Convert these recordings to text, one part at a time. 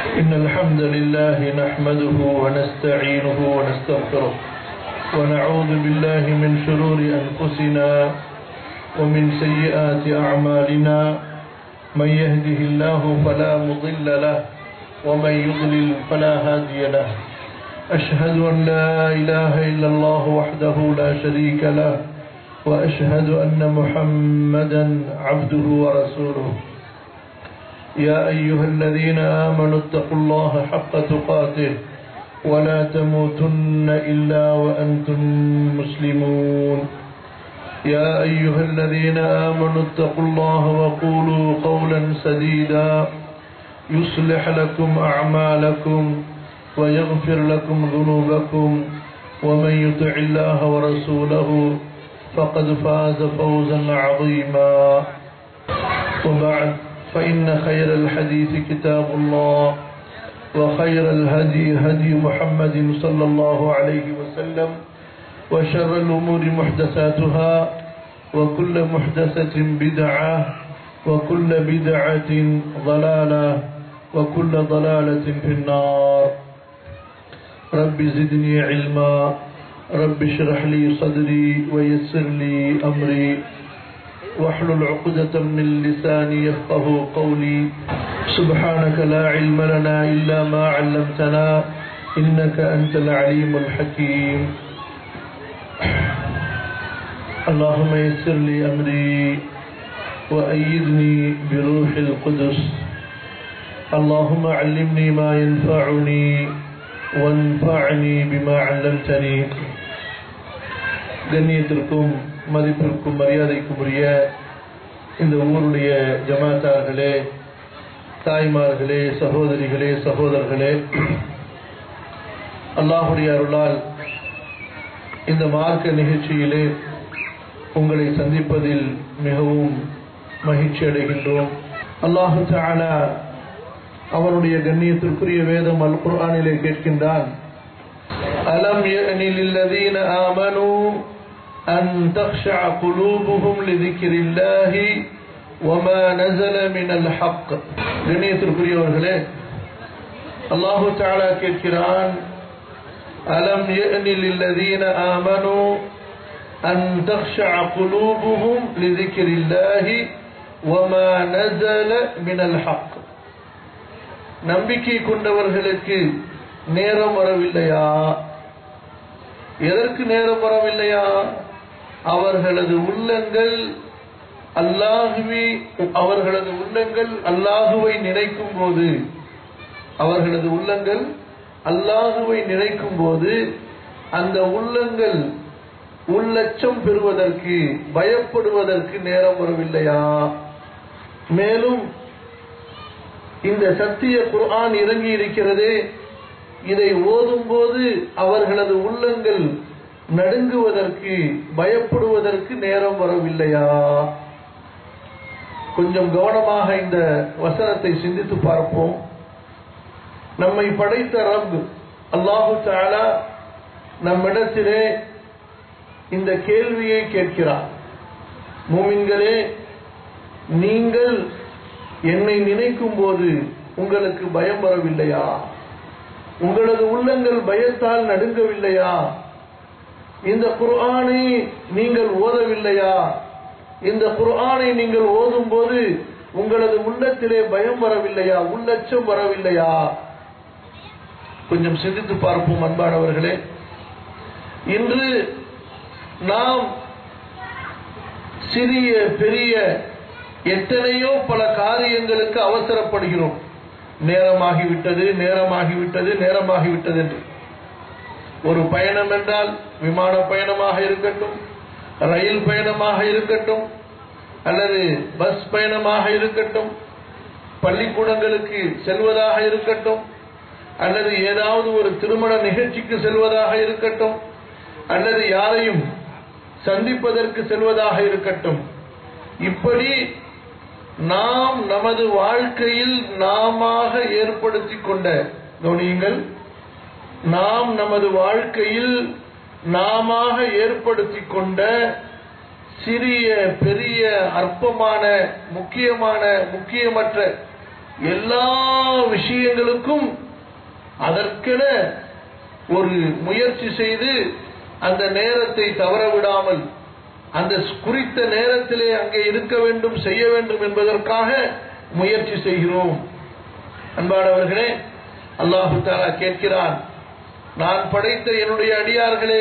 إن الحمد لله نحمده ونستعينه ونستغفره ونعوذ بالله من شرور أنفسنا ومن سيئات أعمالنا من يهده الله فلا مضل له ومن يضلل فلا هادي له أشهد أن لا إله إلا الله وحده لا شريك له وأشهد أن محمدا عبده ورسوله يا أيها الذين آمنوا اتقوا الله حق تقاته ولا تموتن إلا وأنتم مسلمون يا أيها الذين آمنوا اتقوا الله وقولوا قولا سديدا يصلح لكم أعمالكم ويغفر لكم ذنوبكم ومن يطع الله ورسوله فقد فاز فوزا عظيما وبعد فإن خير الحديث كتاب الله وخير الهدي هدي محمد صلى الله عليه وسلم وشر الأمور محدثاتها وكل محدثة بدعة وكل بدعة ضلالة وكل ضلالة في النار رب زدني علما رب اشرح لي صدري ويسر لي أمري واحلل عقدة من لساني يفقه قولي سبحانك لا علم لنا إلا ما علمتنا إنك أنت العليم الحكيم اللهم يسر لي أمري وأيدني بروح القدس اللهم علمني ما ينفعني وانفعني بما علمتني கண்ணியத்திற்கும் மதிப்பிற்கும் மரியாதைக்கும் உரிய இந்த ஊருடைய ஜமாத்தார்களே தாய்மார்களே சகோதரிகளே சகோதரர்களே அல்லாஹுடைய அருளால் இந்த மார்க்க நிகழ்ச்சியிலே உங்களை சந்திப்பதில் மிகவும் மகிழ்ச்சி அடைகின்றோம் அல்லாஹு தாலா அவனுடைய கண்ணியத்திற்குரிய வேதம் அல் குர்ஆனிலே கேட்கின்றான் அலம் யஅனில் ஆமனு أن تخشع قلوبهم لذكر الله وما نزل من الحق கண்ணியத்திற்குரியவர்களே அல்லாஹு தாலா கேட்கிறான் அலம் يأني للذين آمنوا أن تخشع قلوبهم لذكر الله وما نزل من الحق நம்பிக்கை கொண்டவர்களுக்கு நேரம் வரவில்லையா எதற்கு நேரம் வரவில்லையா அவர்களது உள்ளங்கள் அல்லாஹுவே அவர்களது உள்ளங்கள் அல்லாஹுவை நினைக்கும் போது அவர்களது உள்ளங்கள் அல்லாஹுவை நினைக்கும் போது அந்த உள்ளங்கள் உள்ளச்சம் பெறுவதற்கு பயப்படுவதற்கு நேரம் வரவில்லையா மேலும் இந்த சத்திய குர்ஆன் இறங்கி இருக்கிறதே இதை ஓதும் போது அவர்களது உள்ளங்கள் நடுங்குவதற்கு பயப்படுவதற்கு நேரம் வரவில்லையா கொஞ்சம் கவனமாக இந்த வசனத்தை சிந்தித்து பார்ப்போம் நம்மை படைத்த ரப் அல்லாஹு தாலா நம்மிடத்திலே இந்த கேள்வியை கேட்கிறார் மூமின்களே நீங்கள் என்னை நினைக்கும் போது உங்களுக்கு பயம் வரவில்லையா உங்களது உள்ளங்கள் பயத்தால் நடுங்கவில்லையா இந்த குர்ஆனை நீங்கள் ஓதவில்லையா இந்த குர்ஆனை நீங்கள் ஓதும் போது உங்களது உள்ளத்திலே பயம் வரவில்லையா உள்ளச்சம் வரவில்லையா கொஞ்சம் சிந்தித்து பார்ப்போம் அன்பானவர்களே இன்று நாம் சிறிய பெரிய எத்தனையோ பல காரியங்களுக்கு அவசரப்படுகிறோம் நேரமாகிவிட்டது நேரமாகிவிட்டது நேரமாகிவிட்டது என்று ஒரு பயணம் என்றால் விமான பயணமாக இருக்கட்டும் ரயில் பயணமாக இருக்கட்டும் அல்லது பஸ் பயணமாக இருக்கட்டும் பள்ளிக்கூடங்களுக்கு செல்வதாக இருக்கட்டும் அல்லது ஏதாவது ஒரு திருமண நிகழ்ச்சிக்கு செல்வதாக இருக்கட்டும் அல்லது யாரையும் சந்திப்பதற்கு செல்வதாக இருக்கட்டும் இப்படி நாம் நமது வாழ்க்கையில் நாம ஏற்படுத்தி கொண்ட கவனியுங்கள் நாம் நமது வாழ்க்கையில் நாம ஏற்படுத்தி கொண்ட சிறிய பெரிய அற்பமான முக்கியமான முக்கியமற்ற எல்லா விஷயங்களுக்கும் அதற்கென ஒரு முயற்சி செய்து அந்த நேரத்தை தவற விடாமல் அந்த குறித்த நேரத்திலே அங்கே இருக்க வேண்டும் செய்ய வேண்டும் என்பதற்காக முயற்சி செய்கிறோம் அன்பானவர்களே அல்லாஹு தாலா கேட்கிறான் நான் படைத்த என்னுடைய அடியார்களே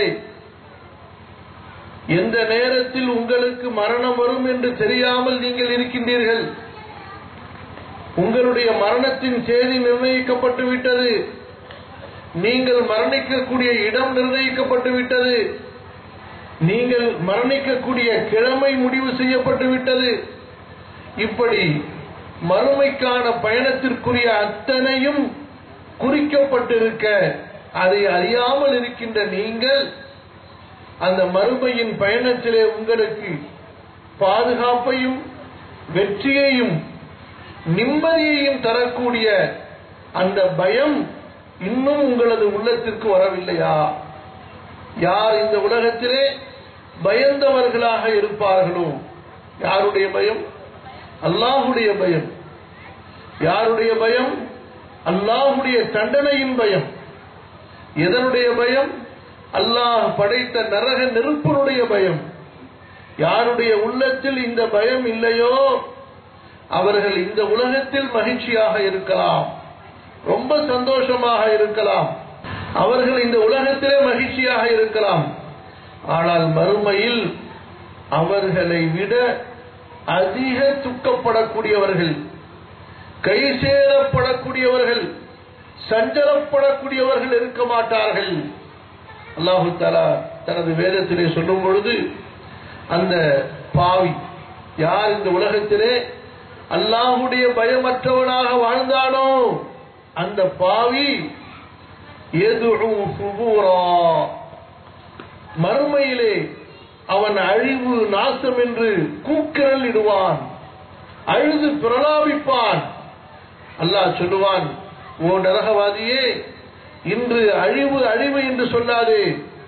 எந்த நேரத்தில் உங்களுக்கு மரணம் வரும் என்று தெரியாமல் நீங்கள் இருக்கின்றீர்கள் உங்களுடைய மரணத்தின் தேதி நிர்ணயிக்கப்பட்டு விட்டது நீங்கள் மரணிக்கக்கூடிய இடம் நிர்ணயிக்கப்பட்டு விட்டது நீங்கள் மரணிக்கக்கூடிய கிழமை முடிவு செய்யப்பட்டு விட்டது இப்படி மறுமைக்கான பயணத்திற்குரிய அத்தனையும் குறிக்கப்பட்டிருக்க அதை அறியாமல் இருக்கின்ற நீங்கள் அந்த மறுமையின் பயணத்திலே உங்களுக்கு பாதுகாப்பையும் வெற்றியையும் நிம்மதியையும் தரக்கூடிய அந்த பயம் இன்னும் உங்களது உள்ளத்திற்கு வரவில்லையா யார் இந்த உலகத்திலே பயந்தவர்களாக இருப்பார்களோ யாருடைய பயம் அல்லாஹுடைய பயம் யாருடைய பயம் அல்லாஹுடைய தண்டனையின் பயம் எதனுடைய பயம் அல்லாஹ் படைத்த நரக நெருப்பனுடைய பயம் யாருடைய உள்ளத்தில் இந்த பயம் இல்லையோ அவர்கள் இந்த உலகத்தில் மகிழ்ச்சியாக இருக்கலாம் ரொம்ப சந்தோஷமாக இருக்கலாம் அவர்கள் இந்த உலகத்திலே மகிழ்ச்சியாக இருக்கலாம் ஆனால் மறுமையில் அவர்களை விட அதிக துக்கப்படக்கூடியவர்கள் கை சேரப்படக்கூடியவர்கள் சஞ்சலப்படக்கூடியவர்கள் இருக்க மாட்டார்கள் அல்லாஹு தாலா தனது வேதத்திலே சொல்லும் பொழுது அந்த பாவி யார் இந்த உலகத்திலே அல்லாஹுடைய பயமற்றவனாக வாழ்ந்தானோ அந்த பாவி எதுஉ சுபூரா மறுமையிலே அவன் அழிவு நாசம் என்று கூக்குரல் இடுவான் அழுது பிரலாபிப்பான் அல்லாஹ் சொல்லுவான் ஓ நரகவாதியே இன்று அழிவு அழிவு என்று சொல்லாதே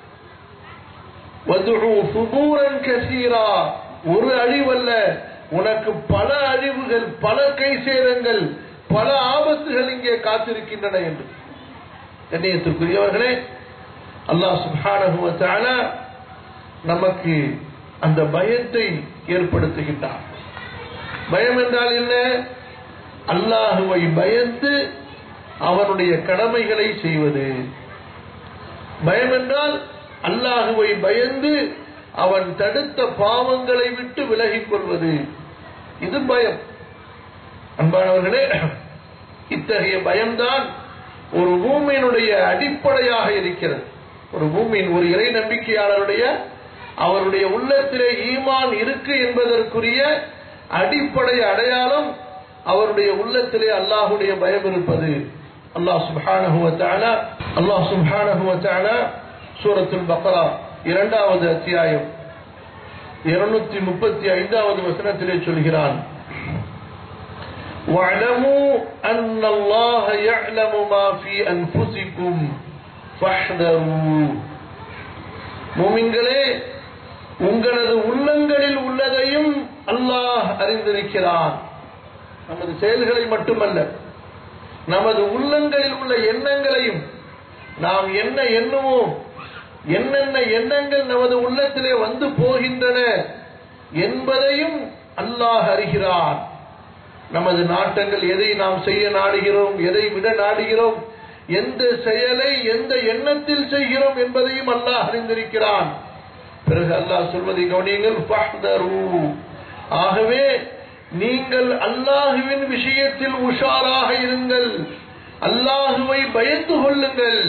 வதுஉ சுபூரன் கசீரா ஒரு அழிவல்ல உனக்கு பல அழிவுகள் பல கை சேதங்கள் பல ஆபத்துகள் இங்கே காத்திருக்கின்றன என்று கண்ணியத்திற்குரியவர்களே அல்லாஹ் சுப்ஹானஹு வ தஆலா நமக்கு அந்த பயத்தை ஏற்படுத்துகின்றார் பயம் என்றால் என்ன அல்லாஹுவை பயந்து அவனுடைய கடமைகளை செய்வது பயம் என்றால் அல்லாஹுவை பயந்து அவன் தடுத்த பாவங்களை விட்டு விலகிக் கொள்வது இது பயம் அன்பானவர்களே இத்தகைய பயம்தான் ஒரு பூமியினுடைய அடிப்படையாக இருக்கிறது ஒரு பூமியின் ஒரு இறை நம்பிக்கையாளருடைய அவருடைய உள்ளத்திலே ஈமான் இருக்கு என்பதற்குரிய அடிப்படை அடையாளம் அவருடைய உள்ளத்திலே அல்லாஹுடைய பயம் இருப்பது அல்லாஹ் சுப்ஹானஹு வ தஆலா அல்லாஹ் சுப்ஹானஹு வ தஆலா சூரத்துல் பக்ரா இரண்டாவது அத்தியாயம் இருநூத்தி முப்பத்தி ஐந்தாவது வசனத்திலே சொல்கிறான் واعلموا أن الله يعلم ما في أنفسكم فاحذروا மூமின்களே உங்களது உள்ளங்களில் உள்ளதையும் அல்லாஹ் அறிந்திருக்கிறான் நமது செயல்களை மட்டுமல்ல நமது உள்ளங்களில் உள்ள எண்ணங்களையும் நாம் என்ன எண்ணுவோம் என்னென்ன எண்ணங்கள் நமது உள்ளத்திலே வந்து போகின்றன என்பதையும் அல்லாஹ் அறிகிறான் நமது நாட்டங்கள் எதை நாம் செய்ய நாடுகிறோம் எதை விட நாடுகிறோம் எந்த செயலை எந்த எண்ணத்தில் செய்கிறோம் என்பதையும் அல்லாஹ் அறிந்திருக்கிறான் பிறகு அல்லாஹ் சொல்வதை கவனியுங்கள் ஃபஹ்தரு. ஆகவே நீங்கள் அல்லாஹுவின் விஷயத்தில் உஷாராக இருங்கள் அல்லாஹுவை பயந்து கொள்ளுங்கள்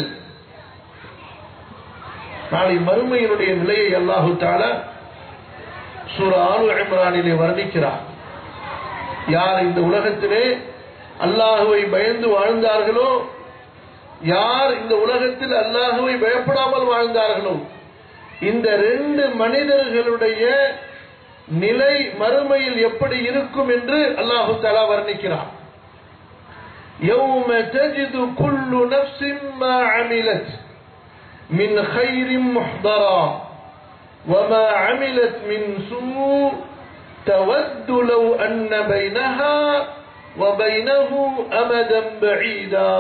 நாளை மறுமையினுடைய நிலையை அல்லாஹு தால சூர ஆலு இம்ரானிலே வர்ணிக்கிறார் யார் இந்த உலகத்திலே அல்லாஹுவை பயந்து வாழ்ந்தார்களோ யார் இந்த உலகத்தில் அல்லாஹுவை பயப்படாமல் வாழ்ந்தார்களோ இந்த ரெண்டு மனிதர்களுடைய நிலை மறுமையில் எப்படி இருக்கும் என்று அல்லாஹு தலா வர்ணிக்கிறார் يوم تجد كل نفس ما عملت من خير محضرا وما عملت من سوء تود لو أن بينها وبينه أمدا بعيدا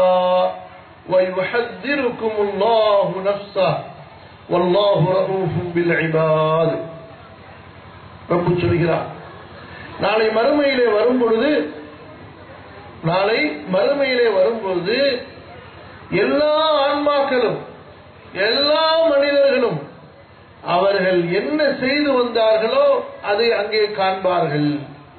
ويحذركم الله نفسه والله رؤوف بالعباد رب சொல்கிறார் நாளை மறுமையிலே வரும் பொழுது நாளை மறுமையிலே வரும்பொழுது எல்லா ஆன்மாக்களும் எல்லா மனிதர்களும் அவர்கள் என்ன செய்து வந்தார்களோ அதை அங்கே காண்பார்கள்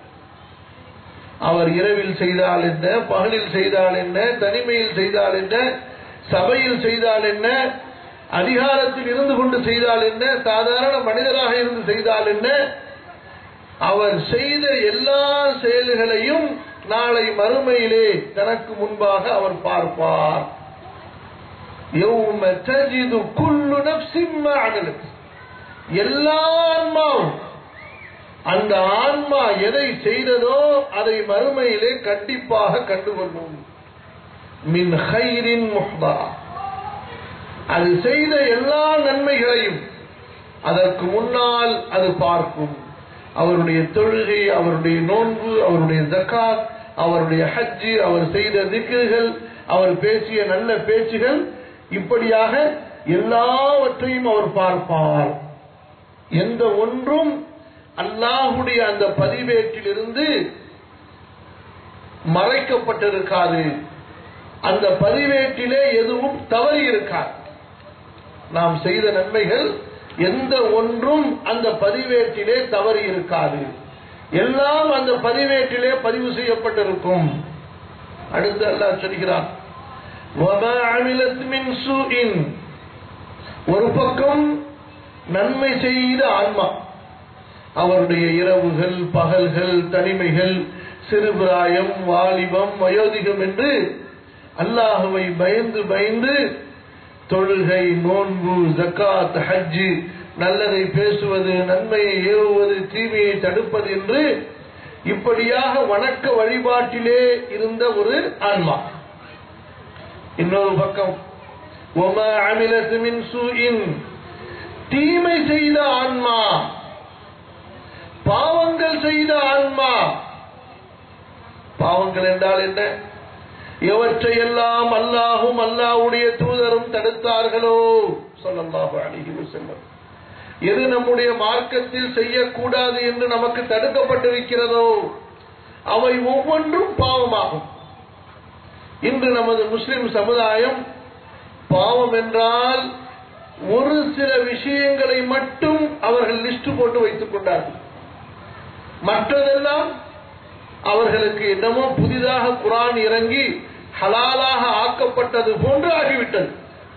அவர் இரவில் செய்தால் என்ன பகலில் செய்தால் என்ன தனிமையில் செய்தால் என்ன சபையில் செய்தால் என்ன அதிகாரத்தில் இருந்து கொண்டு செய்தால் என்ன சாதாரண மனிதராக இருந்து செய்தால் என்ன அவர் செய்த எல்லா செயல்களையும் நாளை மறுமையிலே தனக்கு முன்பாக அவர் பார்ப்பார் يوم تجد كل نفس ما عملت எல்லா ஆன்மாவும் அந்த ஆன்மா எதை செய்ததோ அதை மறுமையிலே கண்டிப்பாக கண்டுகொள்ளும் மின் ஹைரின் முஹ்தா அது செய்த எல்லா நன்மைகளையும் அதற்கு முன்னால் அது பார்க்கும் அவருடைய தொழுகை அவருடைய நோன்பு அவருடைய ஜக்காத் அவருடைய ஹஜ்ஜு அவர் செய்த திக்குகள் அவர் பேசிய நல்ல பேச்சுகள் இப்படியாக எல்லாவற்றையும் அவர் பார்ப்பார் எந்த ஒன்றும் அல்லாஹுடைய அந்த பதிவேட்டிலிருந்து மறைக்கப்பட்டிருக்காது அந்த பதிவேட்டிலே எதுவும் தவறி இருக்காது நாம் செய்த நன்மைகள் எந்த ஒன்றும் அந்த பதிவேட்டிலே தவறி இருக்காது எல்லாம் அந்த பதிவேட்டிலே பதிவு செய்யப்பட்டிருக்கும் அடுத்து அல்லாஹ் சொல்கிறான் وَمَا عَمِلَتْ مِنْ سُوءٍ ஒரு பக்கம் நன்மை செய்த ஆன்மா அவருடைய இரவுகள் பகல்கள் தனிமைகள் சிறுபிராயம் வாலிபம் வயோதிகம் என்று அல்லாஹுவை பயந்து பயந்து தொழுகை நோன்பு ஜக்காத் ஹஜ்ஜு நல்லதை பேசுவது நன்மையை ஏவுவது தீமையை தடுப்பது என்று இப்படியாக வணக்க வழிபாட்டிலே இருந்த ஒரு ஆன்மா இன்னொரு பக்கம் ஒமா அமிலத்து மின் சூஇன் தீமை செய்த ஆன்மா பாவங்கள் செய்த ஆன்மா பாவங்கள் என்றால் என்ன எவற்றையெல்லாம் அல்லாஹும் அல்லாஹ்வுடைய தூதரும் தடுத்தார்களோ ஸல்லல்லாஹு அலைஹி வஸல்லம் எது நம்முடைய மார்க்கத்தில் செய்யக்கூடாது என்று நமக்கு தடுக்கப்பட்டிருக்கிறதோ அவை ஒவ்வொன்றும் பாவமாகும் இன்று நமது முஸ்லிம் சமுதாயம் பாவம் என்றால் ஒரு சில விஷயங்களை மட்டும் அவர்கள் லிஸ்ட் போட்டு வைத்துக் கொண்டார்கள் மற்றதெல்லாம் அவர்களுக்கு என்னமோ புதிதாக குரான் இறங்கி ஹலாலாக ஆக்கப்பட்டது போன்று ஆகிவிட்டது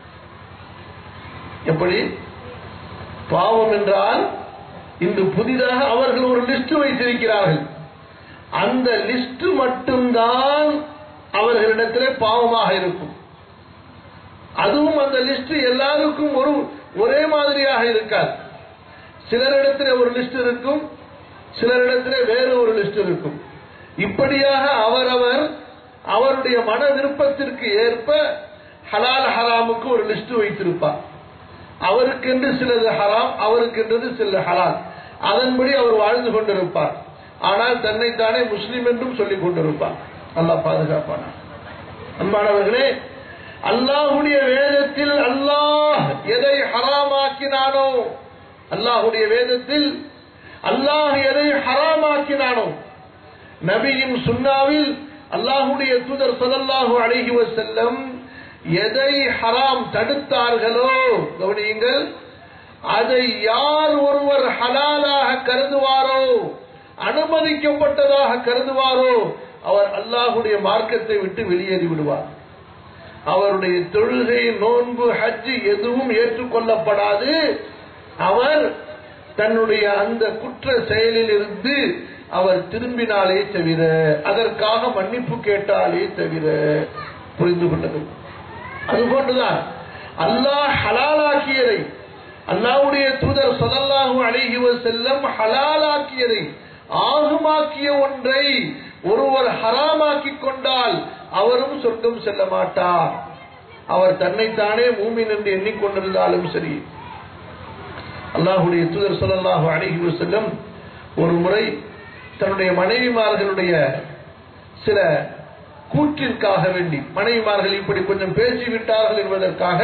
எப்படி பாவம் என்றால் இன்று புதிதாக அவர்கள் ஒரு லிஸ்ட் வைத்திருக்கிறார்கள் அந்த லிஸ்ட் மட்டும்தான் அவர்களிடத்திலே பாவமாக இருக்கும் அதுவும் அந்த லிஸ்ட் எல்லாருக்கும் ஒரு ஒரே மாதிரியாக இருக்காது சிலரிடத்திலே ஒரு லிஸ்ட் இருக்கும் சிலரிடத்திலே வேறு ஒரு லிஸ்ட் இருக்கும் இப்படியாக அவரவர் அவருடைய மன விருப்பத்திற்கு ஏற்ப ஹலால் ஹராமுக்கு ஒரு லிஸ்ட் வைத்திருப்பார் அவருக்கென்று சிலது ஹராம் அவருக்கென்றது சில ஹலால் அதன்படி அவர் வாழ்ந்து கொண்டிருப்பார் ஆனால் தன்னைத்தானே முஸ்லிம் என்றும் சொல்லிக் கொண்டிருப்பார் அல்லாஹ் பாதுகாப்பான அன்பானவர்களே அல்லாஹுடைய வேதத்தில் அல்லாஹ் எதை ஹராமாக்கினானோ அல்லாஹுடைய வேதத்தில் அல்லாஹ் எதை ஹராமாக்கினானோ நபியின் சுன்னாவில் அல்லாஹுடைய தூதர் ஸல்லல்லாஹு அலைஹி வஸல்லம் எதை ஹராம் தடுத்தார்களோ கவனியுங்கள் அதை யார் ஒருவர் ஹலாலாக கருதுவாரோ அனுமதிக்கப்பட்டதாக கருதுவாரோ அவர் அல்லாஹுடைய மார்க்கத்தை விட்டு வெளியேறி விடுவார் அவருடைய தொழுகை நோன்பு ஹஜ்ஜு எதுவும் ஏற்றுக்கொள்ளப்படாது அவர் தன்னுடைய அந்த குற்ற செயலில் இருந்து அவர் திரும்பினாலே தவிர அதற்காக மன்னிப்பு கேட்டாலே தவிர புரிந்து கொண்டது அதுபோன்றுதான் அல்லாஹ் ஹலாலாக்கியதை அல்லாஹ்வுடைய தூதர் ஸல்லல்லாஹு அலைஹி வஸல்லம் ஹலாலாக்கியதை ஆகுமாக்கிய ஒன்றை ஒருவர் ஹராமாக்கிக் கொண்டால் அவரும் சொர்க்கம் செல்ல மாட்டார் அவர் தன்னைத்தானே மூமின் என்று எண்ணிக்கொண்டிருந்தாலும் சரி அல்லாஹுடைய தூதர் ஸல்லல்லாஹு அலைஹி வஸல்லம் ஒரு முறை தன்னுடைய மனைவிமார்களுடைய சில கூற்றிற்காக வேண்டி மனைவிமார்கள் இப்படி கொஞ்சம் பேசிவிட்டார்கள் என்பதற்காக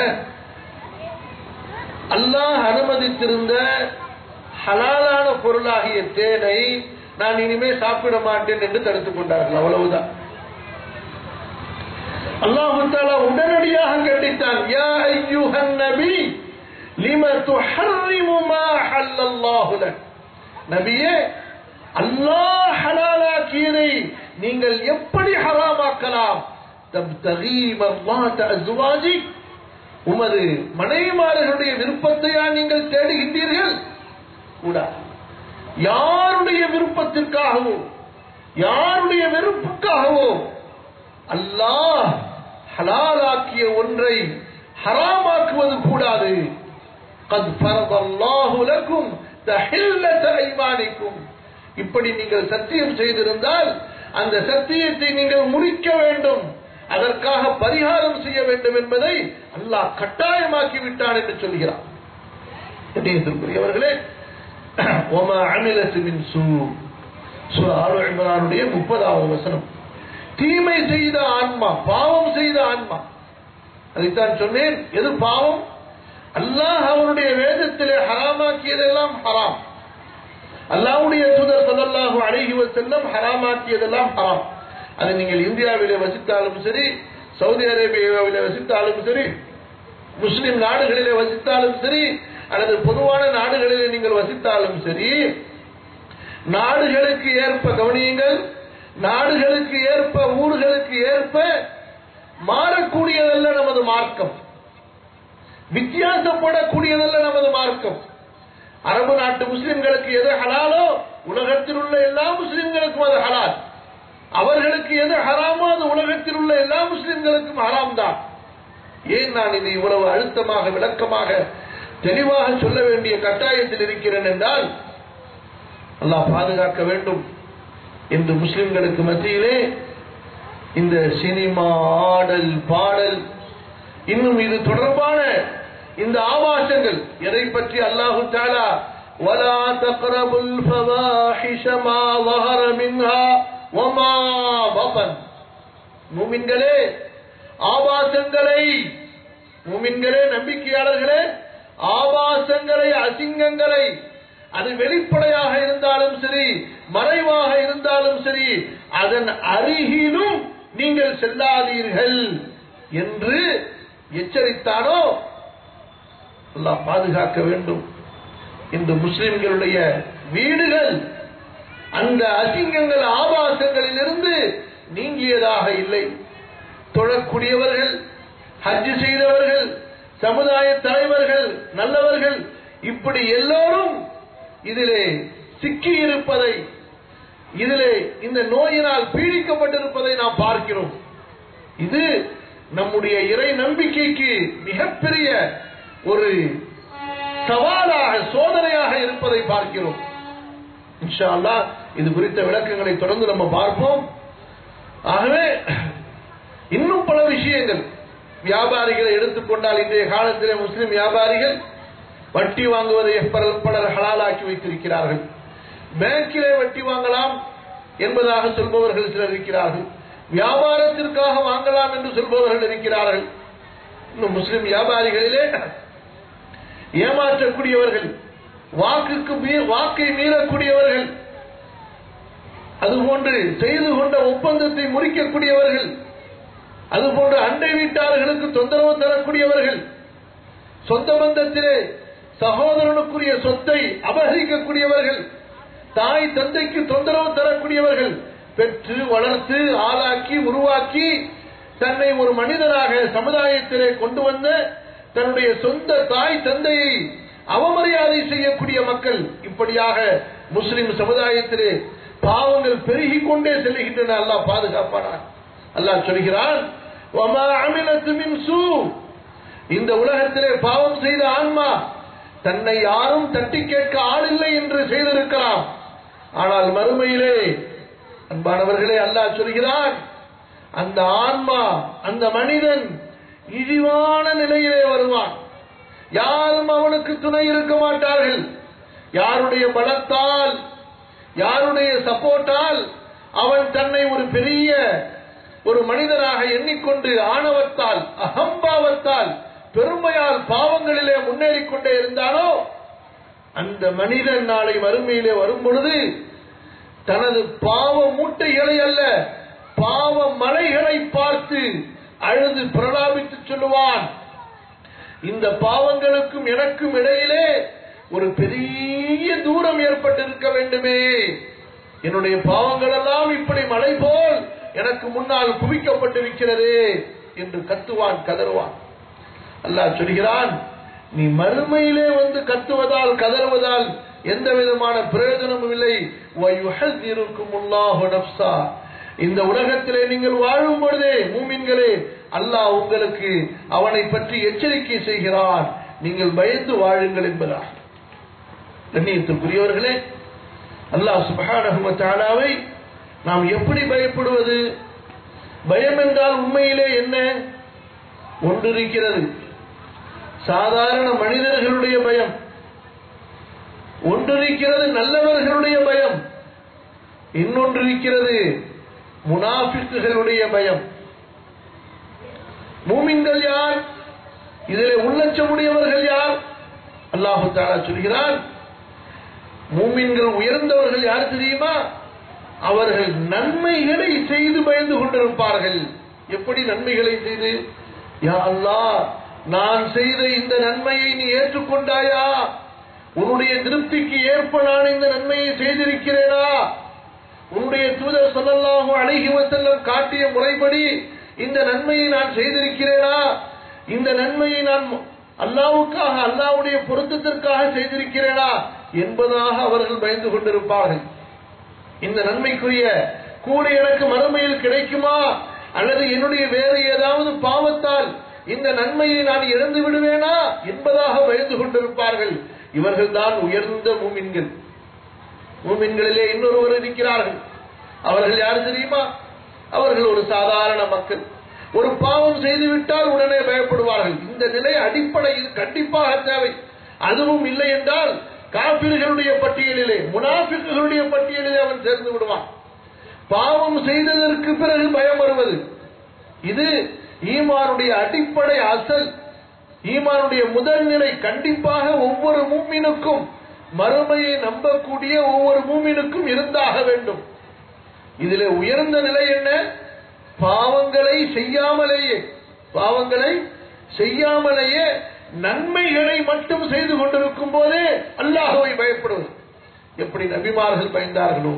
அல்லாஹ் அனுமதித்திருந்த ஹலாலான பொருளாகிய தேனை நான் இனிமே சாப்பிட மாட்டேன் என்று தடுத்துக் கொண்டார்கள் அவ்வளவுதான் அல்லாஹு தாலா உடனடியாக கண்டித்தான் யா ஐயுஹன் நபி லிம துஹர்ரிமு மா ஹல்லல்லாஹு லக் நபியே அல்லாஹ் ஹலாலாக்கியதை நீங்கள் எப்படி ஹராமாக்கலாம் தப்தகீ மர்வாத அஸ்வாஜி உமது மனைவிமார்களுடைய விருப்பத்தையா நீங்கள் தேடுகின்றீர்கள் கூடாது யாருடைய விருப்பத்திற்காகவோ யாருடைய வெறுப்புக்காகவோ அல்லாஹ் ஹலாலாக்கிய ஒன்றை ஹராமாக்குவது கூடாது قد فرض الله لكم تحلة أيمانكم இப்படி நீங்கள் சத்தியம் செய்திருந்தால் அந்த சத்தியத்தை நீங்கள் முடிக்க வேண்டும் அதற்காக பரிகாரம் செய்ய வேண்டும் என்பதை அல்லாஹ் கட்டாயமாக்கி விட்டான் என்று சொல்கிறார் கண்ணியத்திற்குரியவர்களே ஒமா அமிலத்து மின் சூ சூரா ஆலு இம்ரானுடைய முப்பதாவது வசனம் தீமை செய்த ஆன்மா பாவம் செய்த ஆன்மா அதைத்தான் சொன்னேன் எது பாவம் அல்லாஹ் அவருடைய வேதத்திலே ஹராமாக்கியதெல்லாம் ஹராம் அல்லாஹ்வுடைய தூதர் ஸல்லல்லாஹு அலைஹி வஸல்லம் ஹராமாக்கியதெல்லாம் ஹராம் அது நீங்கள் இந்தியாவிலே வசித்தாலும் சரி சவுதி அரேபியாவிலே வசித்தாலும் சரி முஸ்லிம் நாடுகளிலே வசித்தாலும் சரி அல்லது பொதுவான நாடுகளிலே நீங்கள் வசித்தாலும் சரி நாடுகளுக்கு ஏற்ப கவனியுங்கள் நாடுகளுக்கு ஏற்ப ஊர்களுக்கு ஏற்ப மாறக்கூடியதல்ல நமது மார்க்கம் வித்தியாசப்படக்கூடியதல்ல நமது மார்க்கம் அரபு நாட்டு முஸ்லிம்களுக்கு எது ஹலாலோ உலகத்தில் உள்ள எல்லா முஸ்லிம்களுக்கும் அது ஹலால் அவர்களுக்கு எது ஹராமோ அது உலகத்தில் உள்ள எல்லா முஸ்லிம்களுக்கும் ஹராம் தான் ஏன் நான் இதை இவ்வளவு அழுத்தமாக விளக்கமாக தெளிவாக சொல்ல வேண்டிய கட்டாயத்தில் இருக்கிறேன் என்றால் அல்லாஹ் பாதுகாக்க வேண்டும் என்று முஸ்லிம்களுக்கு மத்தியிலே இந்த சினிமா ஆடல் பாடல் இன்னும் இது தொடர்பான இந்த ஆபாசங்கள் எதை பற்றி அல்லாஹு தாலா ولا تقربوا الفواحش ما ظهر منها وما بطن மூமின்களே ஆபாசங்களை மூமின்களே நம்பிக்கையாளர்களே ஆபாசங்களை அசிங்கங்களை அது வெளிப்படையாக இருந்தாலும் சரி மறைவாக இருந்தாலும் சரி அதன் அருகிலும் நீங்கள் செல்லாதீர்கள் என்று எச்சரித்தானோ அல்லாஹ் பாதுகாக்க வேண்டும் இந்த முஸ்லிம்களுடைய வீடுகள் அந்த அசிங்கங்கள் ஆபாசங்களிலிருந்து நீங்கியதாக இல்லை தொழக்கூடியவர்கள் ஹஜ் செய்தவர்கள் சமுதாய தலைவர்கள் நல்லவர்கள் இப்படி எல்லோரும் இதிலே சிக்கி இருப்பதை இதிலே இந்த நோயினால் பீடிக்கப்பட்டிருப்பதை நாம் பார்க்கிறோம் இது நம்முடைய இறை நம்பிக்கைக்கு மிகப்பெரிய ஒரு சவாலாக சோதனையாக இருப்பதை பார்க்கிறோம் இன்ஷா அல்லாஹ் இது குறித்த விளக்கங்களை தொடர்ந்து நம்ம பார்ப்போம் ஆகவே இன்னும் பல விஷயங்கள் வியாபாரிகளை எடுத்துக்கொண்டால் இன்றைய காலத்திலே முஸ்லிம் வியாபாரிகள் வட்டி வாங்குவதை பலர் பலர் ஹலாலாக்கி வைத்திருக்கிறார்கள் பேங்கிலே வட்டி வாங்கலாம் என்பதாக சொல்பவர்கள் சிலர் இருக்கிறார்கள் வியாபாரத்திற்காக வாங்கலாம் என்று சொல்பவர்கள் இருக்கிறார்கள் இன்னும் முஸ்லிம் வியாபாரிகளிலே ஏமாற்றக்கூடியவர்கள் வாக்குக்கு மீ- வாக்கை மீறக்கூடியவர்கள் அதுபோன்று செய்து கொண்ட ஒப்பந்தத்தை முறிக்கக்கூடியவர்கள் அதுபோன்று அண்டை வீட்டார்களுக்கு தொந்தரவு தரக்கூடியவர்கள் சொந்த பந்தத்திலே சகோதரனுக்குரிய சொத்தை அபகரிக்கக்கூடியவர்கள் தாய் தந்தைக்கு தொந்தரவு தரக்கூடியவர்கள் பெற்று வளர்த்து ஆளாக்கி உருவாக்கி தன்னை ஒரு மனிதனாக சமுதாயத்திலே கொண்டு வந்த தன்னுடைய சொந்த தாய் தந்தையை அவமரியாதை செய்யக்கூடிய மக்கள் இப்படியாக முஸ்லிம் சமுதாயத்திலே பாவங்கள் பெருகிக் கொண்டே செல்கின்றன அல்லாஹ் பாதுகாப்பானார் அல்லாஹ் சொல்கிறான் "வமா அமிலத்து மின் சூ." இந்த உலகத்திலே பாவம் செய்த ஆன்மா தன்னை யாரும் தட்டி கேட்க ஆளில்லை என்று செய்திருக்கலாம் ஆனால் மறுமையிலே அன்பானவர்களே அல்லாஹ் சொல்கிறான் அந்த ஆன்மா அந்த மனிதன் இழிவான நிலையிலே வருவான் யாரும் அவனுக்கு துணை இருக்க மாட்டார்கள் யாருடைய பலத்தால் யாருடைய சப்போர்ட்டால் அவன் தன்னை ஒரு பெரிய ஒரு மனிதனாக எண்ணிக்கொண்டு ஆணவத்தால் அகம்பாவத்தால் பெருமையால் பாவங்களிலே முன்னேறிக் கொண்டே இருந்தானோ அந்த மனிதன் நாளை வறுமையிலே வரும் பொழுது தனது பாவ மூட்டைகளை அல்ல பாவ மலைகளை பார்த்து அழுது பிரலாபித்து சொல்லுவான் இந்த பாவங்களுக்கும் எனக்கும் இடையிலே ஒரு பெரிய தூரம் ஏற்பட்டிருக்க வேண்டுமே என்னுடைய பாவங்கள் எல்லாம் இப்படி மலை போல் எனக்கு முன்னால் குவிக்கப்பட்டிருக்கிறது என்று கத்துவான் கதறுவான் அல்லாஹ் சொல்கிறான் நீ மறுமையிலே வந்து கத்துவதால் கதறுவதால் எந்த விதமான பிரயோஜனமும் இல்லை வயுஹذிருக்கும் அல்லாஹு நஃப்ஸா இந்த உலகத்திலே நீங்கள் வாழும் பொழுதே மூமின்களே அல்லாஹ் உங்களுக்கு அவனை பற்றி எச்சரிக்கை செய்கிறான் நீங்கள் பயந்து வாழுங்கள் என்பதாக கண்ணியத்திற்குரியவர்களே அல்லாஹ் சுபஹானஹு வ தஆலாவை நாம் எப்படி பயப்படுவது பயம் என்றால் உண்மையிலே என்ன ஒன்று இருக்கிறது சாதாரண மனிதர்களுடைய பயம் ஒன்று இருக்கிறது நல்லவர்களுடைய பயம் இன்னொன்று இருக்கிறது முனாஃபிக்குகளுடைய பயம் மூமின்கள் யார் இதிலே உள்ளச்சமுடையவர்கள் யார் அல்லாஹு தாலா சொல்கிறான் மூமின்கள் உயர்ந்தவர்கள் யார் தெரியுமா அவர்கள் நன்மைகளை செய்து பயந்து கொண்டிருப்பார்கள் எப்படி நன்மைகளை செய்து யா அல்லாஹ் நான் செய்த இந்த நன்மையை நீ ஏற்றுக்கொண்டாயா உன்னுடைய திருப்திக்கு ஏற்ப நான் இந்த நன்மையை செய்திருக்கிறேனா உன்னுடைய தூதர் சொல்லல்லாஹு அழகி வசல்லம் காட்டிய முறைப்படி இந்த நன்மையை நான் செய்திருக்கிறேனா இந்த நன்மையை நான் அல்லாவுக்காக அல்லாவுடைய பொருத்தத்திற்காக செய்திருக்கிறேனா என்பதாக அவர்கள் பயந்து கொண்டிருப்பார்கள் இந்த நன்மைக்குரிய கூலி எனக்கு மறுமையில் கிடைக்குமா அல்லது என்னுடைய வேறு ஏதாவது பாவத்தால் இந்த நன்மையை நான் இழந்து விடுவேனா என்பதாக பயந்து கொண்டிருப்பார்கள் இவர்கள் தான் உயர்ந்த மூமின்கள் மூமின்களிலே இன்னொருவர் இருக்கிறார்கள் அவர்கள் யார் தெரியுமா அவர்கள் ஒரு சாதாரண மக்கள் ஒரு பாவம் செய்துவிட்டால் உடனே பயப்படுவார்கள் இந்த நிலை அடிப்படையில் கண்டிப்பாக தேவை அதுவும் இல்லை என்றால் காபிர்களுடைய பட்டியலிலே முனாஃபிக்குகளுடைய பட்டியலிலே அவன் சேர்ந்து விடுவான் பாவம் செய்ததற்கு பிறகு பயம் வருவது இது ஈமானுடைய அடிப்படை அசல் ஈமானுடைய முதல் நிலை கண்டிப்பாக ஒவ்வொரு மூமினுக்கும் மறுமையை நம்பக்கூடிய ஒவ்வொரு மூமினுக்கும் இருந்தாக வேண்டும் இதிலே உயர்ந்த நிலை என்ன பாவங்களை செய்யாமலேயே பாவங்களை செய்யாமலேயே நன்மைகளை மட்டும் செய்து கொண்டிருக்கும் போதே அல்லாஹுவை பயப்படுவது எப்படி நபிமார்கள் பயந்தார்களோ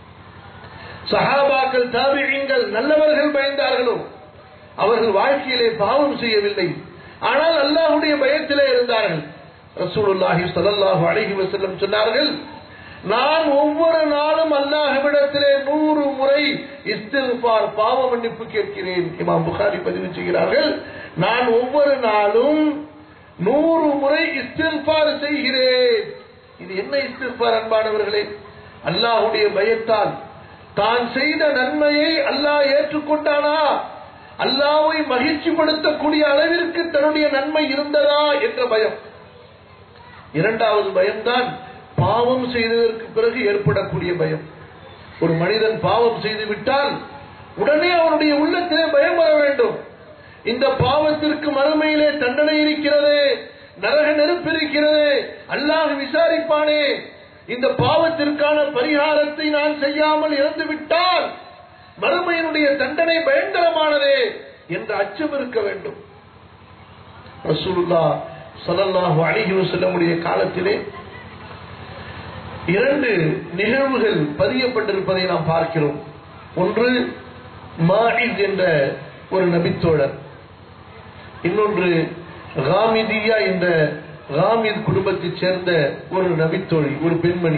சஹாபாக்கள் தாபிகள் நல்லவர்கள் பயந்தார்களோ அவர்கள் வாழ்க்கையிலே பாவம் செய்யவில்லை ஆனால் அல்லாஹுடைய பயத்திலே இருந்தார்கள் ரசூலுல்லாஹி ஸல்லல்லாஹு அலைஹி வஸல்லம் சொன்னார்கள் நான் ஒவ்வொரு நாளும் அல்லாஹ்விடத்திலே நூறு முறை இஸ்திஃபார் பாவ மன்னிப்பு கேட்கிறேன் இமாம் புகாரி பதிவு செய்கிறார்கள் நான் ஒவ்வொரு நாளும் நூறு முறை இஸ்திஃபார் செய்கிறேன் இது என்ன இஸ்திஃபார் அன்பானவர்களே அல்லாஹுடைய பயத்தால் தான் செய்த நன்மையை அல்லாஹ் ஏற்றுக்கொண்டானா அல்லாவை மகிழ்ச்சிப்படுத்தக்கூடிய அளவிற்கு தன்னுடைய நன்மை இருந்ததா என்ற பயம் இரண்டாவது பயம்தான் பாவம் செய்ததற்கு பிறகு ஏற்படக்கூடிய பயம் ஒரு மனிதன் பாவம் செய்து விட்டால் உடனே அவனுடைய உள்ளத்திலே பயம் வர வேண்டும் இந்த பாவத்திற்கு மறுமையிலே தண்டனை இருக்கிறது நரக நெருப்பு இருக்கிறது அல்லாஹ் விசாரிப்பானே இந்த பாவத்திற்கான பரிகாரத்தை நான் செய்யாமல் இறந்து விட்டால் மறுமையினுடைய தண்டனை பயங்கரமானதே என்ற அச்சம் இருக்க வேண்டும் ரசூலுல்லா சல்லல்லாஹு அலைஹி வஸல்லமுடைய காலத்திலே இரண்டு நிகழ்வுகள் பதியப்பட்டிருப்பதை நாம் பார்க்கிறோம் ஒன்று மாஇஸ் என்ற ஒரு நபித்தோழர் இன்னொன்று காமிதியா என்ற காமித் குடும்பத்தைச் சேர்ந்த ஒரு நபித்தோழி ஒரு பெண்மணி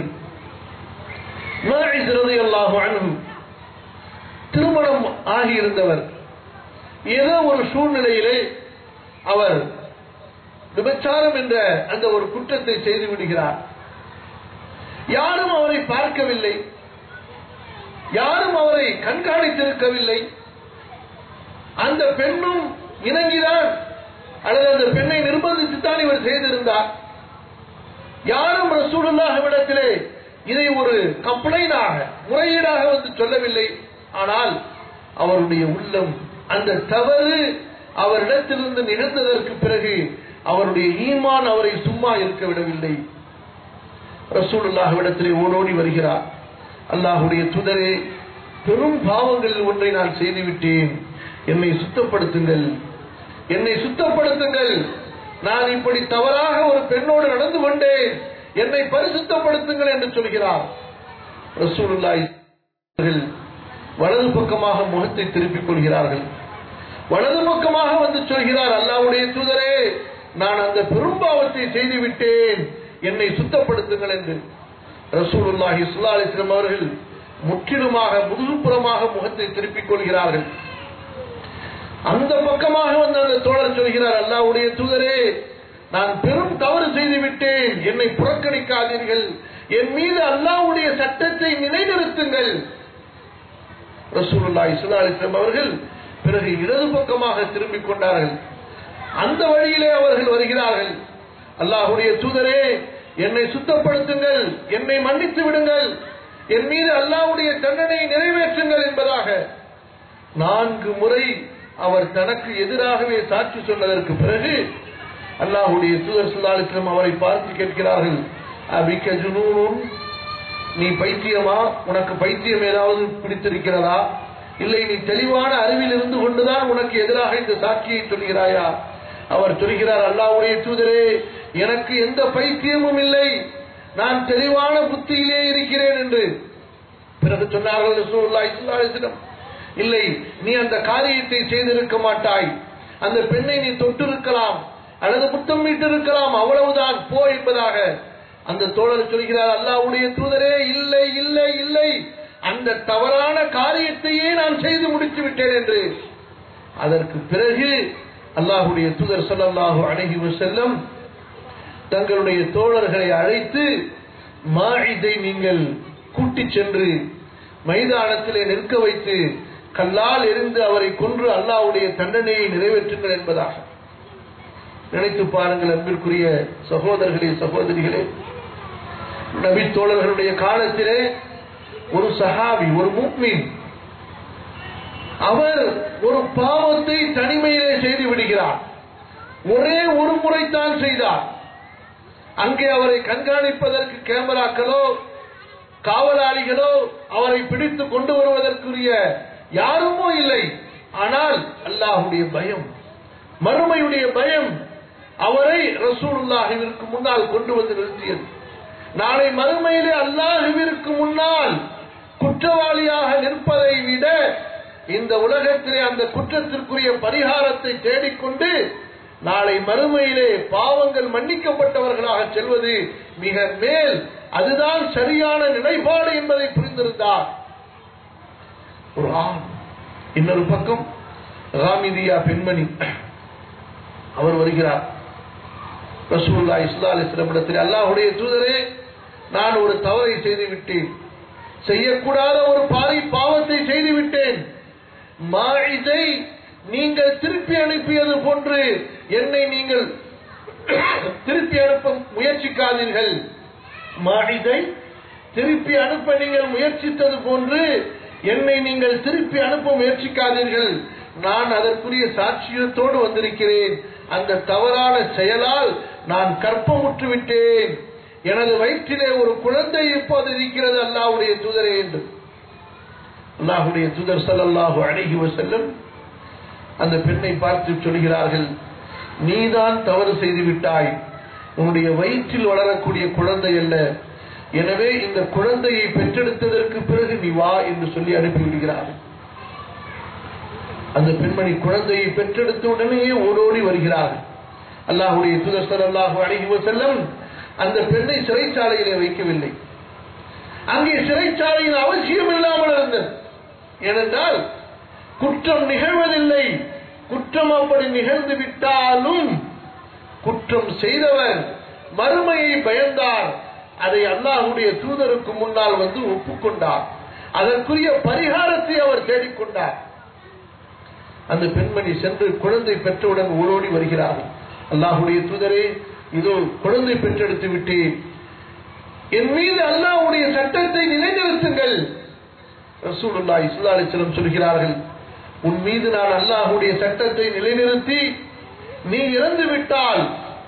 மாஇஸ் ரலியல்லாஹு அன்ஹு திருமணம் ஆகியிருந்தவர் ஏதோ ஒரு சூழ்நிலையிலே அவர் விபச்சாரம் என்ற அந்த ஒரு குற்றத்தை செய்து விடுகிறார் யாரும் அவரை பார்க்கவில்லை யாரும் அவரை கண்காணித்திருக்கவில்லை அந்த பெண்ணும் இணங்கிதான் அல்லது அந்த பெண்ணை நிர்பந்தித்துத்தான் இவர் செய்திருந்தார் யாரும் ரசூலுல்லாஹ்விடத்திலே இதை ஒரு கம்ப்ளைண்டாக முறையீடாக வந்து சொல்லவில்லை ஆனால் அவருடைய உள்ளம் அந்த தவறு அவரிடத்திலிருந்து நிகழ்ந்ததற்கு பிறகு அவருடைய ஈமான் அவரை சும்மா இருக்க விடவில்லை ரசூலுல்லாஹ்விடத்திலே ஓடோடி வருகிறார் அல்லாஹுடைய துதரே பெரும் பாவங்களில் ஒன்றை நான் செய்துவிட்டேன் என்னை சுத்தப்படுத்துங்கள் என்னை சுத்தப்படுத்துங்கள் நான் இப்படி தவறாக ஒரு பெண்ணோடு நடந்து கொண்டேன் என்னை பரிசுத்தப்படுத்துங்கள் என்று சொல்கிறார் ரசூலுல்லாஹி அவர்கள் வலது பக்கமாக முகத்தை திருப்பிக் கொள்கிறார்கள் வலது பக்கமாக வந்து சொல்கிறார் அல்லாஹ்வுடைய தூதரே நான் அந்த பெரும்பாவத்தை செய்து விட்டேன் என்னை சுத்தப்படுத்துங்கள் என்று ரசூலுல்லாஹி ஸல்லல்லாஹு அலைஹி வஸல்லம் அவர்கள் முற்றிலுமாக முதுகுப்புறமாக முகத்தை திருப்பிக் கொள்கிறார்கள் அந்த பக்கமாக வந்து அந்த தோழர் சொல்கிறார் அல்லாஹ்வுடைய தூதரே நான் பெரும் தவறு செய்து விட்டேன் என்னை புறக்கணிக்காதீர்கள் என் மீது அல்லாஹ்வுடைய சட்டத்தை நிலைநிறுத்துங்கள் ரசூலுல்லாஹி ஸல்லல்லாஹு அலைஹி வஸல்லம் அவர்கள் பிறகு இடது பக்கமாக திரும்பிக் கொண்டார்கள் அந்த வழியிலே அவர்கள் வருகிறார்கள் அல்லாஹ்வுடைய தூதரே என்னை சுத்தப்படுத்துங்கள் என்னை மன்னித்து விடுங்கள் என் மீது அல்லாஹ்வுடைய தண்டனையை நிறைவேற்றுங்கள் என்பதாக நான்கு முறை அவர் தனக்கு எதிராகவே சாட்சி சொன்னதற்கு பிறகு அல்லாஹ்வுடைய தூதர் சுல்லாலிஸ்லம் அவரை பார்த்து கேட்கிறார்கள் அபிக்க ஜுனூனும் நீ பைத்தியமா உனக்கு பைத்தியம் ஏதாவது பிடித்திருக்கிறதா இல்லை நீ தெளிவான அறிவில் இருந்து கொண்டுதான் உனக்கு எதிராக இந்த சாட்சியை சொல்கிறாயா அவர் சொல்கிறார் அல்லாஹ்வுடைய தூதரே எனக்கு எந்த பைத்தியமும் இல்லை நான் தெளிவான புத்தியிலே இருக்கிறேன் என்று பிறகு சொன்னார்கள் ரசூலுல்லாஹி ஸல்லல்லாஹு அலைஹி வஸல்லம் இல்லை நீ அந்த காரியத்தை செய்திருக்க மாட்டாய் அந்த பெண்ணை நீ தொட்டிருக்கலாம் அல்லது முத்தமிட்டு இருக்கலாம் அவ்வளவுதான் போ என்பதாக அந்த தோழர் சொல்கிறார் அல்லாஹ்வுடைய தூதரே இல்லை இல்லை இல்லை அந்த தவறான காரியத்தையே நான் செய்து முடித்து விட்டேன் என்று அதற்கு பிறகு அல்லாஹ்வுடைய தூதர் ஸல்லல்லாஹு அலைஹி வஸல்லம் தங்களுடைய தோழர்களை அழைத்து மாஇதை நீங்கள் கூட்டிச் சென்று மைதானத்திலே நிற்க வைத்து கல்லால் எரிந்து அவரை கொன்று அல்லாஹ்வுடைய தண்டனையை நிறைவேற்றுங்கள் என்பதாக நினைத்து பாருங்கள் அன்பிற்குரிய சகோதரர்களே சகோதரிகளே நபி தோழர்களுடைய காலத்திலே ஒரு சஹாபி ஒரு முக்மின் அவர் ஒரு பாவத்தை தனிமையிலே செய்து விடுகிறார் ஒரே ஒரு முறைத்தான் செய்தார் அங்கே அவரை கண்காணிப்பதற்கு கேமராக்களோ காவலாளிகளோ அவரை பிடித்து கொண்டு வருவதற்குரிய யாருமோ இல்லை ஆனால் அல்லாஹுடைய பயம் மறுமையுடைய பயம் அவரை ரசூலுல்லாஹிற்கு முன்னால் கொண்டு வந்து நிறுத்தியது நாளை மறுமையிலே அல்லாஹுவிற்கு முன்னால் குற்றவாளியாக நிற்பதை விட இந்த உலகத்திலே அந்த குற்றத்திற்குரிய பரிகாரத்தை தேடிக்கொண்டு நாளை மறுமையிலே பாவங்கள் மன்னிக்கப்பட்டவர்களாக செல்வது மிக மேல் அதுதான் சரியான நிலைப்பாடு என்பதை புரிந்திருந்தார் ஒரு ஆண் இன்னொரு பக்கம் ராமிதியா பெண்மணி அவர் வருகிறார் ரசூல்லா இஸ்லா அலிஸ்லமிடத்தில் அல்லாஹுடைய தூதரே நான் ஒரு தவறை செய்து விட்டேன் செய்யக்கூடாத ஒரு பாரி பாவத்தை செய்து விட்டேன் மாழிதை நீங்கள் திருப்பி அனுப்பியது போன்று என்னை நீங்கள் திருப்பி அனுப்ப முயற்சிக்காதீர்கள் மாழிதை திருப்பி அனுப்ப நீங்கள் முயற்சித்தது போன்று என்னை நீங்கள் திருப்பி அனுப்ப முயற்சிக்காதீர்கள் நான் அதற்குரிய சாட்சியத்தோடு வந்திருக்கிறேன் அந்த தவறான செயலால் நான் கற்பமுற்று விட்டேன் எனது வயிற்றிலே ஒரு குழந்தை இப்போது இருக்கிறது அல்லாஹ்வுடைய தூதரே என்று அல்லாஹுடைய தூதர் ஸல்லல்லாஹு அலைஹி வஸல்லம் அந்த பெண்ணை பார்த்து சொல்கிறார்கள் நீதான் தவறு செய்து விட்டாய் உன்னுடைய வயிற்றில் வளரக்கூடிய குழந்தை அல்ல எனவே இந்த குழந்தையை பெற்றெடுத்ததற்கு பிறகு நீ வா என்று சொல்லி அனுப்பிவிடுகிறார்கள் அந்த பெண்மணி குழந்தையை பெற்றெடுத்த உடனேயே ஓடோடி வருகிறார்கள் அல்லாஹுடைய தூதர் ஸல்லல்லாஹு அலைஹி வஸல்லம் அந்த பெண்ணை சிறைச்சாலையிலே வைக்கவில்லை அங்கே சிறைச்சாலையின் அவசியம் இல்லாமல் இருந்தது ஏனென்றால் குற்றம் நிகழ்வதில்லை குற்றம் அப்படி நிகழ்ந்து விட்டாலும் குற்றம் செய்தவர் மறுமையை பயந்தார் அதை அல்லாஹுடைய தூதருக்கு முன்னால் வந்து ஒப்புக்கொண்டார் அதற்குரிய பரிகாரத்தை அவர் தேடிக்கொண்டார் அந்த பெண்மணி சென்று குழந்தை பெற்றவுடன் ஓடோடி வருகிறார் அல்லாஹுடைய தூதரே இதோ குழந்தை பெற்றெடுத்து விட்டேன் என் மீது அல்லாஹ்வுடைய சட்டத்தை நிலைநிறுத்துங்கள் ரசூலுல்லாஹி ஸல்லல்லாஹு அலைஹி வஸல்லம் சொல்கிறார்கள் உன் மீது நான் அல்லாஹ்வுடைய சட்டத்தை நிலைநிறுத்தி நீ இறந்து விட்டால்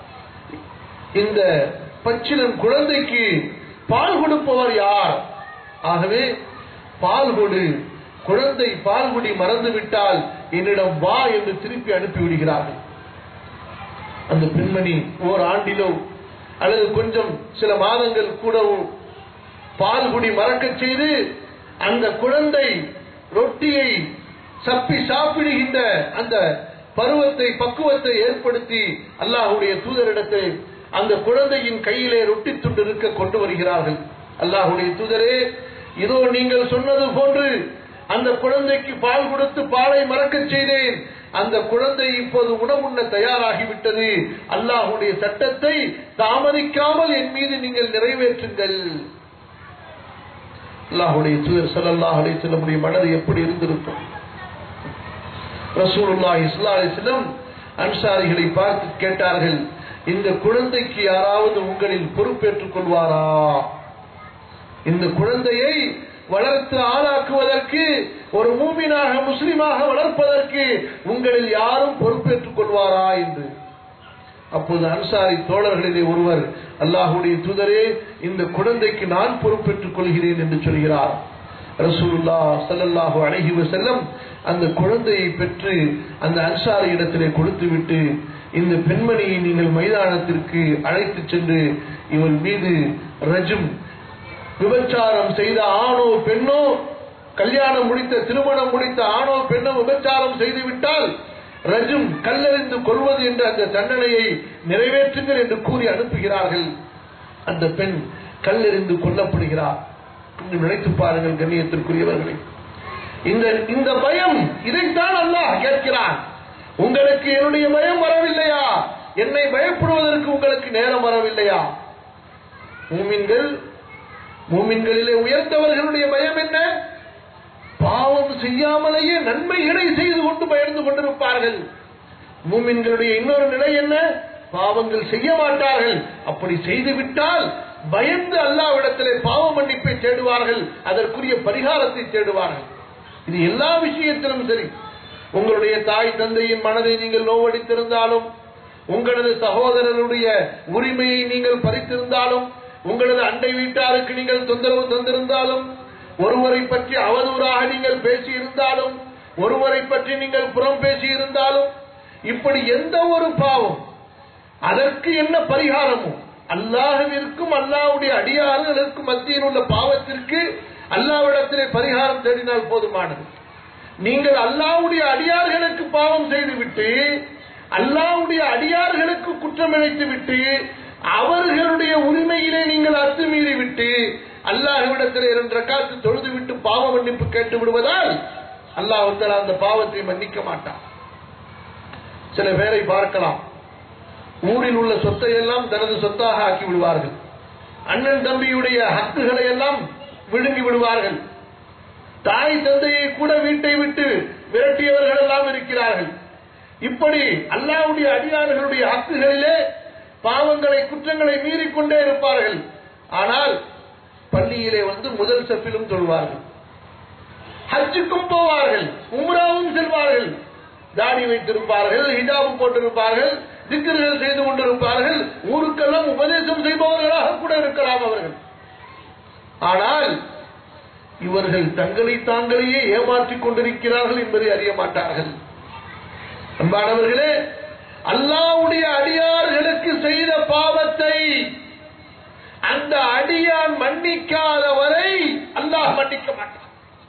இந்த பச்சிலம் குழந்தைக்கு பால் கொடுப்பவர் யார் ஆகவே பால் கொடு குழந்தை பால் குடி மறந்து விட்டால் என்னிடம் வா என்று திருப்பி அனுப்பி விடுகிறார்கள் அந்த பெண்மணி ஓர் ஆண்டிலோ அல்லது கொஞ்சம் சில மாதங்கள் கூடவோ பால் குடி மறக்கச் செய்து அந்த குழந்தை ரொட்டியை சப்பி சாப்பிடுகின்ற அந்த பருவத்தை பக்குவத்தை ஏற்படுத்தி அல்லாஹுடைய தூதரிடத்தை அந்த குழந்தையின் கையிலே ரொட்டி துண்டு இருக்க கொண்டு வருகிறார்கள் அல்லாஹுடைய தூதரே இதோ நீங்கள் சொன்னது போன்று அந்த குழந்தைக்கு பால் கொடுத்து பாலை மறக்கச் செய்தேன் அந்த குழந்தை இப்போது உணவுண்ண தயாராகிவிட்டது அல்லாஹுடைய சட்டத்தை தாமதிக்காமல் என் மீது நீங்கள் நிறைவேற்றுங்கள் அல்லாஹுடைய தூதர் ஸல்லல்லாஹு அலைஹி வஸல்லமுடைய மனது எப்படி இருந்திருக்கும் ரசூலுல்லாஹி ஸல்லல்லாஹு அலைஹி வஸல்லம் அன்சாரிகளை பார்த்து கேட்டார்கள் இந்த குழந்தைக்கு யாராவது உங்களில் பொறுப்பேற்றுக் கொள்வாரா இந்த குழந்தையை வளர்த்து ஆளாக்குவதற்கு ஒரு மூமினாக முஸ்லிமாக வளர்ப்பதற்கு உங்களில் யாரும் பொறுப்பேற்றுக் கொள்வாரா என்று அப்போது அன்சாரி தோழர்களிலே ஒருவர் அல்லாஹுடைய தூதரே இந்த குழந்தைக்கு நான் பொறுப்பேற்றுக் கொள்கிறேன் என்று சொல்கிறார் ரசூலுல்லா ஸல்லல்லாஹு அலைஹி வஸல்லம் அந்த குழந்தையை பெற்று அந்த அன்சாரி இடத்திலே கொடுத்துவிட்டு இந்த பெண்மணியை நீங்கள் மைதானத்திற்கு அழைத்து சென்று இவள் மீது ரஜும் விபச்சாரம் செய்த ஆணோ பெண்ணோ கல்யாணம் முடித்த திருமணம் முடித்த ஆணோ பெண்ணோ விபச்சாரம் செய்து விட்டால் ரஜும் கல்லறிந்து கொள்வது என்ற அந்த தண்டனையை நிறைவேற்றுங்கள் என்று கூறி அனுப்புகிறார்கள் அந்த பெண் கல்லெறிந்து கொல்லப்படுகிறார் கொஞ்சம் நினைத்து பாருங்கள் கண்ணியத்திற்குரியவர்களை இந்த இந்த பயம் இதைத்தான் அல்லாஹ் கேட்கிறான் உங்களுக்கு என்னுடைய பயம் வரவில்லையா என்னை பயப்படுவதற்கு உங்களுக்கு நேரம் வரவில்லையா மூமின்கள் மூமின்களிலே உயர்ந்தவர்களுடைய பயம் என்ன பாவம் செய்யாமலேயே நன்மைகளை செய்து கொண்டு பயந்து கொண்டிருப்பார்கள் மூமின்களுடைய இன்னொரு நிலை என்ன பாவங்கள் செய்ய மாட்டார்கள் அப்படி செய்துவிட்டால் பயந்து அல்லாவிடத்திலே பாவ மன்னிப்பை தேடுவார்கள் அதற்குரிய பரிகாரத்தை தேடுவார்கள் இது எல்லா விஷயத்திலும் சரி உங்களுடைய தாய் தந்தையின் மனதை நீங்கள் நோவடித்திருந்தாலும் உங்களது சகோதரருடைய உரிமையை நீங்கள் பறித்திருந்தாலும் உங்களது அண்டை வீட்டாருக்கு நீங்கள் தொந்தரவு தந்திருந்தாலும் ஒருவரை பற்றி அவதூறாக நீங்கள் பேசியிருந்தாலும் ஒருவரை பற்றி நீங்கள் புறம் பேசியிருந்தாலும் இப்படி எந்த ஒரு பாவம் அதற்கு என்ன பரிகாரமும் அல்லாஹுவிற்கும் அல்லாஹ்வுடைய அடியார்களுக்கும் மத்தியில் உள்ள பாவத்திற்கு அல்லாஹ்விடத்திலே பரிகாரம் தேடினால் போதுமானது நீங்கள் அல்லாஹ்வுடைய அடியார்களுக்கு பாவம் செய்துவிட்டு அல்லாஹ்வுடைய அடியார்களுக்கு குற்றம் இழைத்து விட்டு அவர்களுடைய உரிமையிலே நீங்கள் அத்துமீறி விட்டு அல்லாஹ்விடத்திலே இரண்டு ரக்காத்து தொழுது விட்டு பாவ மன்னிப்பு கேட்டு விடுவதால் அல்லாஹ் அந்த பாவத்தை மன்னிக்க மாட்டான் சில பேரை பார்க்கலாம் ஊரில் உள்ள சொத்தை எல்லாம் தனது சொத்தாக ஆக்கி விடுவார்கள் அண்ணன் தம்பியுடைய ஹக்குகளை எல்லாம் விழுங்கி விடுவார்கள் தாய் தந்தையை கூட வீட்டை விட்டு விரட்டியவர்கள் எல்லாம் இருக்கிறார்கள் இப்படி அல்லாவுடைய அடியார்களுடைய ஹக்குகளிலே பாவங்களை குற்றங்களை மீறிக்கொண்டே இருப்பார்கள் ஆனால் பள்ளியிலே வந்து முதல் செப்பிலும் தொழுவார்கள் ஹஜ்ஜுக்கும் போவார்கள் உம்ராவும் செல்வார்கள் தாடி வைத்திருப்பார்கள் ஹிஜாபு போட்டிருப்பார்கள் திக்கர்கள் செய்து கொண்டிருப்பார்கள் ஊருக்கெல்லாம் உபதேசம் செய்பவர்களாக கூட இருக்கலாம் அவர்கள் ஆனால் இவர்கள் தங்களை தாங்களையே ஏமாற்றிக் கொண்டிருக்கிறார்கள் என்பதை அறிய மாட்டார்கள் அன்பானவர்களே அல்லாவுடைய அடியார்களுக்கு செய்த பாவத்தை அந்த அடியான் மன்னிக்காத வரை அல்லாஹ் மன்னிக்க மாட்டான்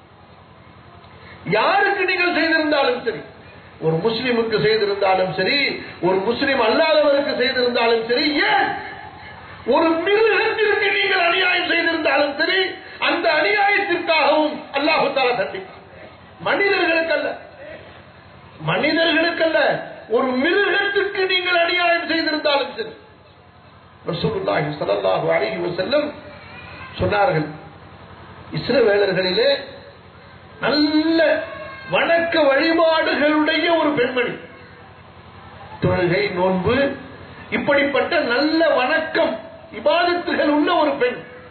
யாருக்கு நீங்கள் செய்திருந்தாலும் சரி ஒரு முஸ்லிமுக்கு செய்திருந்தாலும் சரி ஒரு முஸ்லிம் அல்லாதவருக்கு செய்திருந்தாலும் சரி ஏன் ஒரு மிருகத்திற்கு நீங்கள் அநியாயம் செய்திருந்தாலும் சரி அந்த அநியாயத்திற்காகவும் அல்லாஹு தாலா தண்டிப்பார் மனிதர்களுக்கு அல்ல மனிதர்களுக்கல்ல ஒரு மிருகத்துக்கு நீங்கள் அநியாயம் செய்திருந்தாலும் சரி ரசூலுல்லாஹி ஸல்லல்லாஹு அலைஹி வஸல்லம் சொன்னார்கள் இஸ்ரவேலர்களிலே நல்ல வணக்க வழிபாடுகளுடைய ஒரு பெண்மணி தொழுகை நோன்பு இப்படிப்பட்ட நல்ல வணக்கம் இபாதத்துகள் உள்ள ஒரு பெண்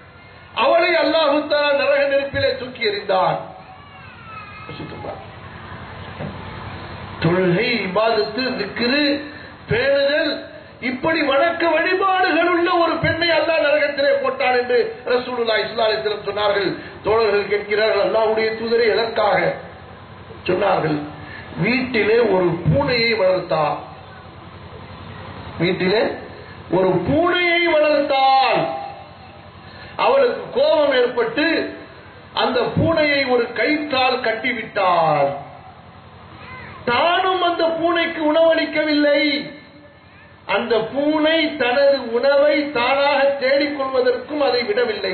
அவளை அல்லாஹு தாலா நரக நெருப்பிலே தூக்கி எறிந்தான் யோசித்துப்பார். தொழுகை இபாதத்து திக்ரு பேணுதல் இப்படி வணக்க வழிபாடுகள் உள்ள ஒரு பெண்ணை அல்லாஹ் நரகத்திலே போட்டான் என்று ரசூலுல்லாஹி ஸல்லல்லாஹு அலைஹி வஸல்லம் சொன்னார்கள் தோழர்கள் கேட்கிறார்கள் அல்லாஹ்வுடைய தூதரை எதற்காக சொன்னார்கள் வீட்டிலே ஒரு பூனையை வளர்த்தார் வீட்டிலே ஒரு பூனையை வளர்த்தால் அவளுக்கு கோபம் ஏற்பட்டு அந்த பூனையை ஒரு கயிற்றால் கட்டிவிட்டாள் தானும் அந்த பூனைக்கு உணவளிக்கவில்லை அந்த பூனை தனது உணவை தானாக தேடிக்கொள்வதற்கும் அதை விடவில்லை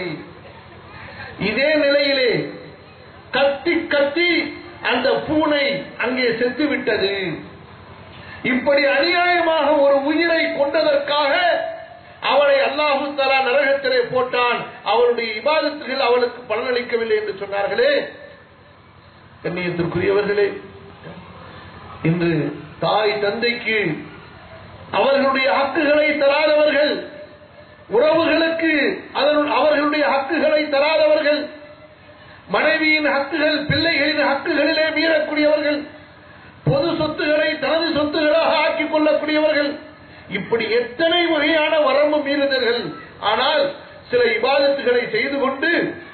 இதே நிலையிலே கத்தி கத்தி அந்த பூனை அங்கே செத்து விட்டது இப்படி அநியாயமாக ஒரு உயிரை கொண்டதற்காக அவளை அல்லாஹு தலா நரகத்திலே போட்டான் அவளுடைய இபாதத்துகள் அவளுக்கு பலனளிக்கவில்லை என்று சொன்னார்களே கண்ணியத்திற்குரியவர்களே இன்று தாய் தந்தைக்கு அவர்களுடைய ஹக்குகளை தராதவர்கள் உறவுகளுக்கு அதன் அவர்களுடைய ஹக்குகளை தராதவர்கள் மனைவியின் ஹக்குகள் பிள்ளைகளின் ஹக்குகளிலே மீறக்கூடியவர்கள் பொது சொத்துக்களை தனது சொத்துகளாக ஆக்கிக் கொள்ளக்கூடியவர்கள் இப்படி எத்தனை வகையான வரம்பு மீறுதல்கள் ஆனால் சில இபாதத்துகளை செய்து கொண்டு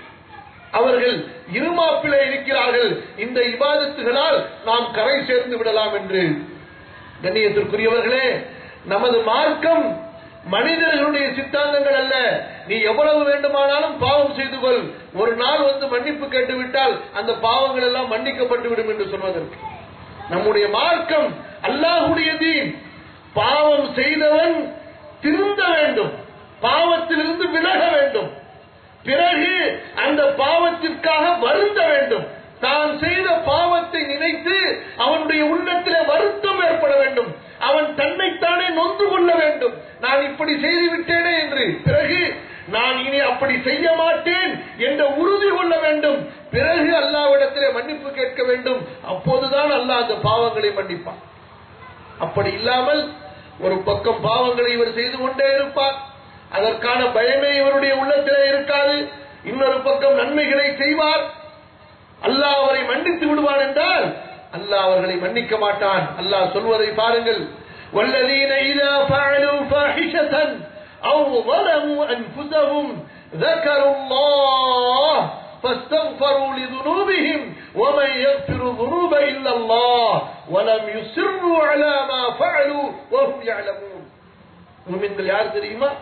அவர்கள் இருமாப்பிலே இருக்கிறார்கள் இந்த இபாதத்துகளால் நாம் கரை சேர்ந்து விடலாம் என்று கண்ணியத்திற்குரியவர்களே நமது மார்க்கம் மனிதர்களுடைய சித்தாந்தங்கள் அல்ல நீ எவ்வளவு வேண்டுமானாலும் பாவம் செய்து கொள் ஒரு நாள் வந்து மன்னிப்பு கேட்டுவிட்டால் அந்த பாவங்கள் எல்லாம் மன்னிக்கப்பட்டு விடும் என்று சொல்வதற்கு நம்முடைய மார்க்கம் அல்லாஹுடைய தீன் பாவம் செய்தவன் திருந்த வேண்டும் பாவத்திலிருந்து விலக வேண்டும் பிறகு அந்த பாவத்திற்காக வருந்த வேண்டும் தான் செய்த பாவத்தை நினைத்து அவனுடைய உள்ளத்திலே வருத்தம் ஏற்பட வேண்டும் அவன் தன்னைத்தானே நொந்து கொள்ள வேண்டும் நான் இப்படி செய்து விட்டேனே என்று பிறகு நான் இனி அப்படி செய்ய மாட்டேன் என்ற உறுதி கொள்ள வேண்டும் பிறகு அல்லாவிடத்திலே மன்னிப்பு கேட்க வேண்டும் அப்போதுதான் அல்லாஹ் அந்த பாவங்களை மன்னிப்பான் அப்படி இல்லாமல் ஒரு பக்கம் பாவங்களை இவர் செய்து கொண்டே இருப்பார் அதற்கான பயமே இவருடைய உள்ளத்திலே இருக்காது இன்னொரு பக்கம் நன்மைகளை செய்வார் அல்லாஹ் அவரை மன்னித்து விடுவான் என்றால் அல்லாஹ் அவர்களை மன்னிக்க மாட்டான் அல்லாஹ் சொல்வதை பாருங்கள் والذين إذا فعلوا فاحشة أو ظلموا أنفسهم ذكروا الله فاستغفروا لذنوبهم ومن يغفر الذنوب إلا الله ولم يصروا على ما فعلوا وهم يعلمون முமின்கள் யார் தெரியுமா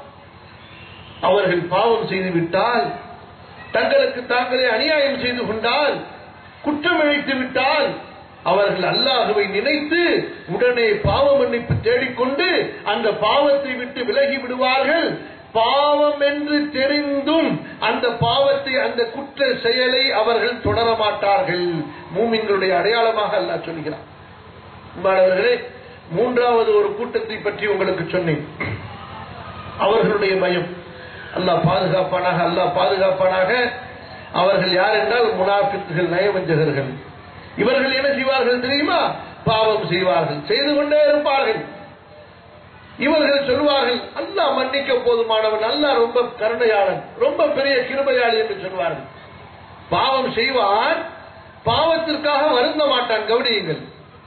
அவர்கள் பாவம் செய்து விட்டால் தங்களுக்கு தாங்களே அநியாயம் செய்து கொண்டால் குற்றம் இழைத்து விட்டால் அவர்கள் அல்லாஹுவை நினைத்து உடனே பாவ மன்னிப்பு தேடிக்கொண்டு அந்த பாவத்தை விட்டு விலகி விடுவார்கள் பாவம் என்று தெரிந்தும் அந்த பாவத்தை அந்த குற்ற செயலை அவர்கள் தொடர மாட்டார்கள் மூமின்களுடைய அடையாளமாக அல்லாஹ் சொல்கிறார் அன்பானவர்களே மூன்றாவது ஒரு கூட்டத்தை பற்றி உங்களுக்கு சொன்னேன் அவர்களுடைய பயம் அல்லாஹ் பாதுகாப்பானாக அல்லாஹ் பாதுகாப்பானாக அவர்கள் யார் என்றால் முனாஃபிக்குகள் நயவஞ்சகர்கள் இவர்கள் என்ன செய்வார்கள் தெரியுமா பாவம் செய்வார்கள் செய்து கொண்டே இருப்பார்கள் இவர்கள் சொல்வார்கள் அல்லாஹ் மன்னிக்க போதுமானவன் அல்லாஹ் ரொம்ப கருணையாளன் ரொம்ப பெரிய கிருபையாளி என்று சொல்வார்கள் பாவம் செய்வான் பாவத்திற்காக வருந்த மாட்டான் கவனியுங்கள்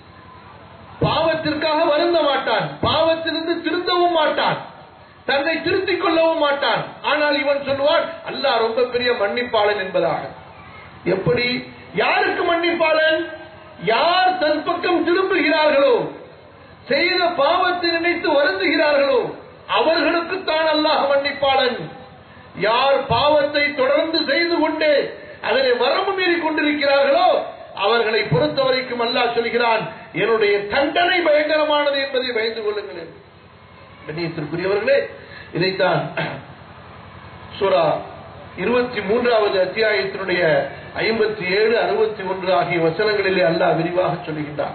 பாவத்திற்காக வருந்த மாட்டான் பாவத்திலிருந்து திருந்தவும் மாட்டான் தன்னை திருத்திக் கொள்ளவும் மாட்டான் ஆனால் இவன் சொல்லுவான் அல்லாஹ் ரொம்ப பெரிய மன்னிப்பாளன் என்பதாக எப்படி யாருக்கு மன்னிப்பாளன் யார் தன் பக்கம் திரும்புகிறார்களோ செய்த பாவத்தை நினைத்து வருந்துகிறார்களோ அவர்களுக்கு தான் அல்லாஹ் மன்னிப்பாளன் யார் பாவத்தை தொடர்ந்து செய்து கொண்டே அதனை வரம்பு மீறி கொண்டிருக்கிறார்களோ அவர்களை பொறுத்த வரைக்கும் அல்லாஹ் சொல்கிறான் என்னுடைய தண்டனை பயங்கரமானது என்பதை பயந்து கொள்ளுங்கள் என்று. கண்ணியத்திற்குரியவர்களே இதைத்தான் சூரா இருபத்தி மூன்றாவது அத்தியாயத்தினுடைய ஐம்பத்தி ஏழு அறுபத்தி ஒன்று ஆகிய வசனங்களிலே அல்லாஹ் விரிவாக சொல்லுகின்றார்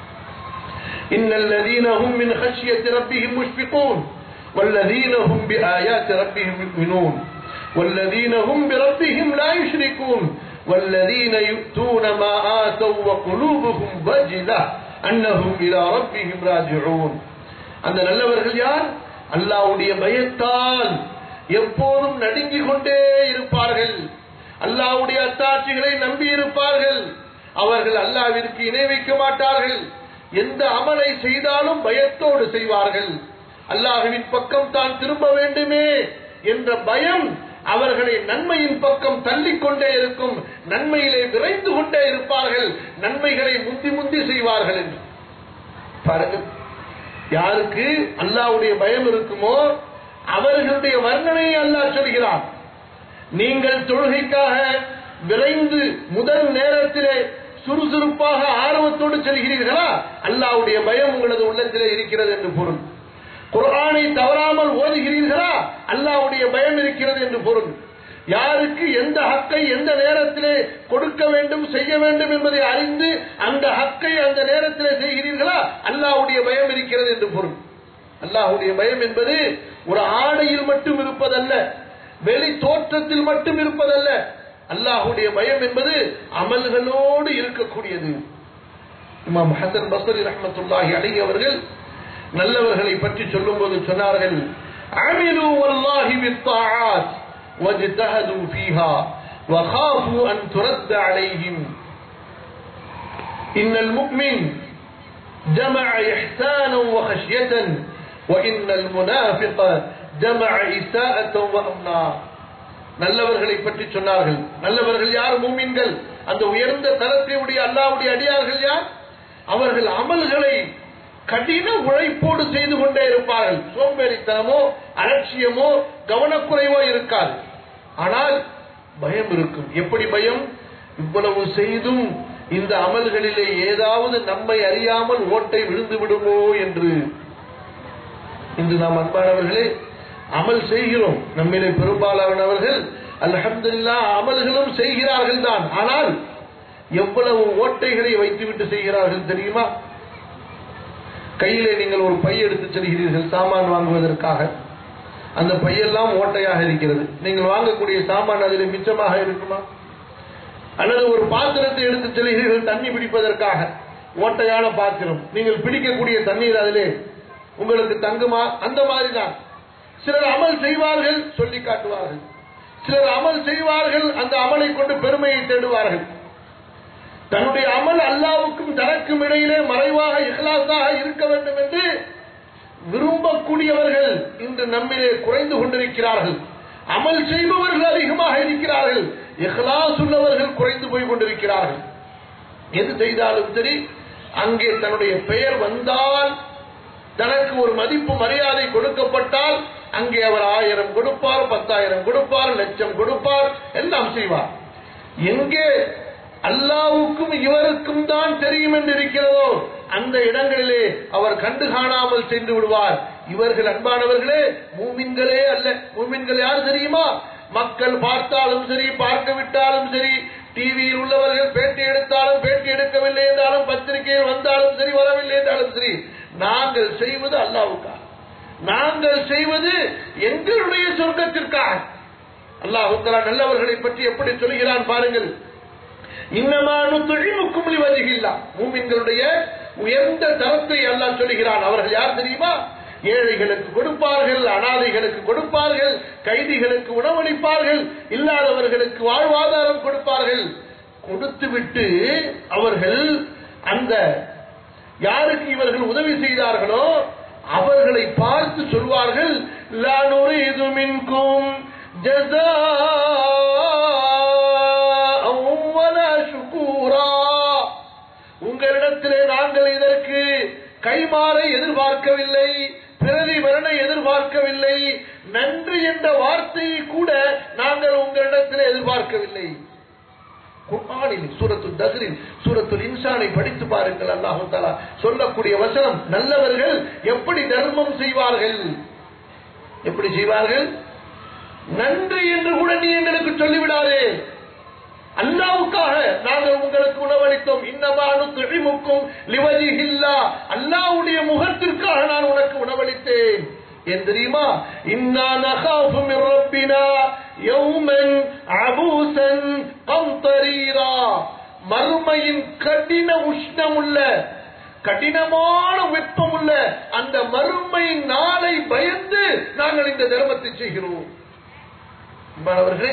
إن الذين هم من خشية ربهم مشفقون والذين هم بآيات ربهم يؤمنون والذين هم بربهم لا يشركون والذين يؤتون ما آتوا وقلوبهم وجلة أنهم إلى ربهم راجعون அந்த நல்லவர்கள் யார் அல்லாஹ்வுடைய பயத்தால் எப்போதும் நடுங்கிக் கொண்டே இருப்பார்கள் அல்லாஹ்வுடைய அத்தாட்சிகளை நம்பி இருப்பார்கள் அவர்கள் அல்லாஹ்விற்கு இணை வைக்க மாட்டார்கள் எந்த அமலை செய்தாலும் பயத்தோடு செய்வார்கள் அல்லாஹுவின் பக்கம் தான் திரும்ப வேண்டுமே என்ற பயம் அவர்களை நன்மையின் பக்கம் தள்ளிக் கொண்டே இருக்கும் நன்மையிலே விரைந்து கொண்டே இருப்பார்கள் நன்மைகளை முந்தி முந்தி செய்வார்கள் என்று பாருங்கள் யாருக்கு அல்லாஹ்வுடைய பயம் இருக்குமோ அவர்களுடைய வர்ணனையை அல்லாஹ் சொல்கிறான் நீங்கள் தொழுகைக்காக விரைந்து முதல் நேரத்திலே சுறுசுறுப்பாக ஆர்வத்தோடு செல்கிறீர்களா அல்லாஹ்வுடைய பயம் உங்களது உள்ளத்திலே இருக்கிறது என்று பொருள் குர்ஆனை தவறாமல் ஓதுகிறீர்களா அல்லாஹ்வுடைய பயம் இருக்கிறது என்று பொருள் யாருக்கு எந்த ஹக்கை எந்த நேரத்திலே கொடுக்க வேண்டும் செய்ய வேண்டும் என்பதை அறிந்து அந்த ஹக்கை அந்த நேரத்திலே செய்கிறீர்களா அல்லாஹ்வுடைய பயம் இருக்கிறது என்று பொருள் அல்லாஹ்வுடைய பயம் என்பது ஒரு ஆடையில் மட்டும் இருப்பதல்ல வெளி தோற்றத்தில் மட்டும் இருப்பதல்ல அல்லாஹ்வுடைய பயம் என்பது அமல்களோடு இருக்கக்கூடியது இமாம் ஹசன் பஸ்ரி ரஹ்மத்துல்லாஹி அலைஹி அவர்கள் நல்லவர்களை பற்றி சொல்லும்போது சொன்னார்கள் அமிலு வல்லாஹி பித்தாஆத் واجتهدوا فيها وخافوا أن ترد عليهم إن المؤمن جمع إحسانا وخشية وإن المنافق جمع إساءة وأمنا நல்லவர்களை பற்றி சொன்னார்கள் நல்லவர்கள் யார் மூமின்கள் அந்த உயர்ந்த தரத்தை உடைய அல்லாவுடைய அடியார்கள் யார் அவர்கள் அமல்களை கடின உழைப்போடு செய்து கொண்டே இருப்பார்கள் சோம்பேறித்தனமோ அலட்சியமோ கவனக்குறைவோ இருக்காது ஆனால் பயம் இருக்கும் எப்படி பயம் இவ்வளவு செய்தும் இந்த அமல்களிலே ஏதாவது நம்மை அறியாமல் ஓட்டை விழுந்து விடுமோ என்று இன்று நாம் அன்பானவர்களே அமல் செய்கிறோம் நம்மிலே பெரும்பாலானவர்கள் அல்ஹம்துலில்லா அமல்களும் செய்கிறார்கள் தான் ஆனால் எவ்வளவு ஓட்டைகளை வைத்துவிட்டு செய்கிறார்கள் தெரியுமா கையிலே நீங்கள் ஒரு பை எடுத்து செல்கிறீர்கள் சாமான் வாங்குவதற்காக அந்த பையெல்லாம் ஓட்டையாக இருக்கிறது நீங்கள் வாங்கக்கூடிய சாமான் அதில் மிச்சமாக இருக்குமா அல்லது ஒரு பாத்திரத்தை எடுத்து செல்கிறீர்கள் தண்ணி பிடிப்பதற்காக ஓட்டையான பாத்திரம் நீங்கள் பிடிக்கக்கூடிய தண்ணீர் அதிலே உங்களுக்கு தங்குமா அந்த மாதிரி தான் சிலர் அமல் செய்வார்கள் சொல்லி காட்டுவார்கள் சிலர் அமல் செய்வார்கள் அந்த அமலை கொண்டு பெருமையை தேடுவார்கள் தன்னுடைய அமல் அல்லாவுக்கும் தனக்கும் இடையிலே மறைவாக இஹ்லாஸாக இருக்க வேண்டும் என்று விரும்பக்கூடியவர்கள் இன்று நம்மிலே குறைந்து கொண்டிருக்கிறார்கள் அமல் செய்பவர்கள் அதிகமாக இருக்கிறார்கள் இஹ்லாஸ் உள்ளவர்கள் குறைந்து போய் கொண்டிருக்கிறார்கள் எது செய்தாலும் சரி அங்கே தன்னுடைய பெயர் வந்தால் தனக்கு ஒரு மதிப்பு மரியாதை கொடுக்கப்பட்டால் அங்கே அவர் ஆயிரம் கொடுப்பார் பத்தாயிரம் கொடுப்பார் லட்சம் கொடுப்பார் எல்லாம் செய்வார் எங்கே அல்லாவுக்கும் இவருக்கும் தான் தெரியும் என்று இருக்கிறதோ அந்த இடங்களிலே அவர் கண்டு காணாமல் சென்று விடுவார் இவர்கள் அன்பானவர்களே மூமின்களே அல்ல மூமின்கள் யார் தெரியுமா மக்கள் பார்த்தாலும் சரி பார்க்க விட்டாலும் சரி டிவியில் உள்ளவர்கள் பேட்டி எடுத்தாலும் பேட்டி எடுக்கவில்லை என்றாலும் பத்திரிகையில் வந்தாலும் சரி வரவில்லை என்றாலும் சரி நாங்கள் செய்வது அல்லாவுக்காக நாங்கள் செய்வது எங்களுடைய சொர்க்கத்திற்காக அல்லாஹ் நல்லவர்களை பற்றி எப்படி சொல்கிறான் பாருங்கள் இன்னமானு தொழில்முக்கும் வதிகில்லா மூமின்களுடைய உயர்ந்த தரத்தை அல்லாஹ் சொல்லுகிறான் அவர்கள் யார் தெரியுமா ஏழைகளுக்கு கொடுப்பார்கள் அனாதைகளுக்கு கொடுப்பார்கள் கைதிகளுக்கு உணவளிப்பார்கள் இல்லாதவர்களுக்கு வாழ்வாதாரம் கொடுப்பார்கள் கொடுத்துவிட்டு அவர்கள் அந்த யாருக்கு இவர்கள் உதவி செய்தார்களோ அவர்களை பார்த்து சொல்வார்கள் லானுரிது மின்கும் உங்களிடத்திலே நாங்கள் இதற்கு கைமாறை எதிர்பார்க்கவில்லை பிரதிபலனை எதிர்பார்க்கவில்லை நன்றி என்ற வார்த்தையை கூட நாங்கள் உங்களிடத்தில் எதிர்பார்க்கவில்லை குர்ஆனில் சூரத்து தஹ்ரில் சூரத்துல் இன்சானை படித்து பாருங்கள் அல்லாஹு தஆலா சொல்லக்கூடிய வசனம் நல்லவர்கள் எப்படி தர்மம் செய்வார்கள் எப்படி செய்வார்கள் நன்றி என்று கூட நீ எங்களுக்கு சொல்லிவிடாதே அல்லாவுக்காக நாங்கள் உங்களுக்கு உணவளித்தோம் இன்னமானு துழிமுக்கும் லிவஜிஹில்லா அல்லாவுடைய முகத்திற்காக நான் உனக்கு உணவளித்தேன் ஏன் தெரியுமா இன்னா நகாஃபு மின் ரப்பினா யௌமன் அபூசன் கம்தரீரா மறுமையின் கடின உஷ்ணமுள்ள கடினமான வெப்பமுள்ள அந்த மறுமை நாளை பயந்து நாங்கள் இந்த தர்மத்தை செய்கிறோம் அன்பானவர்களே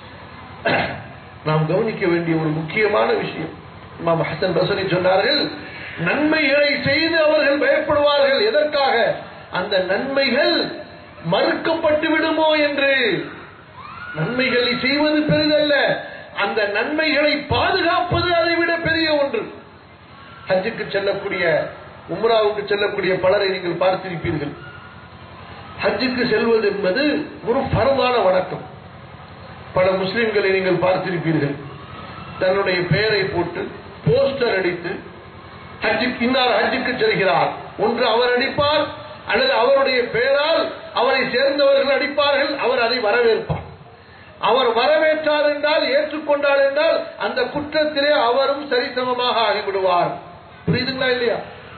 நாம் கவனிக்க வேண்டிய ஒரு முக்கியமான விஷயம் இமாம் ஹசன் பசரி சொன்னார்கள் நன்மைகளை செய்து அவர்கள் பயப்படுவார்கள் எதற்காக அந்த நன்மைகள் மறுக்கப்பட்டு விடுமோ என்று நன்மைகளை செய்வது பெரிதல்ல அந்த நன்மைகளை பாதுகாப்பது அதை விட பெரிய ஒன்று ஹஜ்ஜுக்கு செல்லக்கூடிய உம்ராவுக்கு செல்லக்கூடிய பலரை நீங்கள் பார்த்திருப்பீர்கள் ஹஜ்ஜுக்கு செல்வது என்பது ஒரு பரவான வணக்கம் பல முஸ்லிம்களை நீங்கள் பார்த்திருப்பீர்கள் தன்னுடைய பெயரை போட்டு போஸ்டர் அடித்து ஹஜ்ஜுக்கு இன்னார் ஹஜ்ஜுக்கு செல்கிறார் ஒன்று அவர் அடிப்பார் அல்லது அவருடைய பெயரால் அவரை சேர்ந்தவர்கள் அடிப்பார்கள் அவர் அதை வரவேற்பார் அவர் வரவேற்றார் என்றால் ஏற்றுக்கொண்டார் என்றால் அந்த குற்றத்திலே அவரும் சரிசமமாக ஆகிவிடுவார் புரியுதுங்களா இல்லையா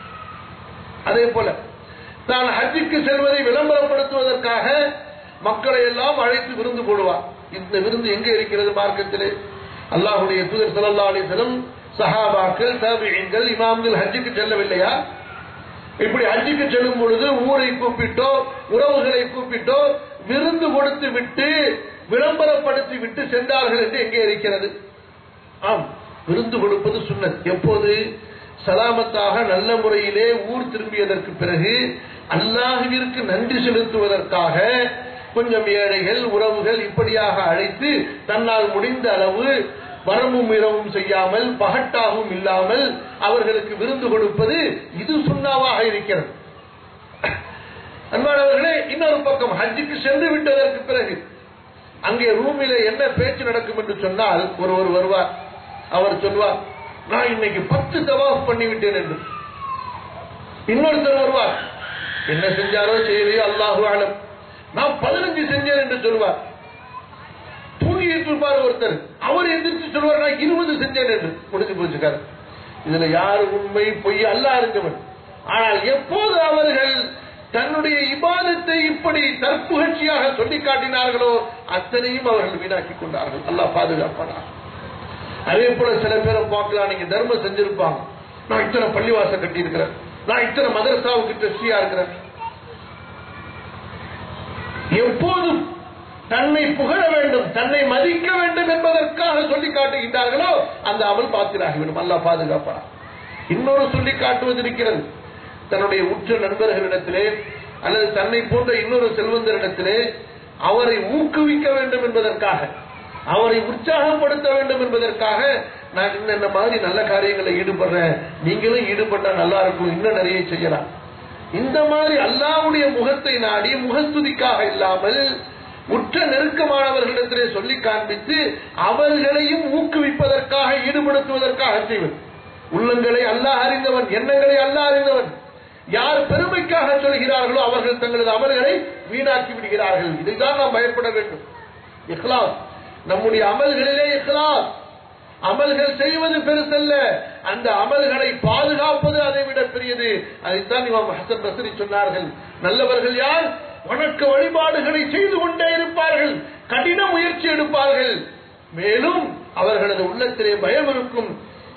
அதே போல நான் ஹஜ்ஜுக்கு செல்வதை விளம்பரப்படுத்துவதற்காக மக்களை எல்லாம் அழைத்து விருந்து போடுவார் இந்த விருந்து எங்கே இருக்கிறது மார்க்கத்திலே அல்லாஹுடைய தூதர் ஸல்லல்லாஹு அலைஹி வஸல்லம் சஹாபாக்கள் தாபிஈன்கள் இமாம்கள் ஹஜ்ஜுக்கு செல்லவில்லையா இப்படி ஹஜ்ஜுக்கு செல்லும் பொழுது ஊரை கூப்பிட்டோ உறவுகளை கூப்பிட்டோ விருந்து கொடுத்து விட்டு விளம்பரப்படுத்தி விட்டு சென்றார்கள் என்று எங்கே இருக்கிறது ஆம் விருந்து கொடுப்பது சுன்னத் எப்போது சலாமத்தாக நல்ல முறையிலே ஊர் திரும்பியதற்கு பிறகு அல்லாஹுவிற்கு நன்றி செலுத்துவதற்காக கொஞ்சம் ஏழைகள் உறவுகள் இப்படியாக அழைத்து தன்னால் முடிந்த அளவு வரமும் இரவும் செய்யாமல் பகட்டாகவும் இல்லாமல் அவர்களுக்கு விருந்து கொடுப்பது இது சுண்ணாவாக இருக்கிறது அன்பானவர்களே இன்னொரு பக்கம் ஹஜ்ஜுக்கு சென்று விட்டதற்கு பிறகு அங்கே ரூமிலே என்ன பேச்சு நடக்கும் என்று சொன்னால் ஒருவர் வருவார் அவர் சொல்வார் நான் இன்னைக்கு பத்து தவாஃப் பண்ணிவிட்டேன் என்று இன்னொருத்தர் வருவார் என்ன செஞ்சாரோ செய்யலையோ அல்லாஹு ஆலம் நான் பதினஞ்சு செஞ்சேன் என்று சொல்வார் தூங்கிட்டு இருப்பார் ஒருத்தர் அவர் எந்திரிச்சு சொல்வார் நான் இருபது செஞ்சேன் என்று முடிஞ்சு போச்சுக்காரு இதுல யாரு உண்மை பொய் அல்ல அறிந்தவன் ஆனால் எப்போது அவர்கள் தன்னுடைய இபாதத்தை இப்படி தற்புகழ்ச்சியாக சொல்லி காட்டினார்களோ அத்தனையும் அவர்கள் வீணாக்கி கொண்டார்கள் அல்லாஹ் பாதுகாப்பானா அதே போல சில பேரை பார்க்கலாம் நீங்க தர்மம் செஞ்சிருப்பாங்க நான் இத்தனை பள்ளிவாசல் கட்டி இருக்கிறேன் நான் இத்தனை மதரசாவுக்கு ட்ரஸ்டியா இருக்கிறேன் எப்போதும் தன்னை புகழ வேண்டும் தன்னை மதிக்க வேண்டும் என்பதற்காக சொல்லி காட்டுகின்றார்களோ அந்த அமல் பாத்திராகிவிடும் அல்லா பாதுகாப்பானா இன்னொரு சொல்லி காட்டுவது இருக்கிறது தன்னுடைய உற்ற நண்பர்களிடத்திலே அல்லது தன்னை போன்ற இன்னொரு செல்வந்தரிடத்திலே அவரை ஊக்குவிக்க வேண்டும் என்பதற்காக அவரை உற்சாகப்படுத்த வேண்டும் என்பதற்காக நான் இன்னென்ன மாதிரி நல்ல காரியங்களை ஈடுபடுறேன் நீங்களும் ஈடுபட்டா நல்லா இருக்கும் இன்னும் நிறைய செய்யலாம் இந்த மாதிரி அல்லாவுடைய முகத்தை நாடி முகஸ்துதிக்காக இல்லாமல் உற்ற நெருக்கமானவர்களிடத்திலே சொல்லி காண்பித்து அவர்களையும் ஊக்குவிப்பதற்காக ஈடுபடுத்துவதற்காக செய்வது உள்ளங்களை அல்லாஹ் அறிந்தவன் எண்ணங்களை அல்லாஹ் அறிந்தவன் யார் பெருமைக்காக சொல்கிறார்களோ அவர்கள் தங்களது அமல்களை வீணாக்கி விடுகிறார்கள் இதைத்தான் நாம் பயப்பட வேண்டும் இஹ்லாஸ் நம்முடைய அமல்களிலே இஹ்லாஸ் அமல்கள் செய்வது பெருசல்ல அந்த அமல்களை பாதுகாப்பது அதை விட பெரியது அதைத்தான் இமாம் ஹசன் பசரி சொன்னார்கள் நல்லவர்கள் யார் வணக்க வழிபாடுகளை செய்து கொண்டே இருப்பார்கள் கடின முயற்சி எடுப்பார்கள் மேலும் அவர்களது உள்ளத்திலே பயம் இருக்கும்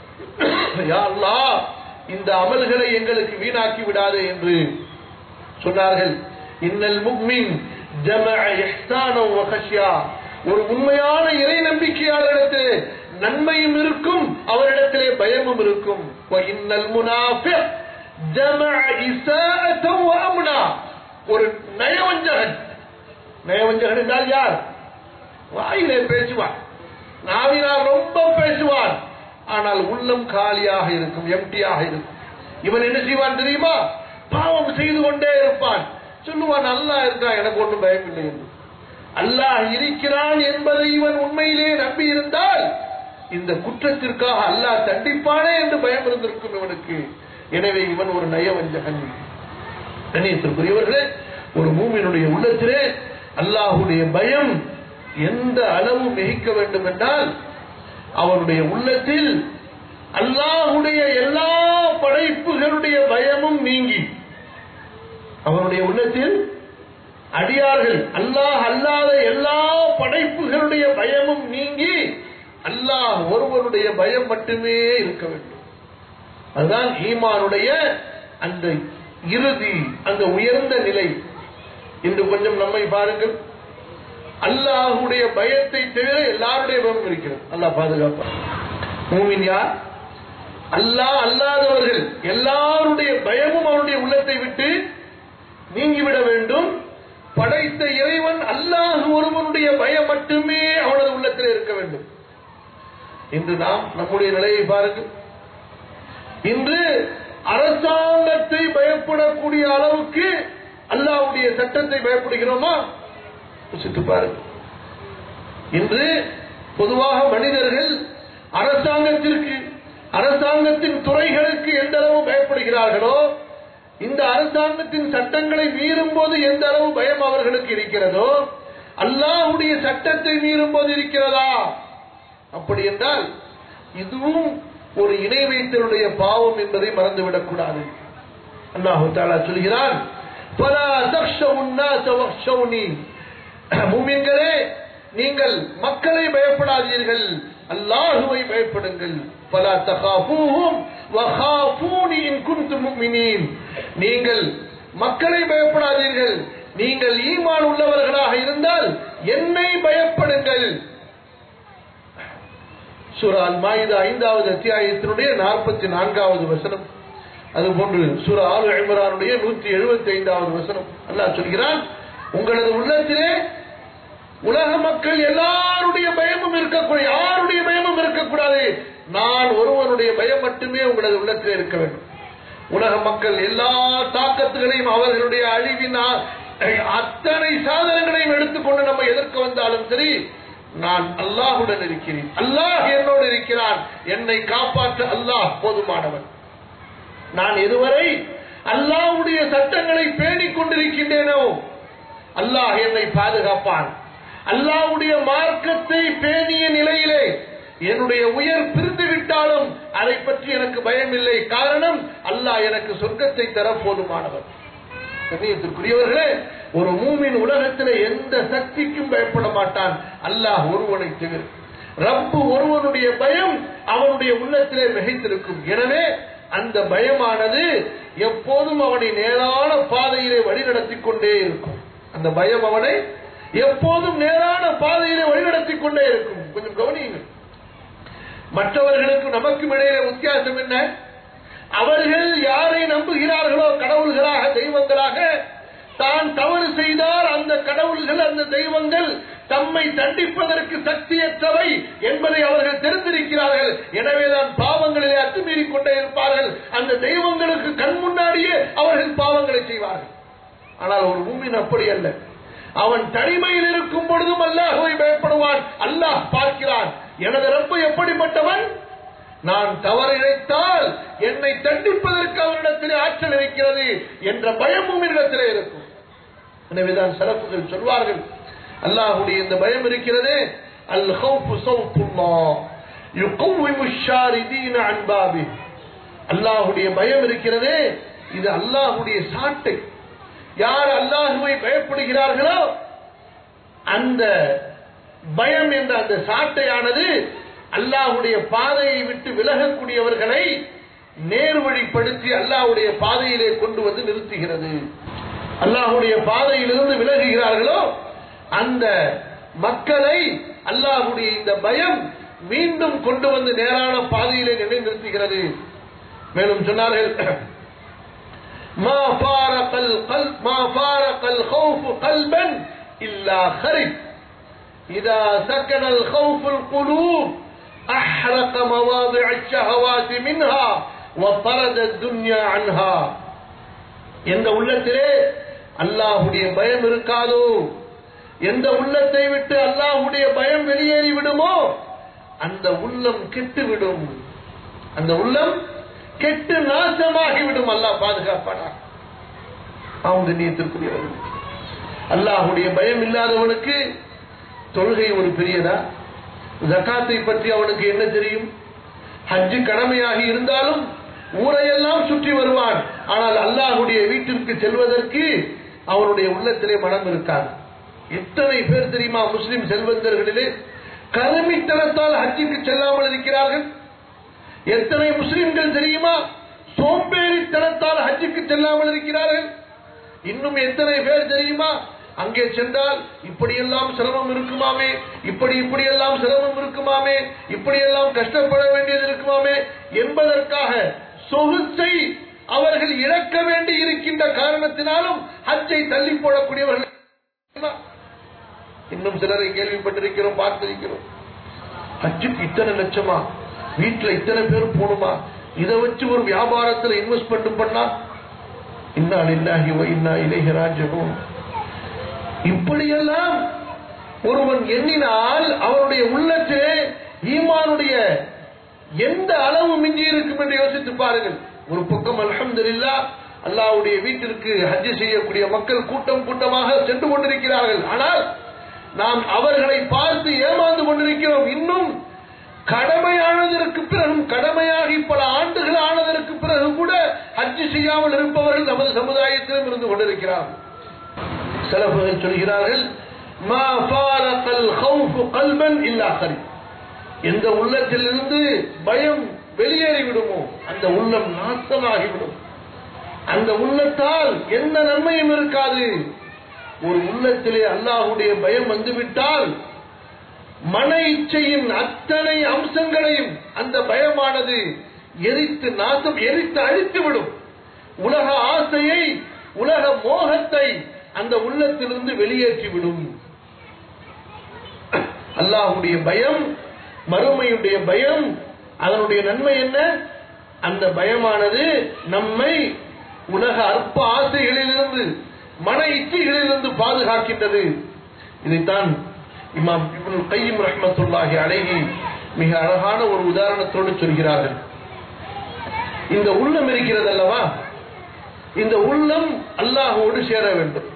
யா அல்லாஹ் இந்த அமல்களை எங்களுக்கு வீணாக்கி விடாதே என்று சொன்னார்கள் இன்னல் முக்மின் ஜமஅ இஹ்சானம் வ கஷ்யா ஒரு உண்மையான இறை நம்பிக்கையாளரிடத்திலே நன்மையும் இருக்கும் அவரிடத்திலே பயமும் இருக்கும் வ இன்னல் முனாஃபிக் ஜமஅ இசாஅத்தம் வ அம்னா ஒரு நயவஞ்சகன் நயவஞ்சகன் என்றால் யார் வாயிலே பேசுவான் நாவினால் ரொம்ப பேசுவான் ஆனால் உள்ளம் காலியாக இருக்கும் எம்டியாக இருக்கும் இவன் என்ன செய்வான் தெரியுமா பாவம் செய்து கொண்டே இருப்பான் சொல்லுவான் அல்லாஹ் இருக்கான் எனக்கு ஒன்றும் பயம் இல்லை என்று அல்லாஹ் இருக்கிறான் என்பதை இவன் உண்மையிலே நம்பி இருந்தால் இந்த குற்றத்திற்காக அல்லாஹ் தண்டிப்பானே என்று பயம் இருந்திருக்கும் இவனுக்கு எனவே இவன் ஒரு நயவஞ்சகன் கண்ணியத்திற்குரியவர்களே ஒரு மூமினுடைய உள்ளத்திலே அல்லாஹுடைய பயம் எந்த அளவு மிகிக்க வேண்டும் என்றால் அவனுடைய உள்ளத்தில் அல்லாஹுடைய எல்லா படைப்புகளுடைய பயமும் நீங்கி அவனுடைய உள்ளத்தில் அடியார்கள் அல்லாஹ் அல்லாத எல்லா படைப்புகளுடைய பயமும் நீங்கி அல்லாஹ் ஒருவருடைய பயம் மட்டுமே இருக்க வேண்டும் அதுதான் ஈமானுடைய அந்த இறுதி அந்த உயர்ந்த நிலை இன்று கொஞ்சம் நம்மை பாருங்கள் அல்லாஹுடைய பயத்தை தவிர எல்லாருடைய பயமும் இருக்கிறது அல்லாஹ் பாதுகாப்பான் மூமின் யார் அல்லாஹ் அல்லாதவர்கள் எல்லாருடைய பயமும் அவனுடைய உள்ளத்தை விட்டு நீங்கிவிட வேண்டும் படைத்த இறைவன் அல்லாஹ் ஒருவனுடைய பயம் மட்டுமே அவனது உள்ளத்தில் இருக்க வேண்டும் இன்று நாம் நம்முடைய நிலையை பாருங்கள் இன்று அரசாங்கத்தை பயப்படக்கூடிய அளவுக்கு அல்லாஹ்வுடைய சட்டத்தை பயப்படுகிறோமா யோசித்து பாருங்கள் இன்று பொதுவாக மனிதர்கள் அரசாங்கத்திற்கு அரசாங்கத்தின் துறைகளுக்கு எந்த அளவு பயப்படுகிறார்களோ இந்த அரசாங்கத்தின் சட்டங்களை மீறும் போது எந்த அளவு பயம் அவர்களுக்கு இருக்கிறதோ அல்லாஹ்வுடைய சட்டத்தை மீறும் போது இருக்கிறதா அப்படி என்றால் இதுவும் ஒரு இணை வைத்தலுடைய பாவம் என்பதை மறந்துவிடக் கூடாது அல்லாஹு தாலா சொல்கிறான் "ஃபலா தக்ஷவு النَّاسَ وَاخْشَوْنِي." மூமின்களே நீங்கள் மக்களை பயப்படாதீர்கள் அல்லாஹுவை பயப்படுங்கள் பலா தகாஃபூஹும் வகாஃபூனி இன் குன்தும் முஃமினீன் நீங்கள் மக்களை பயப்படாதீர்கள் நீங்கள் ஈமான் உள்ளவர்களாக இருந்தால் என்னை பயப்படுங்கள் சூரா அல் மாயிதா ஐந்தாவது அத்தியாயத்தினுடைய நாற்பத்தி நான்காவது வசனம் அதுபோன்று சூரா ஆலு இம்ரானுடைய நூற்றி எழுபத்தி ஐந்தாவது வசனம் அல்லாஹ் சொல்கிறான் உங்களது உள்ளத்திலே உலக மக்கள் எல்லாருடைய பயமும் இருக்கக்கூடாது யாருடைய பயமும் இருக்கக்கூடாது நான் ஒருவனுடைய பயம் மட்டுமே உங்களது உள்ளத்தில் இருக்க வேண்டும் உலக மக்கள் எல்லா தாக்கத்துகளையும் அவர்களுடைய அழிவின் ஆ- அத்தனை சாதனங்களையும் எடுத்துக்கொண்டு நம்ம எதிர்க்க வந்தாலும் சரி நான் அல்லாஹுடன் இருக்கிறேன் அல்லாஹ் என்னோடு இருக்கிறான் என்னை காப்பாற்ற அல்லாஹ் போதுமானவன் நான் இதுவரை அல்லாஹ்வுடைய சட்டங்களை பேணிக் கொண்டிருக்கின்றேனோ அல்லாஹ் என்னை பாதுகாப்பான் அல்லாஹ்வுடைய மார்க்கத்தை பேணிய நிலையிலே என்னுடைய உயர் பிரிந்து விட்டாலும் அதை பற்றி எனக்கு பயம் இல்லை காரணம் அல்லாஹ் எனக்கு சொர்க்கத்தை தர போதுமானவன் கண்ணியத்திற்குரியவர்களே ஒரு மூமின் உலகத்திலே எந்த சக்திக்கும் பயப்பட மாட்டான் அல்லாஹ் ஒருவனை தவிர ரப்பு ஒருவனுடைய பயம் அவனுடைய உள்ளத்திலே மிகைத்திருக்கும் எனவே அந்த பயமானது எப்போதும் அவனை நேரான பாதையிலே வழிநடத்திக் கொண்டே இருக்கும் அந்த பயம் அவனை எப்போதும் நேரான பாதையிலே வழிநடத்திக் கொண்டே இருக்கும் கொஞ்சம் கவனியுங்கள் மற்றவர்களுக்கு நமக்கும் இடையிலே வித்தியாசம் என்ன அவர்கள் யாரை நம்புகிறார்களோ கடவுள்களாக தெய்வங்களாக தான் தவறு செய்தால் அந்த கடவுள்கள் அந்த தெய்வங்கள் தம்மை தண்டிப்பதற்கு சக்தியற்றவை என்பதை அவர்கள் தெரிந்திருக்கிறார்கள் எனவேதான் பாவங்களிலே அத்துமீறிக் கொண்டே இருப்பார்கள் அந்த தெய்வங்களுக்கு கண் முன்னாடியே அவர்கள் பாவங்களை செய்வார்கள் ஆனால் ஒரு மூமின் அப்படி அல்ல அவன் தனிமையில் இருக்கும் பொழுதும் அல்லாஹுவை பயப்படுவான் அல்லாஹ் பார்க்கிறான் எனது ரப்பு எப்படிப்பட்டவன் நான் தவறிழைத்தால் என்னை தண்டிப்பதற்கு அவரிடத்திலே ஆற்றல் இருக்கிறது என்ற பயமும் இடத்திலே இருக்கும் எனவேதான் சிறப்புகள் சொல்வார்கள் அல்லாஹுடைய இந்த பயம் இருக்கிறதே அல் ஹவுஃபு சௌஃபுல்லாஹ் யுகவ்விமு ஷாரிதீன அன் பாபி அல்லாஹுடைய பயம் இருக்கிறதே இது அல்லாஹுடைய சாட்டை யார் அல்லாஹுவை பயப்படுகிறார்களோ அந்த பயம் என்ற அந்த சாட்டையானது அல்லாஹுடைய பாதையை விட்டு விலகக்கூடியவர்களை நேர்வழிப்படுத்தி அல்லாஹுடைய பாதையிலே கொண்டு வந்து நிறுத்துகிறது அல்லாஹுடைய பாதையிலிருந்து விலகுகிறார்களோ அந்த மக்களை அல்லாஹுடைய இந்த பயம் மீண்டும் கொண்டு வந்து நேரான பாதையிலே நிலைநிறுத்துகிறது மேலும் சொன்னார்கள் ما فارق القلب ما فارق الخوف قلبا إلا خرب إذا سكن الخوف القلوب أحرق مواضع الشهوات منها وطرد الدنيا عنها எந்த உள்ளத்திலே அல்லாஹுடைய பயம் இருக்காதோ எந்த உள்ளத்தை விட்டு அல்லாஹுடைய பயம் வெளியேறி விடுமோ அந்த உள்ளம் கெட்டுவிடும் அந்த உள்ளம் கெட்டு நாசமாகிவிடும் அல்லாஹ் பாதுகாப்பானா அவங்க நீத்திற்குரியவர்கள் அல்லாஹுடைய பயம் இல்லாதவனுக்கு தொழுகை ஒரு பெரியதா ஜக்காத்தை பற்றி அவனுக்கு என்ன தெரியும் ஹஜ்ஜு கடமையாகி இருந்தாலும் ஊரையெல்லாம் சுற்றி வருவான் ஆனால் அல்லாஹுடைய வீட்டிற்கு செல்வதற்கு அவனுடைய உள்ளத்திலே மனம் இருக்காது எத்தனை பேர் தெரியுமா முஸ்லிம் செல்வந்தர்களிலே கருமித்தனத்தால் ஹஜ்ஜுக்கு செல்லாமல் இருக்கிறார்கள் எத்தனை முஸ்லிம்கள் தெரியுமா சோம்பேறித்தனத்தால் ஹஜ்ஜுக்கு செல்லாமல் இருக்கிறார்கள் இன்னும் எத்தனை பேர் தெரியுமா அங்கே சென்றால் இப்படியெல்லாம் சிரமம் இருக்குமாமே இப்படி இப்படியெல்லாம் சிரமம் இருக்குமாமே இப்படியெல்லாம் கஷ்டப்பட வேண்டியது இருக்குமாமே என்பதற்காக சொகுசை அவர்கள் இழக்க வேண்டி இருக்கின்ற காரணத்தினாலும் ஹஜ்ஜை தள்ளி போடக்கூடியவர்கள் இன்னும் சிலரை கேள்விப்பட்டிருக்கிறோம் பார்த்திருக்கிறோம் ஹஜ்ஜுக்கு இத்தனை லட்சமா வீட்டுல இத்தனை பேர் போகணுமா இதை வச்சு ஒரு வியாபாரத்துல இன்வெஸ்ட்மெண்ட் பண்ணா இன்னா இல்லாஹி இன்னா இலேஹி ராஜிஊன் இப்படியெல்லாம் ஒருவன் எண்ணினால் அவனுடைய உள்ளத்திலே ஈமானுடைய எந்த அளவு மிஞ்சி இருக்கும் என்று யோசித்து பாருங்கள் ஒரு பக்கம் அல்ஹம்துலில்லா அல்லாஹ்வுடைய வீட்டிற்கு ஹஜ் செய்யக்கூடிய மக்கள் கூட்டம் கூட்டமாக சென்று கொண்டிருக்கிறார்கள் ஆனால் நாம் அவர்களை பார்த்து ஏமாந்து கொண்டிருக்கிறோம் இன்னும் கடமையானதற்கு பிறகும் கடமையாகி பல ஆண்டுகள் ஆனதற்கு பிறகு கூட ஹஜ் செய்யாமல் இருப்பவர்கள் நமது சமுதாயத்திலும் இருந்து கொண்டிருக்கிறார்கள் சிலபர்கள் சொல்கிறார்கள் மா ஃபாரகல் ஹவுஃபு கல்பன் இல்லா கரி எந்த உள்ளத்திலிருந்து பயம் வெளியேறி விடுமோ அந்த உள்ளம் நாசமாகிவிடும் அந்த உள்ளத்தால் எந்த நன்மையும் இருக்காது ஒரு உள்ளத்திலே அல்லாஹுடைய பயம் வந்துவிட்டால் மன இச்சையின் அத்தனை அம்சங்களையும் அந்த பயமானது எரித்து நாசம் எரித்து அழித்து விடும் உலக ஆசையை உலக மோகத்தை அந்த உள்ளத்திலிருந்து வெளியேற்றிவிடும் அல்லாஹுடைய பயம் மறுமையுடைய பயம் அதனுடைய நன்மை என்ன அந்த பயமானது நம்மை உலக அற்ப ஆசைகளிலிருந்து மன இச்சைகளிலிருந்து பாதுகாக்கின்றது இதைத்தான் இமாம் இப்னு கையும் ரஹ்மத்துல்லாஹி அலைஹி மிக அழகான ஒரு உதாரணத்தோடு சொல்கிறார்கள் இந்த உள்ளம் இருக்கிறது அல்லவா இந்த உள்ளம் அல்லாஹோடு சேர வேண்டும்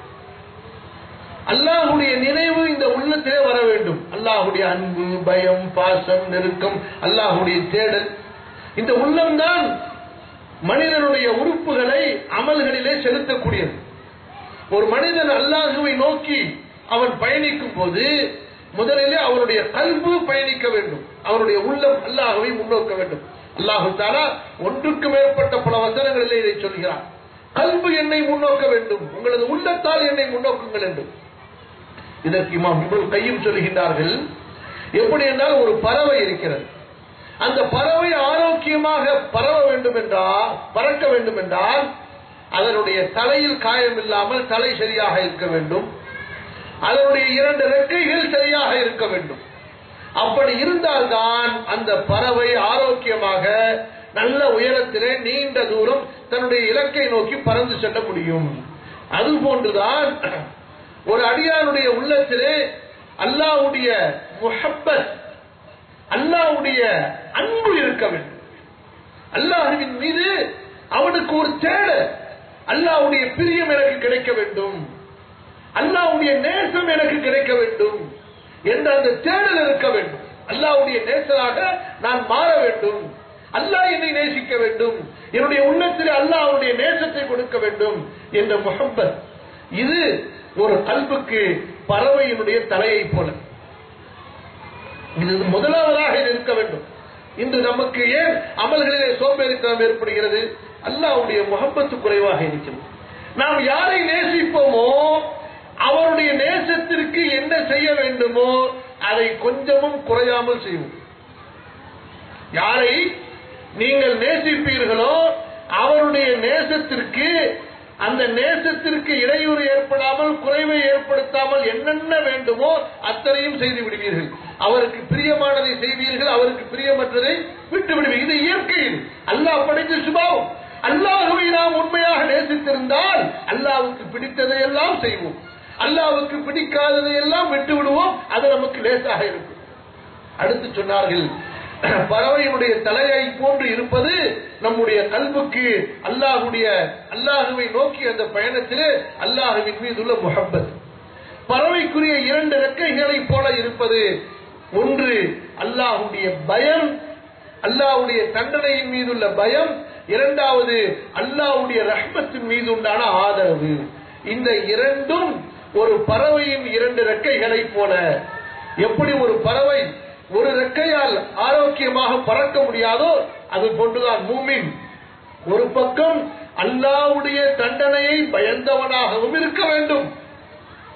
அல்லாஹுடைய நினைவு இந்த உள்ளத்திலே வர வேண்டும் அல்லாஹுடைய அன்பு பயம் பாசம் நெருக்கம் அல்லாஹுடைய தேடல் இந்த உள்ளம்தான் மனிதனுடைய உறுப்புகளை அமல்களிலே செலுத்தக்கூடியது ஒரு மனிதன் அல்லாஹுவை நோக்கி அவன் பயணிக்கும் போது முதலிலே அவருடைய கல்பு பயணிக்க வேண்டும் அவருடைய உள்ளம் அல்லாஹுவை முன்னோக்க வேண்டும் அல்லாஹு தாலா ஒன்றுக்கு மேற்பட்ட பல வசனங்களிலே இதை சொல்கிறார் கல்பு என்னை முன்னோக்க வேண்டும் உங்களது உள்ளத்தால் என்னை முன்னோக்குங்கள் என்று இதற்கு இமாம் இவர்கள் கையும் சொல்கின்றார்கள் எப்படி என்றால் ஒரு பறவை இருக்கிறது அந்த பறவை ஆரோக்கியமாக பரவ வேண்டும் என்றால் பறக்க வேண்டும் என்றால் அதனுடைய தலையில் காயம் இல்லாமல் தலை சரியாக இருக்க வேண்டும் அதனுடைய இரண்டு ரெக்கைகள் சரியாக இருக்க வேண்டும் அப்படி இருந்தால்தான் அந்த பறவை ஆரோக்கியமாக நல்ல உயரத்திலே நீண்ட தூரம் தன்னுடைய இலக்கை நோக்கி பறந்து செல்ல முடியும் அதுபோன்றுதான் ஒரு அடியானுடைய உள்ளத்திலே அல்லாவுடைய முஹப்பத் அல்லாவுடைய அன்பு இருக்க வேண்டும் அல்லாஹுவின் மீது அவனுக்கு ஒரு தேடல் அல்லாவுடைய பிரியம் எனக்கு கிடைக்க வேண்டும் அல்லாவுடைய நேசம் எனக்கு கிடைக்க வேண்டும் என்ற அந்த தேடல் இருக்க வேண்டும் அல்லாவுடைய நேசராக நான் மாற வேண்டும் அல்லாஹ் என்னை நேசிக்க வேண்டும் என்னுடைய உள்ளத்தில் அல்லாஹ்வுடைய நேசத்தை கொடுக்க வேண்டும் என்ற முகப்பத் இது ஒரு கல்புக்கு பறவையினுடைய தலையை போல இது முதலாவதாக இது இருக்க வேண்டும் இன்று நமக்கு ஏன் அமல்களிலே சோம்பேறித்தனம் ஏற்படுகிறது அல்லாஹ்வுடைய முகப்பத்து குறைவாக இருக்கிறது நாம் யாரை நேசிப்போமோ அவருடைய நேசத்திற்கு என்ன செய்ய வேண்டுமோ அதை கொஞ்சமும் குறையாமல் செய்வோம் யாரை நீங்கள் நேசிப்பீர்களோ அவருடைய நேசத்திற்கு அந்த நேசத்திற்கு இடையூறு ஏற்படாமல் குறைவை ஏற்படுத்தாமல் என்னென்ன வேண்டுமோ அத்தனையும் செய்து விடுவீர்கள் அவருக்கு பிரியமானதை செய்வீர்கள் அவருக்கு பிரியமற்றதை விட்டு விடுவீர்கள் இது இயற்கையில் அல்லாஹ் படைத்த சுபாவம் அல்லாஹுவை நாம் உண்மையாக நேசித்திருந்தால் அல்லாவுக்கு பிடித்ததை எல்லாம் செய்வோம் அல்லாவுக்கு பிடிக்காததை எல்லாம் விட்டு விடுவோம் அது நமக்கு லேசாக இருக்கும் அடுத்து சொன்னார்கள் பறவையினுடைய தலையை போன்று இருப்பது நம்முடைய கல்வுக்கு அல்லாஹுடைய அல்லாஹுவை நோக்கி அந்த பயணத்திலே அல்லாஹுவின் மீதுள்ள முகப்பத் பறவைக்குரிய இரண்டு ரெக்கைகளை போல இருப்பது ஒன்று அல்லாஹுடைய பயம் அல்லாஹுடைய தண்டனையின் மீதுள்ள பயம் இரண்டாவது அல்லாஹுடைய ரஹ்மத்தின் மீது உண்டான ஆதரவு இந்த இரண்டும் ஒரு பறவையின் இரண்டு ரெக்கைகளை போல எப்படி ஒரு பறவை ஒரு ரெக்கையால் ஆரோக்கியமாக பறக்க முடியாதோ அது போன்றுதான் மூமின் ஒரு பக்கம் அல்லாவுடைய தண்டனையை பயந்தவனாகவும் இருக்க வேண்டும்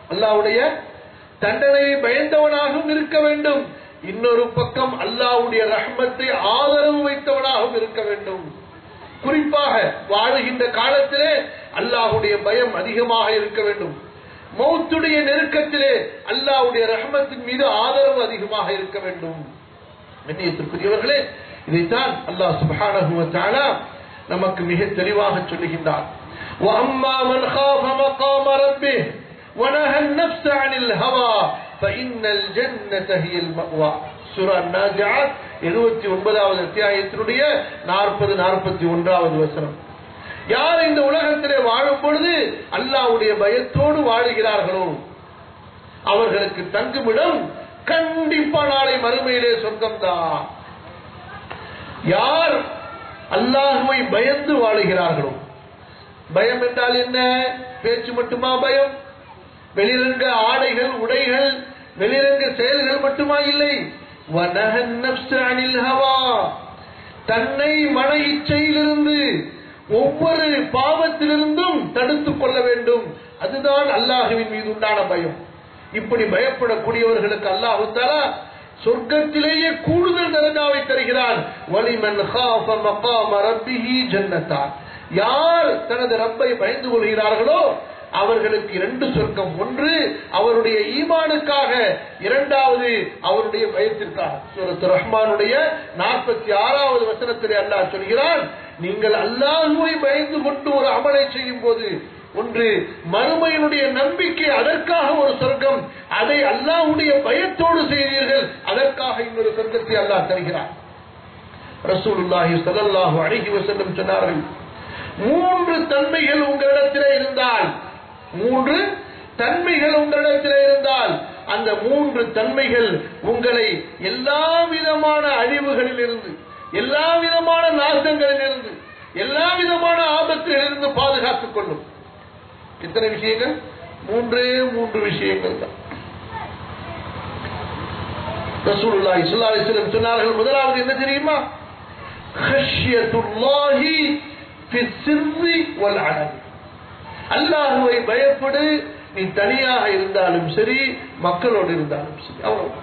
அல்லாஹ்வுடைய தண்டனையை பயந்தவனாகவும் இருக்க வேண்டும் இன்னொரு பக்கம் அல்லாஹ்வுடைய ரஹ்மத்தை ஆதரவு வைத்தவனாகவும் இருக்க வேண்டும் குறிப்பாக வாழுகின்ற காலத்திலே அல்லாஹ்வுடைய பயம் அதிகமாக இருக்க வேண்டும் மௌத்துடைய நெருக்கத்திலே அல்லாஹ்வுடைய ரஹ்மத்தின் மீது ஆதரவு அதிகமாக இருக்க வேண்டும் கண்ணியத்திற்குரியவர்களே இதைத்தான் அல்லாஹ் சுப்ஹானஹு வ தஆலா நமக்கு மிக தெளிவாக சொல்லுகின்றார் وَأَمَّا مَنْ خَافَ مَقَامَ رَبِّهِ وَنَهَى النَّفْسَ عَنِ الْهَوَى فَإِنَّ الْجَنَّةَ هِيَ الْمَأْوَى சூரா நாஜிஆத் 79வது அத்தியாயத்தினுடைய 40 41வது வசனம் யார் இந்த உலகத்திலே வாழும் பொழுது அல்லாஹ்வுடைய பயத்தோடு வாழுகிறார்களோ அவர்களுக்கு தங்குமிடம் கண்டிப்பா நாளை மறுமையிலே சொர்க்கம்தான் யார் அல்லாஹுவை பயந்து வாழுகிறார்களோ பயம் என்றால் என்ன பேச்சு மட்டுமா பயம் வெளிரங்க ஆடைகள் உடைகள் வெளிரங்க செயல்கள் மட்டுமா இல்லை வனஹன் நஃப்ஸ அனில் ஹவா தன்னை மன இச்சையிலிருந்து ஒவ்வொரு பாவத்திலிருந்தும் தடுத்துக் கொள்ள வேண்டும் அதுதான் அல்லாஹுவின் மீது உண்டான பயம் இப்படி பயப்படக்கூடியவர்களுக்கு அல்லாஹு தஆலா சொர்க்கத்திலேயே கூடுதல் தரஜாவை தருகிறான் வலிமன் காஃப மகாம ரப்பிஹி ஜன்னத்தான் யார் தனது ரப்பை பயந்து கொள்கிறார்களோ அவர்களுக்கு இரண்டு சொர்க்கம் ஒன்று அவருடைய ஈமானுக்காக இரண்டாவது அவருடைய பயத்திற்காக சூரத்து ரஹ்மானுடைய நாற்பத்தி ஆறாவது வசனத்திலே அல்லாஹ் சொல்கிறான் நீங்கள் அல்லாஹுவை பயந்து கொண்டு ஒரு அமலை செய்யும் போது ஒன்று மறுமையினுடைய நம்பிக்கை அதற்காக ஒரு சொர்க்கம் அதை அல்லாஹ்வுடைய பயத்தோடு செய்தீர்கள் அதற்காக இன்னொரு சொர்க்கத்தை அல்லாஹ் தருகிறார் ரசூலுல்லாஹி ஸல்லல்லாஹு அலைஹி வஸல்லம் சொன்னார்கள் மூன்று தன்மைகள் உங்களிடத்திலே இருந்தால் மூன்று தன்மைகள் உங்களிடத்திலே இருந்தால் அந்த மூன்று தன்மைகள் உங்களை எல்லா விதமான அழிவுகளில் இருந்து எல்லா விதமான நாசங்களில் இருந்து எல்லா விதமான ஆபத்திலிருந்து பாதுகாத்துக் கொள்ளும் எத்தனை விஷயங்கள் மூன்றே மூன்று விஷயங்கள் தான் ரசூலுல்லாஹி ஸல்லல்லாஹு அலைஹி வஸல்லம் சொன்னார்கள் முதலாவது என்ன தெரியுமா ஹஷ்யத்துல்லாஹி ஃபி சிர்ரி வல் அலனி அல்லாஹ்வை பயப்படு நீ தனியாக இருந்தாலும் சரி மக்களோடு இருந்தாலும் சரி அவ்வளவு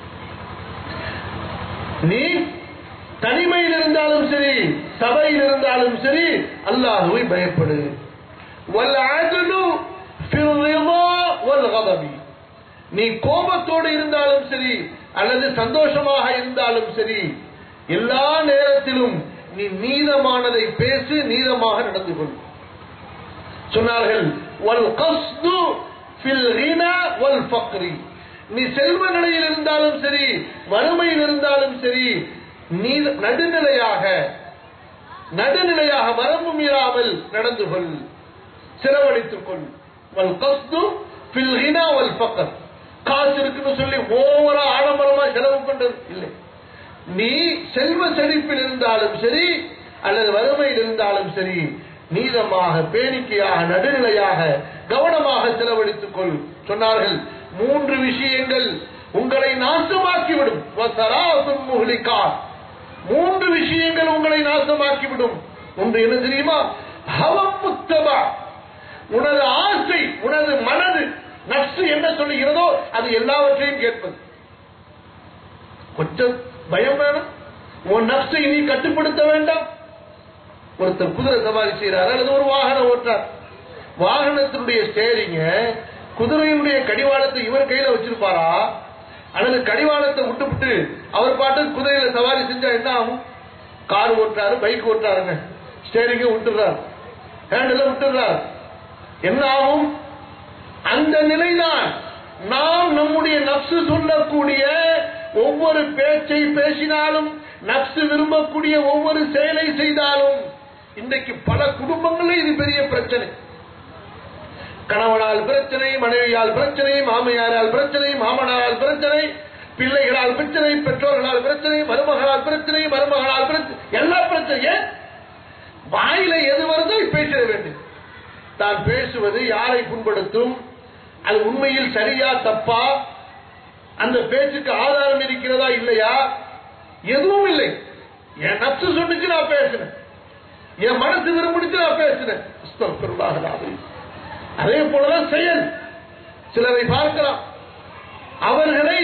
நீ தனிமையில் இருந்தாலும் சரி சபையில் இருந்தாலும் சரி அல்லாஹுவை பயப்படு வல் அஜலு ஃபில் ரிதா வல் கதபி நீ கோபத்தோடு இருந்தாலும் சரி அல்லது சந்தோஷமாக இருந்தாலும் சரி எல்லா நேரத்திலும் நீ நீதமானதை பேசு நீதமாக நடந்து கொள் சொன்னார்கள் வல் கஸ்து ஃபில் கினா வல் ஃபக்ரி நீ செல்வ நிலையில் இருந்தாலும் சரி வறுமையில் இருந்தாலும் சரி நீ நடுநிலையாக நடுநிலையாக வரம்பு மீறாமல் நடந்து கொள் செலவழித்துக் கொள் வல் கஸ்து ஃபில் கினா வல் ஃபக்ர் காசு இருக்குன்னு சொல்லி ஓவரா ஆடம்பரமா செலவு பண்றது இல்லை நீ செல்வ செழிப்பில் இருந்தாலும் சரி அல்லது வறுமையில் இருந்தாலும் சரி நீதமாக பேணிக்கையாக நடுநிலையாக கவனமாக செலவழித்துக் கொள் சொன்னார்கள் மூன்று விஷயங்கள் உங்களை நாசமாக்கிவிடும் வசராசும் முஹ்லிகாத். மூன்று விஷயங்கள் உங்களை நாசமாக்கிவிடும் ஒன்று என்ன தெரியுமா ஹவம் முத்தபா உனது ஆசை உனது மனது நப்சு என்ன சொல்லுகிறதோ அது எல்லாவற்றையும் கேட்பது கொஞ்சம் பயம் வேணும் உன் நப்சை நீ கட்டுப்படுத்த வேண்டாம் ஒருத்தர் குதிரை சவாரி செய்யறாரு அல்லது ஒரு வாகனம் ஓட்டுறார் வாகனத்தினுடைய ஸ்டேரிங்க குதிரையினுடைய கடிவாளத்தை இவர் கையில வச்சிருப்பாரா அல்லது கடிவாளத்தை விட்டுவிட்டு அவர் பாட்டு குதிரையில சவாரி செஞ்சா என்ன ஆகும் கார் ஓட்டுறாரு பைக் ஓட்டுறாருங்க ஸ்டேரிங்க விட்டுறாரு ஹேண்டில் விட்டுறாரு என்ன ஆகும் அந்த நிலைதான் நாம் நம்முடைய நப்சு சொல்லக்கூடிய ஒவ்வொரு பேச்சை பேசினாலும் நப்சு விரும்பக்கூடிய ஒவ்வொரு செயலை செய்தாலும் இன்றைக்கு பல குடும்பங்களில் இது பெரிய பிரச்சனை கணவனால் பிரச்சனை மனைவியால் பிரச்சனை மாமியாரால் பிரச்சனை மாமனாரால் பிரச்சனை பிள்ளைகளால் பிரச்சனை பெற்றோர்களால் பிரச்சனை மருமகளால் பிரச்சனை மருமகளால் பிரச்சனை எல்லா பிரச்சனையும் வாயில எது வருதோ பேசிட வேண்டும் தான் பேசுவது யாரை புண்படுத்தும் அது உண்மையில் சரியா தப்பா அந்த பேச்சுக்கு ஆதாரம் இருக்கிறதா இல்லையா எதுவும் இல்லை என் நப்சு சொன்னிச்சு நான் பேசினேன் என் மனசு விரும்பிச்சு நான் பேசினேன் அஸ்தக்ஃபிருல்லாஹ் அல்-அலீம். அதே போலதான் செயல் சிலரை பார்க்கலாம் அவர்களை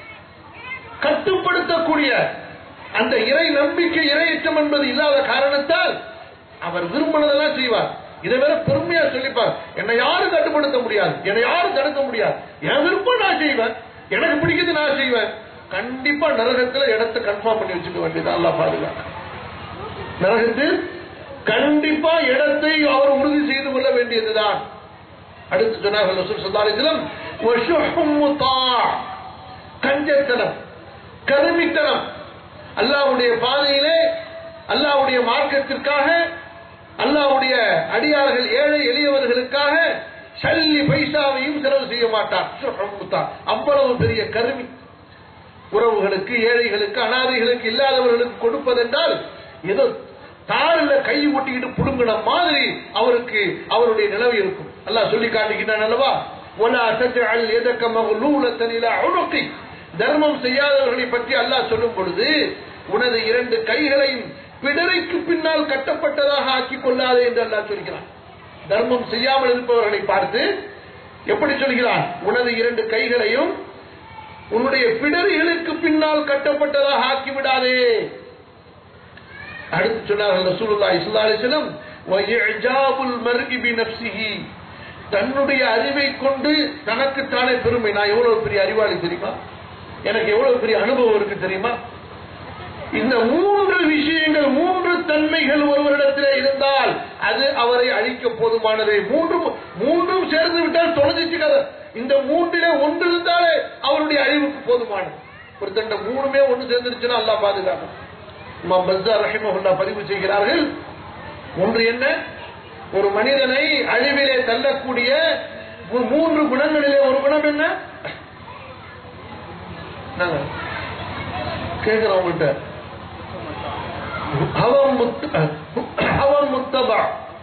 கட்டுப்படுத்தக்கூடிய அந்த இறை நம்பிக்கை இறையச்சம் என்பது இல்லாத காரணத்தால் அவர் விரும்பினதெல்லாம் செய்வார் இதை வேற பெருமையா சொல்லிப்பார் என்னை யாரும் கட்டுப்படுத்த முடியாது என்னை யாரும் தடுக்க முடியாது என் விருப்பம் நான் செய்வேன் எனக்கு பிடிக்கிறது நான் செய்வேன் கண்டிப்பா நரகத்துல இடத்தை கன்ஃபார்ம் பண்ணி வச்சுக்க வேண்டியது அல்லா பாதுகாக்க நரகத்தில் கண்டிப்பா இடத்தை அவர் உறுதி செய்து கொள்ள வேண்டியதுதான் அடுத்து சொன்னார்கள் ரசூல் ஸல்லல்லாஹு அலைஹி வஸல்லம் வஷுஹும் முத்தா கஞ்சத்தனம் கருமித்தனம் அல்லாஹ்வுடைய பாதையிலே அல்லாஹ்வுடைய மார்க்கத்திற்காக அல்லாஹ்வுடைய அடியார்கள் ஏழை எளியவர்களுக்காக சல்லி பைசாவையும் செலவு செய்ய மாட்டார் ஷுஹும் முத்தா அவ்வளவு பெரிய கருமி உறவுகளுக்கு ஏழைகளுக்கு அனாதைகளுக்கு இல்லாதவர்களுக்கு கொடுப்பதென்றால் ஏதோ தாரில் கை ஒட்டிக்கிட்டு புடுங்கின மாதிரி அவருக்கு அவருடைய நிலவு இருக்கும் அல்லாஹ் சொல்லி காட்டுகின்றான் அல்லவா ஒலா தஜ்அல் யதக மக்லூலத்தன் இலா உனுகி தர்மம் செய்யாதவர்களை பற்றி அல்லாஹ் சொல்லும் பொழுது உனது இரண்டு கைகளையும் பிடரைக்கு பின்னால் கட்டப்பட்டதாக ஆக்கிக் கொள்ளாதே என்று அல்லாஹ் சொல்கிறான் தர்மம் செய்யாமல் இருப்பவர்களை பார்த்து எப்படி சொல்கிறான் உனது இரண்டு கைகளையும் உன்னுடைய பிடரிகளுக்கு பின்னால் கட்டப்பட்டதாக ஆக்கிவிடாதே அடுத்து சொன்னார்கள் ரசூலுல்லாஹி ஸல்லல்லாஹு அலைஹி வஸல்லம் வயஜாபுல் மர்இ பினஃப்ஸிஹி தன்னுடைய அறிவை கொண்டு தனக்கு தானே பெருமை நான் எவ்வளவு பெரிய அறிவாளி தெரியுமா எனக்கு எவ்வளவு பெரிய அனுபவம் இருக்கு தெரியுமா இந்த மூன்று விஷயங்கள் மூன்று தன்மைகள் ஒருவரிடத்திலே இருந்தால் அது அவரை அழிக்க போதுமானது மூன்று மூன்றும் சேர்ந்து விட்டால் தொலைஞ்சிச்சு கதை இந்த மூன்றிலே ஒன்று இருந்தாலே அவருடைய அழிவுக்கு போதுமானது ஒரு தண்ட மூணுமே ஒன்று சேர்ந்துருச்சுன்னா அல்லா பாதுகாக்கும் இமாம் பஸ்தார் ரஹிமஹுல்லா பதிவு செய்கிறார்கள் ஒன்று என்ன ஒரு மனிதனை அழிவிலே தள்ளக்கூடிய மூ- மூன்று குணங்களிலே ஒரு குணம் என்ன நாங்க கேட்கிறோம் உங்கள்கிட்ட அவன் முத்த அவன் முத்தபா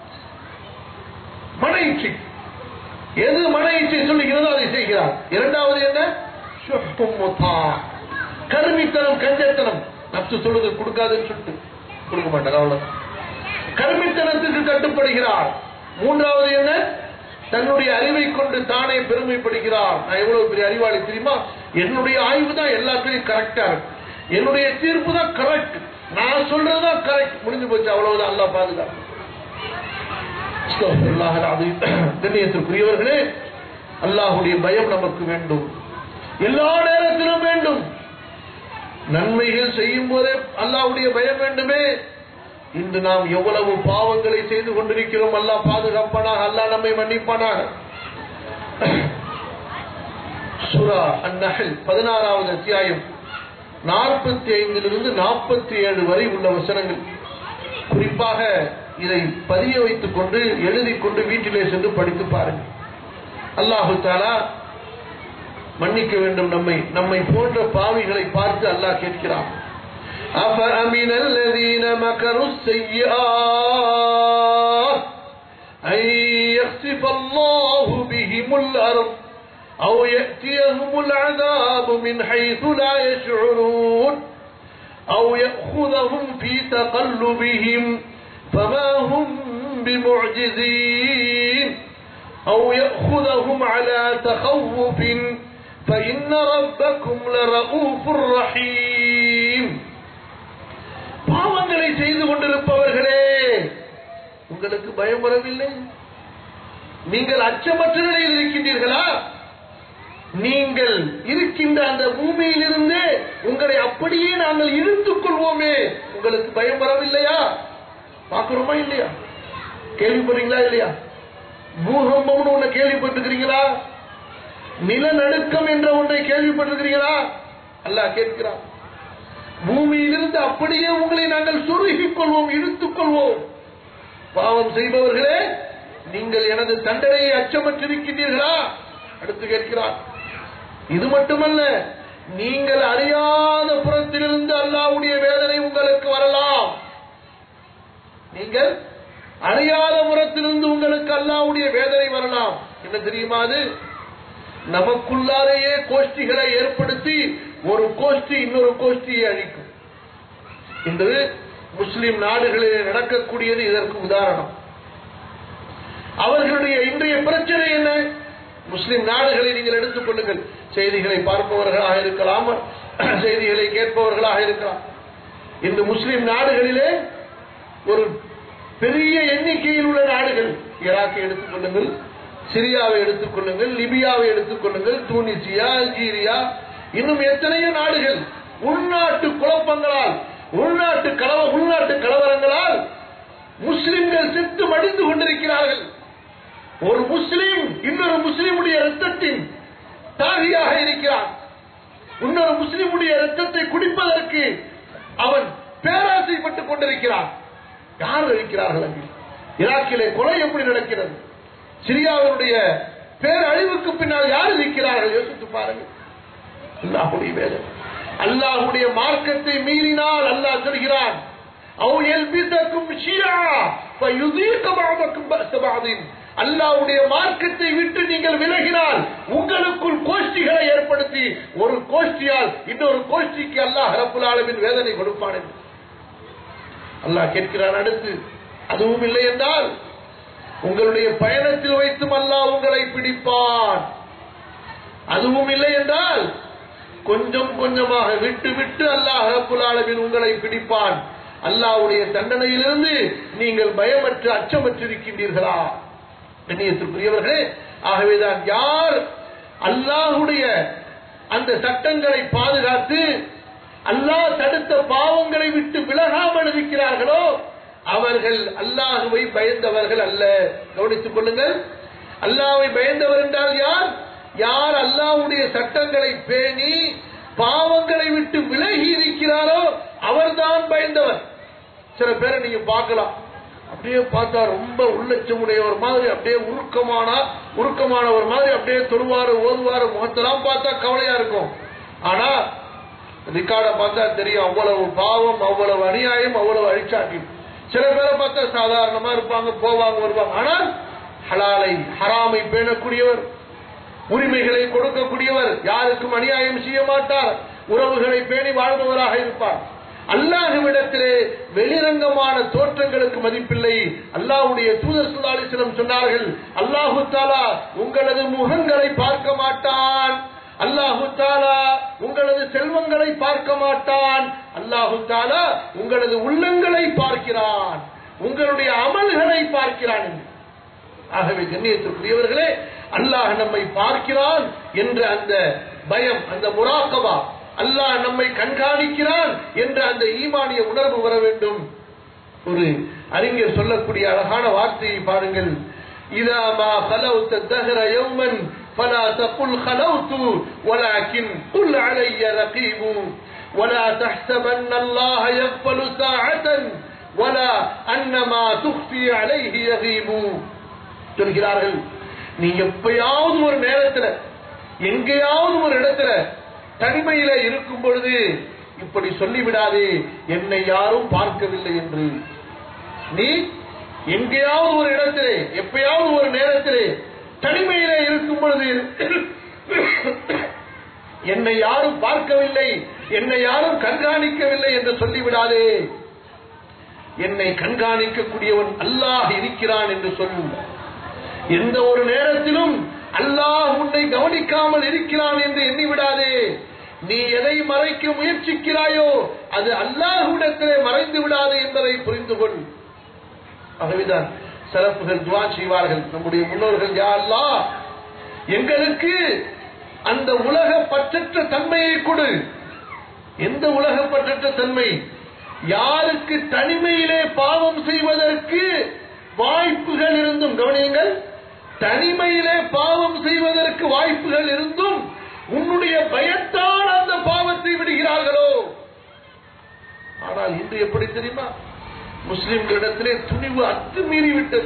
மன இச்சை எது மன இச்சை சொல்லுகிறதோ அதை செய்கிறார் இரண்டாவது என்ன ஷுஹ்பும் முத்தா. கருமித்தனம் கஞ்சத்தனம் நப்சு சொல்லுது கொடுக்காதுன்னு சொல்லிட்டு கொடுக்க மாட்டாங்க அவ்வளவுதான் கருமித்தனத்துக்கு கட்டுப்படுகிறார் மூன்றாவது என்ன தன்னுடைய அறிவை கொண்டு தானே பெருமைப்படுகிறார் நான் எவ்வளவு பெரிய அறிவாளி தெரியுமா என்னுடைய ஆய்வு தான் எல்லாத்துலயும் கரெக்டா இருக்கு என்னுடைய தீர்ப்பு தான் கரெக்ட் நான் சொல்றதுதான் கரெக்ட் முடிஞ்சு போச்சு அவ்வளவுதான் அல்லா பாதுகாப்பு அஸ்தக்ஃபிருல்லாஹ் அல்-அஸீம். கண்ணியத்திற்குரியவர்களே அல்லாஹ்வுடைய பயம் நமக்கு வேண்டும் எல்லா நேரத்திலும் வேண்டும் நன்மைகள் செய்யும் போதே அல்லாஹ்வுடைய பயம் வேண்டுமே இன்று நாம் எவ்வளவு பாவங்களை செய்து கொண்டிருக்கிறோம் அல்லாஹ் பாதுகாப்பானாக அல்லாஹ் நம்மை மன்னிப்பானாக சுரா அந்நகல் பதினாறாவது அத்தியாயம் நாற்பத்தி ஐந்திலிருந்து நாற்பத்தி ஏழு வரை உள்ள வசனங்கள் குறிப்பாக இதை பதிய வைத்துக் கொண்டு எழுதி கொண்டு வீட்டிலே சென்று படித்து பாருங்கள் அல்லாஹு தாலா மன்னிக்க வேண்டும் நம்மை நம்மை போன்ற பாவிகளை பார்த்து அல்லாஹ் கேட்கிறான் أفأمن الذين مكروا السيئات أن يخسف الله بهم الأرض أو يأتيهم العذاب من حيث لا يشعرون أو يأخذهم في تقلبهم فما هم بمعجزين أو يأخذهم على تخوف فإن ربكم لرؤوف رحيم பாவங்களை செய்து கொண்டிருப்பவர்களே உங்களுக்கு பயம் வரவில்லை நீங்கள் அச்சமற்ற நிலையில் இருக்கின்றீர்களா நீங்கள் இருக்கின்ற அந்த பூமியிலிருந்து உங்களை அப்படியே நாங்கள் இழுத்துக் கொள்வோமே உங்களுக்கு பயம் வரவில்லையா பார்க்கிறோமா இல்லையா கேள்விப்படுறீங்களா இல்லையா பூகம்பம்னு ஒண்ணு கேள்விப்பட்டிருக்கிறீங்களா நிலநடுக்கம் என்ற ஒன்றை கேள்விப்பட்டிருக்கிறீங்களா அல்லாஹ் கேட்கிறான் பூமியிலிருந்து அப்படியே உங்களை நாங்கள் சுருகிக் கொள்வோம் இழுத்துக் கொள்வோம் பாவம் செய்பவர்களே நீங்கள் எனது தண்டனையை அச்சமற்றிருக்கின்றீர்களா அடுத்து கேட்கிறார் இது மட்டுமல்ல நீங்கள் அறியாத புறத்திலிருந்து அல்லாஹ்வுடைய வேதனை உங்களுக்கு வரலாம் நீங்கள் அறியாத புறத்திலிருந்து உங்களுக்கு அல்லாஹ்வுடைய வேதனை வரலாம் என்ன தெரியுமா அது நமக்குள்ளாலேயே கோஷ்டிகளை ஏற்படுத்தி ஒரு கோஷ்டி இன்னொரு கோஷ்டியை அழிக்கும் இன்று முஸ்லிம் நாடுகளில் நடக்கக்கூடியது இதற்கு உதாரணம் அவர்களுடைய இன்றைய பிரச்சனை என்ன முஸ்லிம் நாடுகளை நீங்கள் எடுத்துக் கொள்ளுங்கள் செய்திகளை பார்ப்பவர்களாக இருக்கலாம் செய்திகளை கேட்பவர்களாக இருக்கலாம் இந்த முஸ்லிம் நாடுகளிலே ஒரு பெரிய எண்ணிக்கையில் உள்ள நாடுகள் ஈராக்கை எடுத்துக் கொள்ளுங்கள் சிரியாவை எடுத்துக் கொள்ளுங்கள் லிபியாவை எடுத்துக் கொள்ளுங்கள் தூனிசியா அல்ஜீரியா இன்னும் எத்தனையோ நாடுகள் உள்நாட்டு குழப்பங்களால் உள்நாட்டு கலவ உள்நாட்டு கலவரங்களால் முஸ்லிம்கள் செத்து மடிந்து கொண்டிருக்கிறார்கள் ஒரு முஸ்லிம் இன்னொரு முஸ்லிமுடைய ரத்தத்தின் தாகியாக இருக்கிறான் இன்னொரு முஸ்லிமுடைய ரத்தத்தை குடிப்பதற்கு அவன் பேராசைப்பட்டுக் கொண்டிருக்கிறான் யார் இருக்கிறார்கள் அங்கு ஈராக்கிலே கொலை எப்படி நடக்கிறது சிரியாவினுடைய பேரழிவுக்கு பின்னால் யார் இருக்கிறார்கள் யோசித்து பாருங்கள் அல்லாஹுடைய வேதம் அல்லாஹுடைய மார்க்கத்தை மீறினால் அல்லாஹ் சொல்கிறான் أو يلبسكم شيعا فيذيق بعضكم بأس بعض அல்லாவுடைய மார்க்கத்தை விட்டு நீங்கள் விலகினால் உங்களுக்குள் கோஷ்டிகளை ஏற்படுத்தி ஒரு கோஷ்டியால் இன்னொரு கோஷ்டிக்கு அல்லாஹ் ரப்புல் ஆலமின் வேதனை கொடுப்பான் என்று அல்லாஹ் கேட்கிறான் அடுத்து அதுவும் இல்லை என்றால் உங்களுடைய பயணத்தில் வைத்தும் அல்லாஹ் உங்களை பிடிப்பான் அதுவும் இல்லை என்றால் கொஞ்சம் கொஞ்சமாக விட்டு விட்டு அல்லாஹ் ரப்புல் ஆலமின் உங்களை பிடிப்பான் அல்லாஹ்வுடைய தண்டனையிலிருந்து நீங்கள் பயமற்று அச்சமற்றிருக்கின்றீர்களா கண்ணியத்திற்குரியவர்களே ஆகவேதான் யார் அல்லாஹுடைய அந்த சட்டங்களை பாதுகாத்து அல்லாஹ் தடுத்த பாவங்களை விட்டு விலகாமல் இருக்கிறார்களோ அவர்கள் அல்லாஹுவை பயந்தவர்கள் அல்ல கவனித்துக் கொள்ளுங்கள் அல்லாஹ்வை பயந்தவர் என்றால் யார் யார் அல்லாஹ்வுடைய சட்டங்களை பேணி பாவங்களை விட்டு விலகி இருக்கிறாரோ அவர்தான் பயந்தவர் சில பேரை நீங்க பார்க்கலாம் அப்படியே பார்த்தா ரொம்ப உள்ளச்சமுடையவர் மாதிரி அப்படியே உருக்கமானா உருக்கமானவர் மாதிரி அப்படியே தொழுவாரு ஓதுவாரு முகத்தெல்லாம் பார்த்தா கவலையா இருக்கும் ஆனா ரிக்கார்டை பார்த்தா தெரியும் அவ்வளவு பாவம் அவ்வளவு அநியாயம் அவ்வளவு அழிச்சாட்டி சில பேரை பார்த்தா சாதாரணமா இருப்பாங்க போவாங்க வருவாங்க ஆனால் ஹலாலை ஹராமை பேணக்கூடியவர் உரிமைகளை கொடுக்கக்கூடியவர் யாருக்கும் அநியாயம் செய்ய மாட்டார் உறவுகளை பேணி வாழ்பவராக இருப்பார் அல்லாஹுவிடத்திலே வெளிரங்கமான தோற்றங்களுக்கு மதிப்பில்லை அல்லாஹுடைய தூதர் சுல்லாலிசனம் சொன்னார்கள் அல்லாஹு தாலா உங்களது முகங்களை பார்க்க மாட்டான் அல்லாஹு தாலா உங்களது செல்வங்களை பார்க்க மாட்டான் அல்லாஹு தாலா உங்களது உள்ளங்களை பார்க்கிறான் உங்களுடைய அமல்களை பார்க்கிறான் என்று ஆகவே கண்ணியத்திற்குரியவர்களே அல்லாஹ் நம்மை பார்க்கிறான் என்ற அந்த பயம் அந்த முராக்கபா அல்லாஹ் நம்மை கண்காணிக்கிறான் என்ற அந்த ஈமானிய உணர்வு வர வேண்டும் ஒரு அறிஞர் சொல்லக்கூடிய அழகான வார்த்தையை பாருங்கள் இதா மா خلوت الدهر يوما فلا تقل خلوت ولكن قل علي رقيب ولا تحسبن الله يغفل ساعة ولا أن ما تخفي عليه يغيب சொல்கிறார்கள் நீ எப்பயாவது ஒரு நேரத்துல எங்கேயாவது ஒரு இடத்துல தனிமையில இருக்கும் பொழுது இப்படி சொல்லிவிடாதே என்னை யாரும் பார்க்கவில்லை என்று நீ எங்கேயாவது ஒரு இடத்திலே எப்பயாவது ஒரு நேரத்திலே தனிமையிலே இருக்கும் பொழுது என்னை யாரும் பார்க்கவில்லை என்னை யாரும் கண்காணிக்கவில்லை என்று சொல்லிவிடாதே என்னை கண்காணிக்கக்கூடியவன் அல்லாஹ் இருக்கிறான் என்று சொல் எந்த ஒரு நேரத்திலும் அல்லாஹ் உன்னை கவனிக்காமல் இருக்கிறான் என்று எண்ணிவிடாதே நீ எதை மறைக்க முயற்சிக்கிறாயோ அது அல்லாஹுடத்திலே மறைந்து விடாது என்பதை புரிந்து கொள் ஆகவேதான் சிறப்புகள் துவா செய்வார்கள் நம்முடைய முன்னோர்கள் யா அல்லாஹ் எங்களுக்கு அந்த உலக பற்றற்ற தன்மையை கொடு எந்த உலக பற்றற்ற தன்மை யாருக்கு தனிமையிலே பாவம் செய்வதற்கு வாய்ப்புகள் இருந்தும் கவனியுங்கள் தனிமையிலே பாவம் செய்வதற்கு வாய்ப்புகள் இருந்தும் உன்னுடைய பயத்தால் அந்த பாவத்தை விடுகிறார்களோ ஆனால் இன்று எப்படி தெரியுமா முஸ்லிம்களிடத்திலே துணிவு அத்துமீறி விட்டது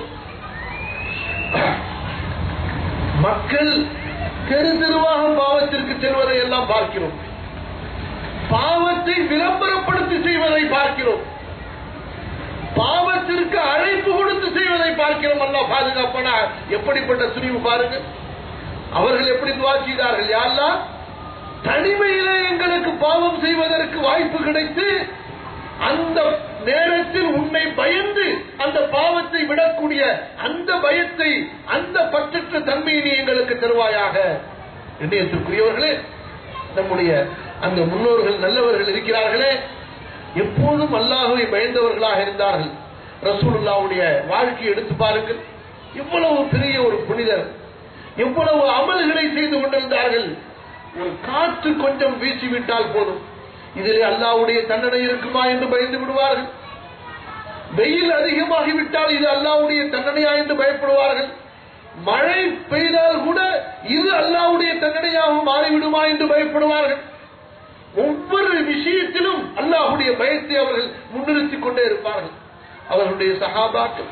மக்கள் தெரு தெருவாக பாவத்திற்கு செல்வதை எல்லாம் பார்க்கிறோம் பாவத்தை விளம்பரப்படுத்தி செய்வதை பார்க்கிறோம் பாவத்திற்கு அழைப்பு கொடுத்து செய்வதை பார்க்கிறோம் அல்ல பாதுகாப்பான எப்படிப்பட்ட துணிவு பாருங்க அவர்கள் எப்படி துவா செய்தார்கள் யாரெல்லாம் தனிமையிலே எங்களுக்கு பாவம் செய்வதற்கு வாய்ப்பு கிடைத்து அந்த நேரத்தில் உன்னை பயந்து அந்த பாவத்தை விடக்கூடிய அந்த பயத்தை அந்த பற்றற்ற தன்மையை நீ எங்களுக்கு தருவாயாக இணையத்திற்குரியவர்களே நம்முடைய அந்த முன்னோர்கள் நல்லவர்கள் இருக்கிறார்களே எப்போதும் அல்லாஹுவை பயந்தவர்களாக இருந்தார்கள் ரசூலுல்லாவுடைய வாழ்க்கையை எடுத்து பாருங்கள் எவ்வளவு பெரிய ஒரு புனிதர் எவ்வளவு அமல்களை செய்து கொண்டிருந்தார்கள் ஒரு காற்று கொஞ்சம் வீசிவிட்டால் போதும் இதிலே அல்லாவுடைய தண்டனை இருக்குமா என்று பயந்து விடுவார்கள் வெயில் அதிகமாகிவிட்டால் இது அல்லாவுடைய தண்டனையா என்று பயப்படுவார்கள் மழை பெய்தால் கூட இது அல்லாவுடைய தண்டனையாக மாறிவிடுமா என்று பயப்படுவார்கள் ஒவ்வொரு விஷயத்திலும் அல்லாஹுடைய பயத்தை அவர்கள் முன்னிறுத்திக் கொண்டே இருப்பார்கள் அவர்களுடைய சகாபாக்கள்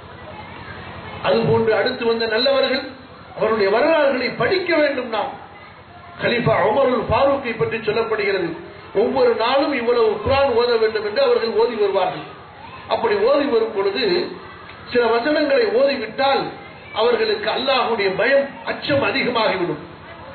அதுபோன்று அடுத்து வந்த நல்லவர்கள் அவருடைய வரலாறுகளை படிக்க வேண்டும் நாம் கலிஃபா உமருல் ஃபாரூக்கை பற்றி சொல்லப்படுகிறது ஒவ்வொரு நாளும் இவ்வளவு குரான் ஓத வேண்டும் என்று அவர்கள் ஓதி வருவார்கள் அப்படி ஓதி வரும் பொழுது சில வசனங்களை ஓதிவிட்டால் அவர்களுக்கு அல்லாஹுடைய பயம் அச்சம் அதிகமாகிவிடும்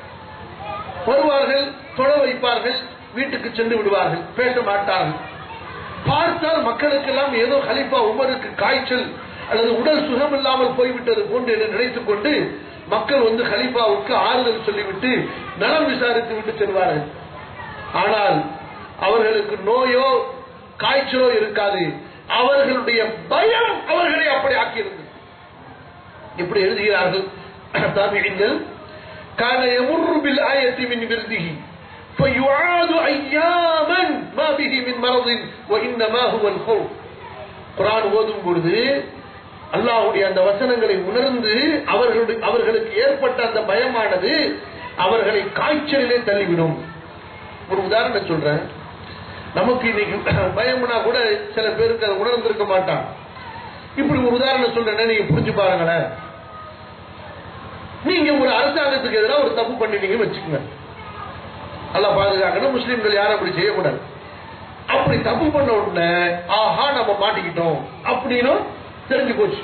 வருவார்கள் தொழ வைப்பார்கள் வீட்டுக்கு சென்று விடுவார்கள் பேச மாட்டார்கள் பார்த்தால் மக்களுக்கெல்லாம் ஏதோ கலிப்பா உமருக்கு காய்ச்சல் அல்லது உடல் சுகம் இல்லாமல் போய்விட்டது போன்று என்று நினைத்துக் கொண்டு மக்கள் வந்து கலிஃபாவுக்கு ஆறுதல் சொல்லிவிட்டு நலம் விசாரித்து விட்டு செல்வார்கள் ஆனால் அவர்களுக்கு நோயோ காய்ச்சலோ இருக்காது அவர்களுடைய பயம் அவர்களை அப்படி ஆக்கியிருந்தது இப்படி எழுதுகிறார்கள் தாபிகள் كان يمر بالآية من برده فيعاد أياما ما به من مرض وإنما هو الخوف குரான் ஓதும் பொழுது அல்லாஹுடைய அந்த வசனங்களை உணர்ந்து அவர்களுடைய அவர்களுக்கு ஏற்பட்ட அந்த பயமானது அவர்களை காய்ச்சலிலே தள்ளிவிடும் ஒரு உதாரணம் சொல்றேன் நமக்கு இன்னைக்கு பயம்னா கூட சில பேருக்கு அதை உணர்ந்திருக்க மாட்டான் இப்படி ஒரு உதாரணம் சொல்றேன் நீங்க புரிஞ்சு பாருங்களேன் நீங்க ஒரு அரசாங்கத்துக்கு எதிராக ஒரு தப்பு பண்ணிட்டீங்கன்னு வச்சுக்கோங்க நல்லா பாதுகாக்கணும் முஸ்லீம்கள் யாரும் அப்படி செய்யக்கூடாது அப்படி தப்பு பண்ண உடனே ஆஹா நம்ம மாட்டிக்கிட்டோம் அப்படின்னு தெரிஞ்சு போச்சு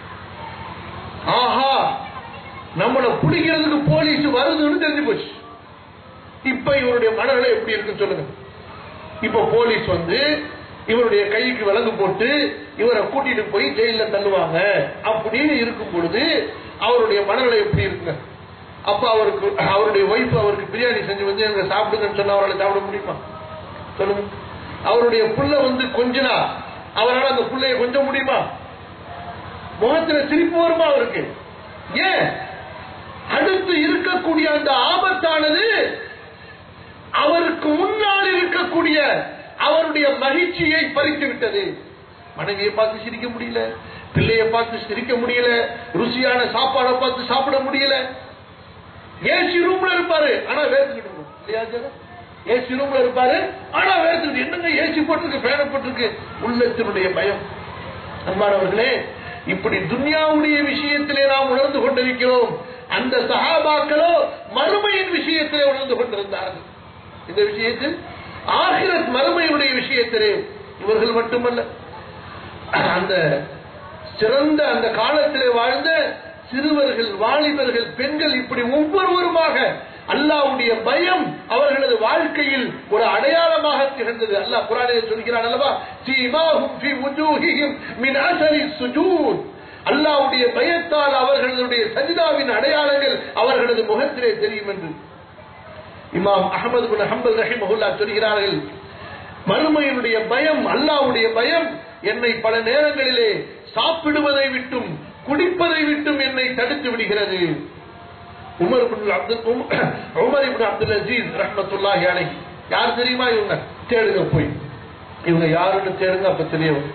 ஆஹா நம்மளை பிடிக்கிறதுக்கு போலீஸ் வருதுன்னு தெரிஞ்சு போச்சு இப்ப இவருடைய மனநிலை எப்படி இருக்குன்னு சொல்லுங்க இப்ப போலீஸ் வந்து இவருடைய கைக்கு விலங்கு போட்டு இவரை கூட்டிட்டு போய் ஜெயில தள்ளுவாங்க அப்படின்னு இருக்கும் பொழுது அவருடைய மனநிலை எப்படி இருக்குங்க அப்ப அவருக்கு அவருடைய ஒய்ஃப் அவருக்கு பிரியாணி செஞ்சு வந்து எங்க சாப்பிடுங்கன்னு சொன்னா அவரால் சாப்பிட முடியுமா சொல்லுங்க அவருடைய புள்ள வந்து கொஞ்சனா அவரால் அந்த புள்ளைய கொஞ்சம் முடியுமா முகத்துல சிரிப்பு வருமா அவருக்கு ஏன் அடுத்து இருக்கக்கூடிய அந்த ஆபத்தானது அவருக்கு முன்னால் இருக்கக்கூடிய அவருடைய மகிழ்ச்சியை பறித்து விட்டது மனைவியை பார்த்து சிரிக்க முடியல பிள்ளையை பார்த்து சிரிக்க முடியல ருசியான சாப்பாடை பார்த்து சாப்பிட முடியல ஏசி ரூம்ல இருப்பாரு ஆனா வேர்த்துக்கிட்டு இருக்கும் இல்லையா ஜெகா? ஏசி ரூம்ல இருப்பாரு ஆனா வேர்த்துக்கிட்டு என்னங்க ஏசி போட்டிருக்கு ஃபேன போட்டிருக்கு உள்ளத்தினுடைய பயம் அன்பானவர்களே இப்படி துன்யாவுடைய விஷயத்திலே நாம் உணர்ந்து கொண்டிருக்கிறோம் அந்த சஹாபாக்களோ மறுமையின் விஷயத்திலே உணர்ந்து கொண்டிருந்தார்கள் இந்த விஷயத்தில் ஆகிரத் மறுமையுடைய விஷயத்திலே இவர்கள் மட்டுமல்ல அந்த சிறந்த அந்த காலத்திலே வாழ்ந்த சிறுவர்கள் வாலிபர்கள் பெண்கள் இப்படி ஒவ்வொருவருமாக அல்லாவுடைய பயம் அவர்களது வாழ்க்கையில் ஒரு அடையாளமாக திகழ்ந்தது அல்லாஹ் குரானிலே சொல்கிறான் அல்லவா சீமாஹும் ஃபீ வுஜூஹிஹிம் மின் அஸரி சுஜூத் அல்லாவுடைய பயத்தால் அவர்களுடைய சஜிதாவின் அடையாளங்கள் அவர்களது முகத்திலே தெரியும் என்று இமாம் அகமது பின் ஹம்பல் ரஹிமஹுல்லா சொல்கிறார்கள் மறுமையினுடைய பயம் அல்லாவுடைய பயம் என்னை பல நேரங்களிலே சாப்பிடுவதை விட்டும் குடிப்பதை விட்டும் என்னை தடுத்து விடுகிறது உமர் பின் அப்துல் உம்- உமர் இப்னு அப்துல் அசீஸ் ரஹ்மத்துல்லாஹி அலைஹி யார் தெரியுமா இவங்க தேடுங்க போய் இவங்க யாருன்னு தேடுங்க அப்ப தெரியும்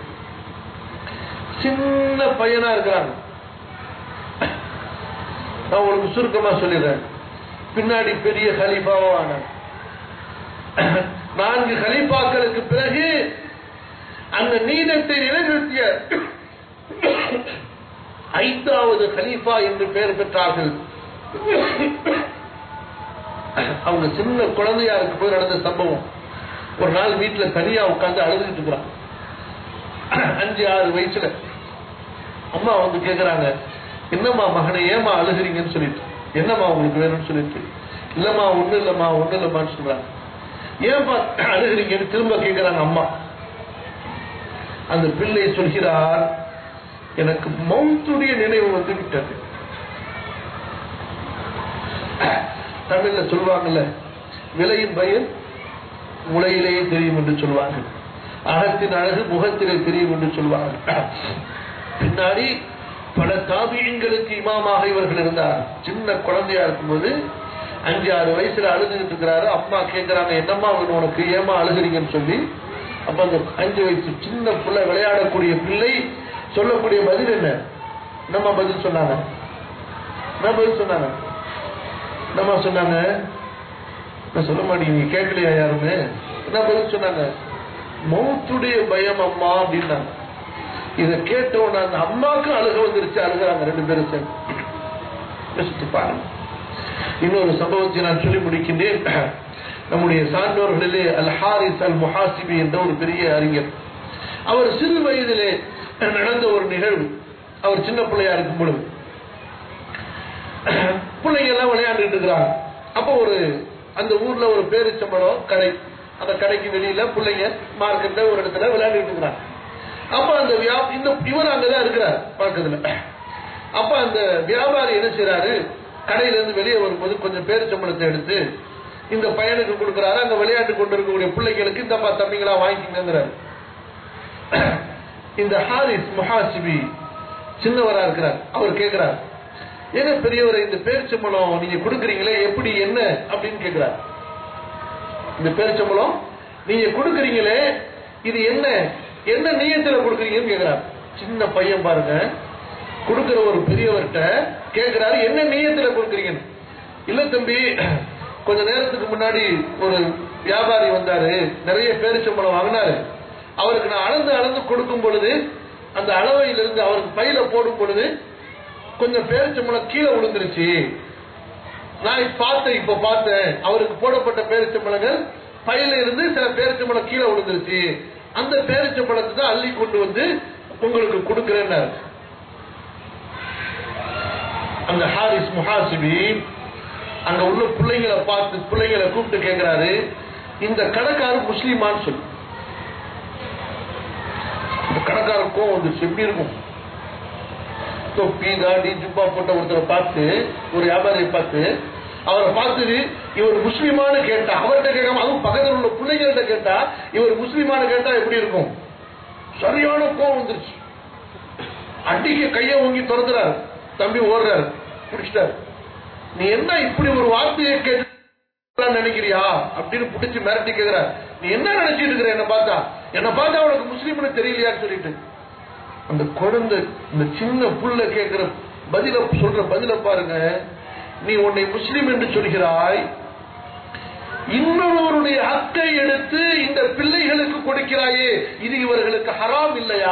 சின்ன பையனா இருக்கிறாங்க நான் உங்களுக்கு சுருக்கமா சொல்லிடுறேன் பின்னாடி பெரிய ஹலீஃபாவா ஆனாங்க நான்கு ஹலீஃபாக்களுக்கு பிறகு அந்த நீதத்தை நிலைநிறுத்திய ஐந்தாவது ஹலீஃபா என்று பெயர் பெற்றார்கள் அவங்க சின்ன குழந்தையா இருக்கு போய் நடந்த சம்பவம் ஒரு நாள் வீட்டுல தனியா உட்கார்ந்து அழுதுகிட்டு இருக்கிறான் அஞ்சு ஆறு வயசுல அம்மா வந்து கேக்குறாங்க என்னம்மா மகனை ஏமா அழுகிறீங்கன்னு சொல்லிட்டு என்னம்மா உங்களுக்கு வேணும்னு சொல்லிட்டு இல்லம்மா ஒண்ணு இல்லம்மா ஒண்ணு இல்லம்மான்னு சொல்றாங்க ஏன்பா அழுகிறீங்கன்னு திரும்ப கேக்குறாங்க அம்மா அந்த பிள்ளை சொல்கிறார் எனக்கு மௌத்துடைய நினைவு வந்து விட்டது தமிழ்ல சொல்லுவாங்கல்ல விலையின் பயன் முளையிலேயே தெரியும் என்று சொல்வாங்க அகத்தின் அழகு முகத்திலே தெரியும் என்று சொல்வாங்க பின்னாடி பல தாபியங்களுக்கு இமாமாக இவர்கள் இருந்தார் சின்ன குழந்தையா இருக்கும்போது அஞ்சு ஆறு வயசுல அழுதுகிட்டு இருக்கிறாரு அம்மா கேட்கிறாங்க என்னம்மா வேணும் உனக்கு ஏமா அழுகிறீங்கன்னு சொல்லி அப்ப அந்த அஞ்சு வயசு சின்ன பிள்ளை விளையாடக்கூடிய பிள்ளை சொல்லக்கூடிய பதில் என்ன என்னம்மா பதில் சொன்னாங்க என்ன பதில் சொன்னாங்க என்னம்மா சொன்னாங்க நான் சொல்ல மாட்டீங்க கேட்கலையா யாருமே என்ன பதில் சொன்னாங்க மௌத்துடைய பயம் அம்மா அப்படின்னாங்க இதை கேட்ட உடனே அந்த அம்மாவுக்கும் அழுக வந்துருச்சு அழுகிறாங்க ரெண்டு பேரும் சேர்ந்து யோசித்து பாருங்க இன்னொரு சம்பவத்தை நான் சொல்லி முடிக்கின்றேன் நம்முடைய சான்றோர்களிலே அல் ஹாரிஸ் அல் முஹாசிபி என்ற ஒரு பெரிய அறிஞர் அவர் சிறு வயதிலே நடந்த ஒரு நிகழ்வு அவர் சின்ன பிள்ளையா இருக்கும் பொழுது பிள்ளைங்க எல்லாம் விளையாண்டுட்டு இருக்கிறாங்க அப்போ ஒரு அந்த ஊர்ல ஒரு பேரிச்சம்பழம் கடை அந்த கடைக்கு வெளியில பிள்ளைங்க மார்க்கெட்ல ஒரு இடத்துல விளையாண்டுட்டு இருக்கிறாங்க அப்ப அந்த வியா- இந்த இவர் அங்கதான் இருக்கிறார் பக்கத்துல அப்ப அந்த வியாபாரி என்ன செய்யறாரு கடையில இருந்து வெளியே வரும்போது கொஞ்சம் பேரிச்சம்பழத்தை எடுத்து இந்த பையனுக்கு கொடுக்கறாரு அங்க விளையாட்டு கொண்டு இருக்கக்கூடிய பிள்ளைங்களுக்கு இந்த தம்பிங்களா வாங்கிக்கங்கிறாரு இந்த ஹாரிஸ் முஹாசிபி சின்னவரா இருக்கிறார் அவர் கேட்கிறார் ஏங்க பெரியவரை இந்த பேரிச்சம்பழம் நீங்க கொடுக்குறீங்களே எப்படி என்ன அப்படின்னு கேட்கிறார் இந்த பேரிச்சம்பழம் நீங்க கொடுக்குறீங்களே இது என்ன என்ன நீயத்துல கொடுக்குறீங்கன்னு கேட்கிறார் சின்ன பையன் பாருங்க கொடுக்கிற ஒரு பெரியவர்கிட்ட கேட்கிறாரு என்ன நீயத்துல கொடுக்குறீங்கன்னு இல்ல தம்பி கொஞ்ச நேரத்துக்கு முன்னாடி ஒரு வியாபாரி வந்தாரு நிறைய பேரிச்சம்பழம் வாங்கினாரு அவருக்கு நான் அளந்து அளந்து கொடுக்கும் பொழுது அந்த அளவையிலிருந்து அவருக்கு பையில போடும் பொழுது கொஞ்சம் பேரிச்சம்பழம் கீழே விழுந்துருச்சு நான் இப்ப பார்த்தேன் இப்ப பார்த்தேன் அவருக்கு போடப்பட்ட பேரிச்சம்பழங்கள் பையில இருந்து சில பேரிச்சம்பழம் கீழே விழுந்துருச்சு அந்த பேரிச்சம்பழத்தை தான் அள்ளி கொண்டு வந்து உங்களுக்கு கொடுக்கிறேன்னாரு அந்த ஹாரிஸ் முஹாசிபி அங்க உள்ள பிள்ளைங்களை பார்த்து பிள்ளைங்களை கூப்பிட்டு கேட்கிறாரு இந்த கடைக்காரர் முஸ்லீமான்னு சொல்லு இந்த கடைக்காரர் கோவம் வந்துருச்சு எப்படி இருக்கும் தொப்பி தாடி ஜுப்பா போட்ட ஒருத்தரை பார்த்து ஒரு வியாபாரியை பார்த்து அவரை பார்த்து இவர் முஸ்லீமான்னு கேட்டா அவர்கிட்ட கேட்காம அதுவும் பக்கத்தில் உள்ள பிள்ளைங்கள்ட்ட கேட்டா இவர் முஸ்லீமான்னு கேட்டா எப்படி இருக்கும் சரியான கோவம் வந்துருச்சு அடிக்க கைய ஓங்கி திறந்துறாரு தம்பி ஓடுறாரு பிடிச்சிட்டாரு நீ என்ன இப்படி ஒரு வார்த்தையை கேட்டு நினைக்கிறியா அப்படின்னு பிடிச்சு மிரட்டி கேக்குற நீ என்ன நினைச்சிட்டு இருக்கிற என்ன பார்த்தா என்ன பார்த்தா உனக்கு முஸ்லீம்னு தெரியலையான்னு சொல்லிட்டு அந்த குழந்தை இந்த சின்ன புள்ள கேட்கிற பதில சொல்ற பதில பாருங்க நீ உன்னை முஸ்லீம் என்று சொல்கிறாய் இன்னொருவருடைய ஹக்கை எடுத்து இந்த பிள்ளைகளுக்கு கொடுக்கிறாயே இது இவர்களுக்கு ஹராம் இல்லையா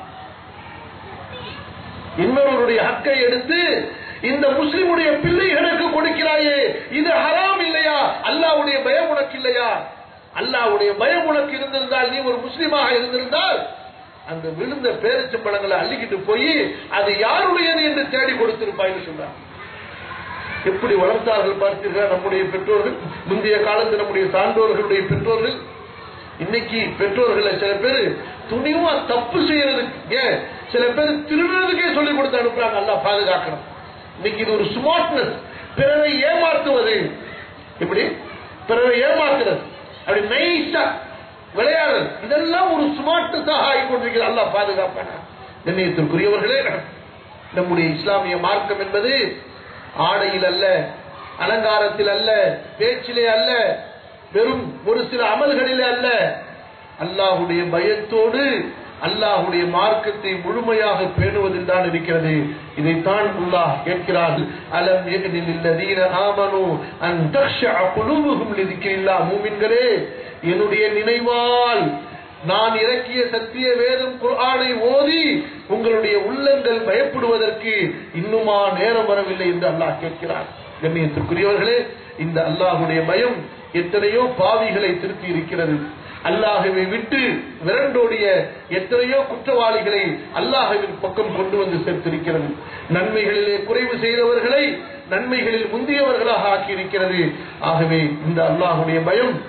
இன்னொருவருடைய ஹக்கை எடுத்து இந்த முஸ்லிமுடைய பிள்ளைகளுக்கு கொடுக்கிறாயே இது ஹராம் இல்லையா அல்லாவுடைய பயம் உனக்கு இல்லையா அல்லாவுடைய பயம் உனக்கு இருந்திருந்தால் நீ ஒரு முஸ்லிமாக இருந்திருந்தால் அந்த விழுந்த பேரிச்சம்பழங்களை அள்ளிக்கிட்டு போய் அது யாருடையது என்று தேடி கொடுத்திருப்பாய்னு சொன்னார் எப்படி வளர்த்தார்கள் பார்த்தீர்களா நம்முடைய பெற்றோர்கள் முந்தைய காலத்து நம்முடைய சான்றோர்களுடைய பெற்றோர்கள் இன்னைக்கு பெற்றோர்கள் சில பேர் துணிவா தப்பு செய்யறதுக்கு ஏன் சில பேர் திருடுறதுக்கே சொல்லி கொடுத்து அனுப்புறாங்க நல்லா பாதுகாக்கணும் இன்னைக்கு இது ஒரு ஸ்மார்ட்னஸ் பிறரை ஏமாற்றுவது இப்படி பிறரை ஏமாத்துறது அப்படி நைஸா விளையாடுறது இதெல்லாம் ஒரு ஸ்மார்ட்னஸாக ஆகி கொண்டிருக்கிறது அல்லா பாதுகாப்பான கண்ணியத்திற்குரியவர்களே நம்முடைய இஸ்லாமிய மார்க்கம் என்பது ஆடையில் அல்ல அலங்காரத்தில் அல்ல பேச்சிலே அல்ல வெறும் ஒரு சில அமல்களிலே அல்ல அல்லாஹுடைய பயத்தோடு அல்லாஹுடைய மார்க்கத்தை முழுமையாக பேணுவதில் தான் இருக்கிறது இதைத்தான் அல்லாஹ் கேட்கிறார் அலம் இல்லதீன ஆமனு அன் தக்ஷஅ குலூபுஹும் லிذிக்ரில்லாஹ் மூமின்களே என்னுடைய நினைவால் நான் இறக்கிய சத்திய வேதம் குர்ஆனை ஓதி உங்களுடைய உள்ளங்கள் பயப்படுவதற்கு இன்னுமா நேரம் வரவில்லை என்று அல்லாஹ் கேட்கிறார் கண்ணியத்திற்குரியவர்களே இந்த அல்லாஹுடைய பயம் எத்தனையோ பாவிகளை திருப்பி இருக்கிறது அல்லாஹுவை விட்டு விரண்டோடிய எத்தனையோ குற்றவாளிகளை அல்லாஹுவின் பக்கம் கொண்டு வந்து சேர்த்திருக்கிறது நன்மைகளிலே குறைவு செய்தவர்களை நன்மைகளில் முந்தியவர்களாக ஆக்கியிருக்கிறது ஆகவே இந்த அல்லாஹுடைய பயம்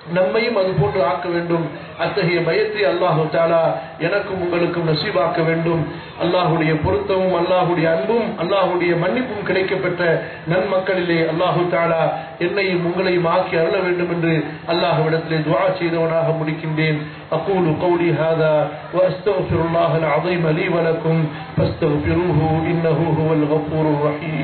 நம்மையும் அது போன்று ஆக்க வேண்டும் அத்தகைய பயத்தை அல்லாஹு தாலா எனக்கும் உங்களுக்கும் நசீபாக்க வேண்டும் அல்லாஹுடைய பொருத்தமும் அல்லாஹுடைய அன்பும் அல்லாஹுடைய மன்னிப்பும் கிடைக்கப்பெற்ற நன்மக்களிலே அல்லாஹு தாலா என்னையும் உங்களையும் ஆக்கி அருள வேண்டும் என்று அல்லாஹ்விடத்திலே துவா செய்தவனாக முடிக்கின்றேன் أقول قولي هذا وأستغفر الله العظيم لي ولكم فاستغفروه إنه هو الغفور الرحيم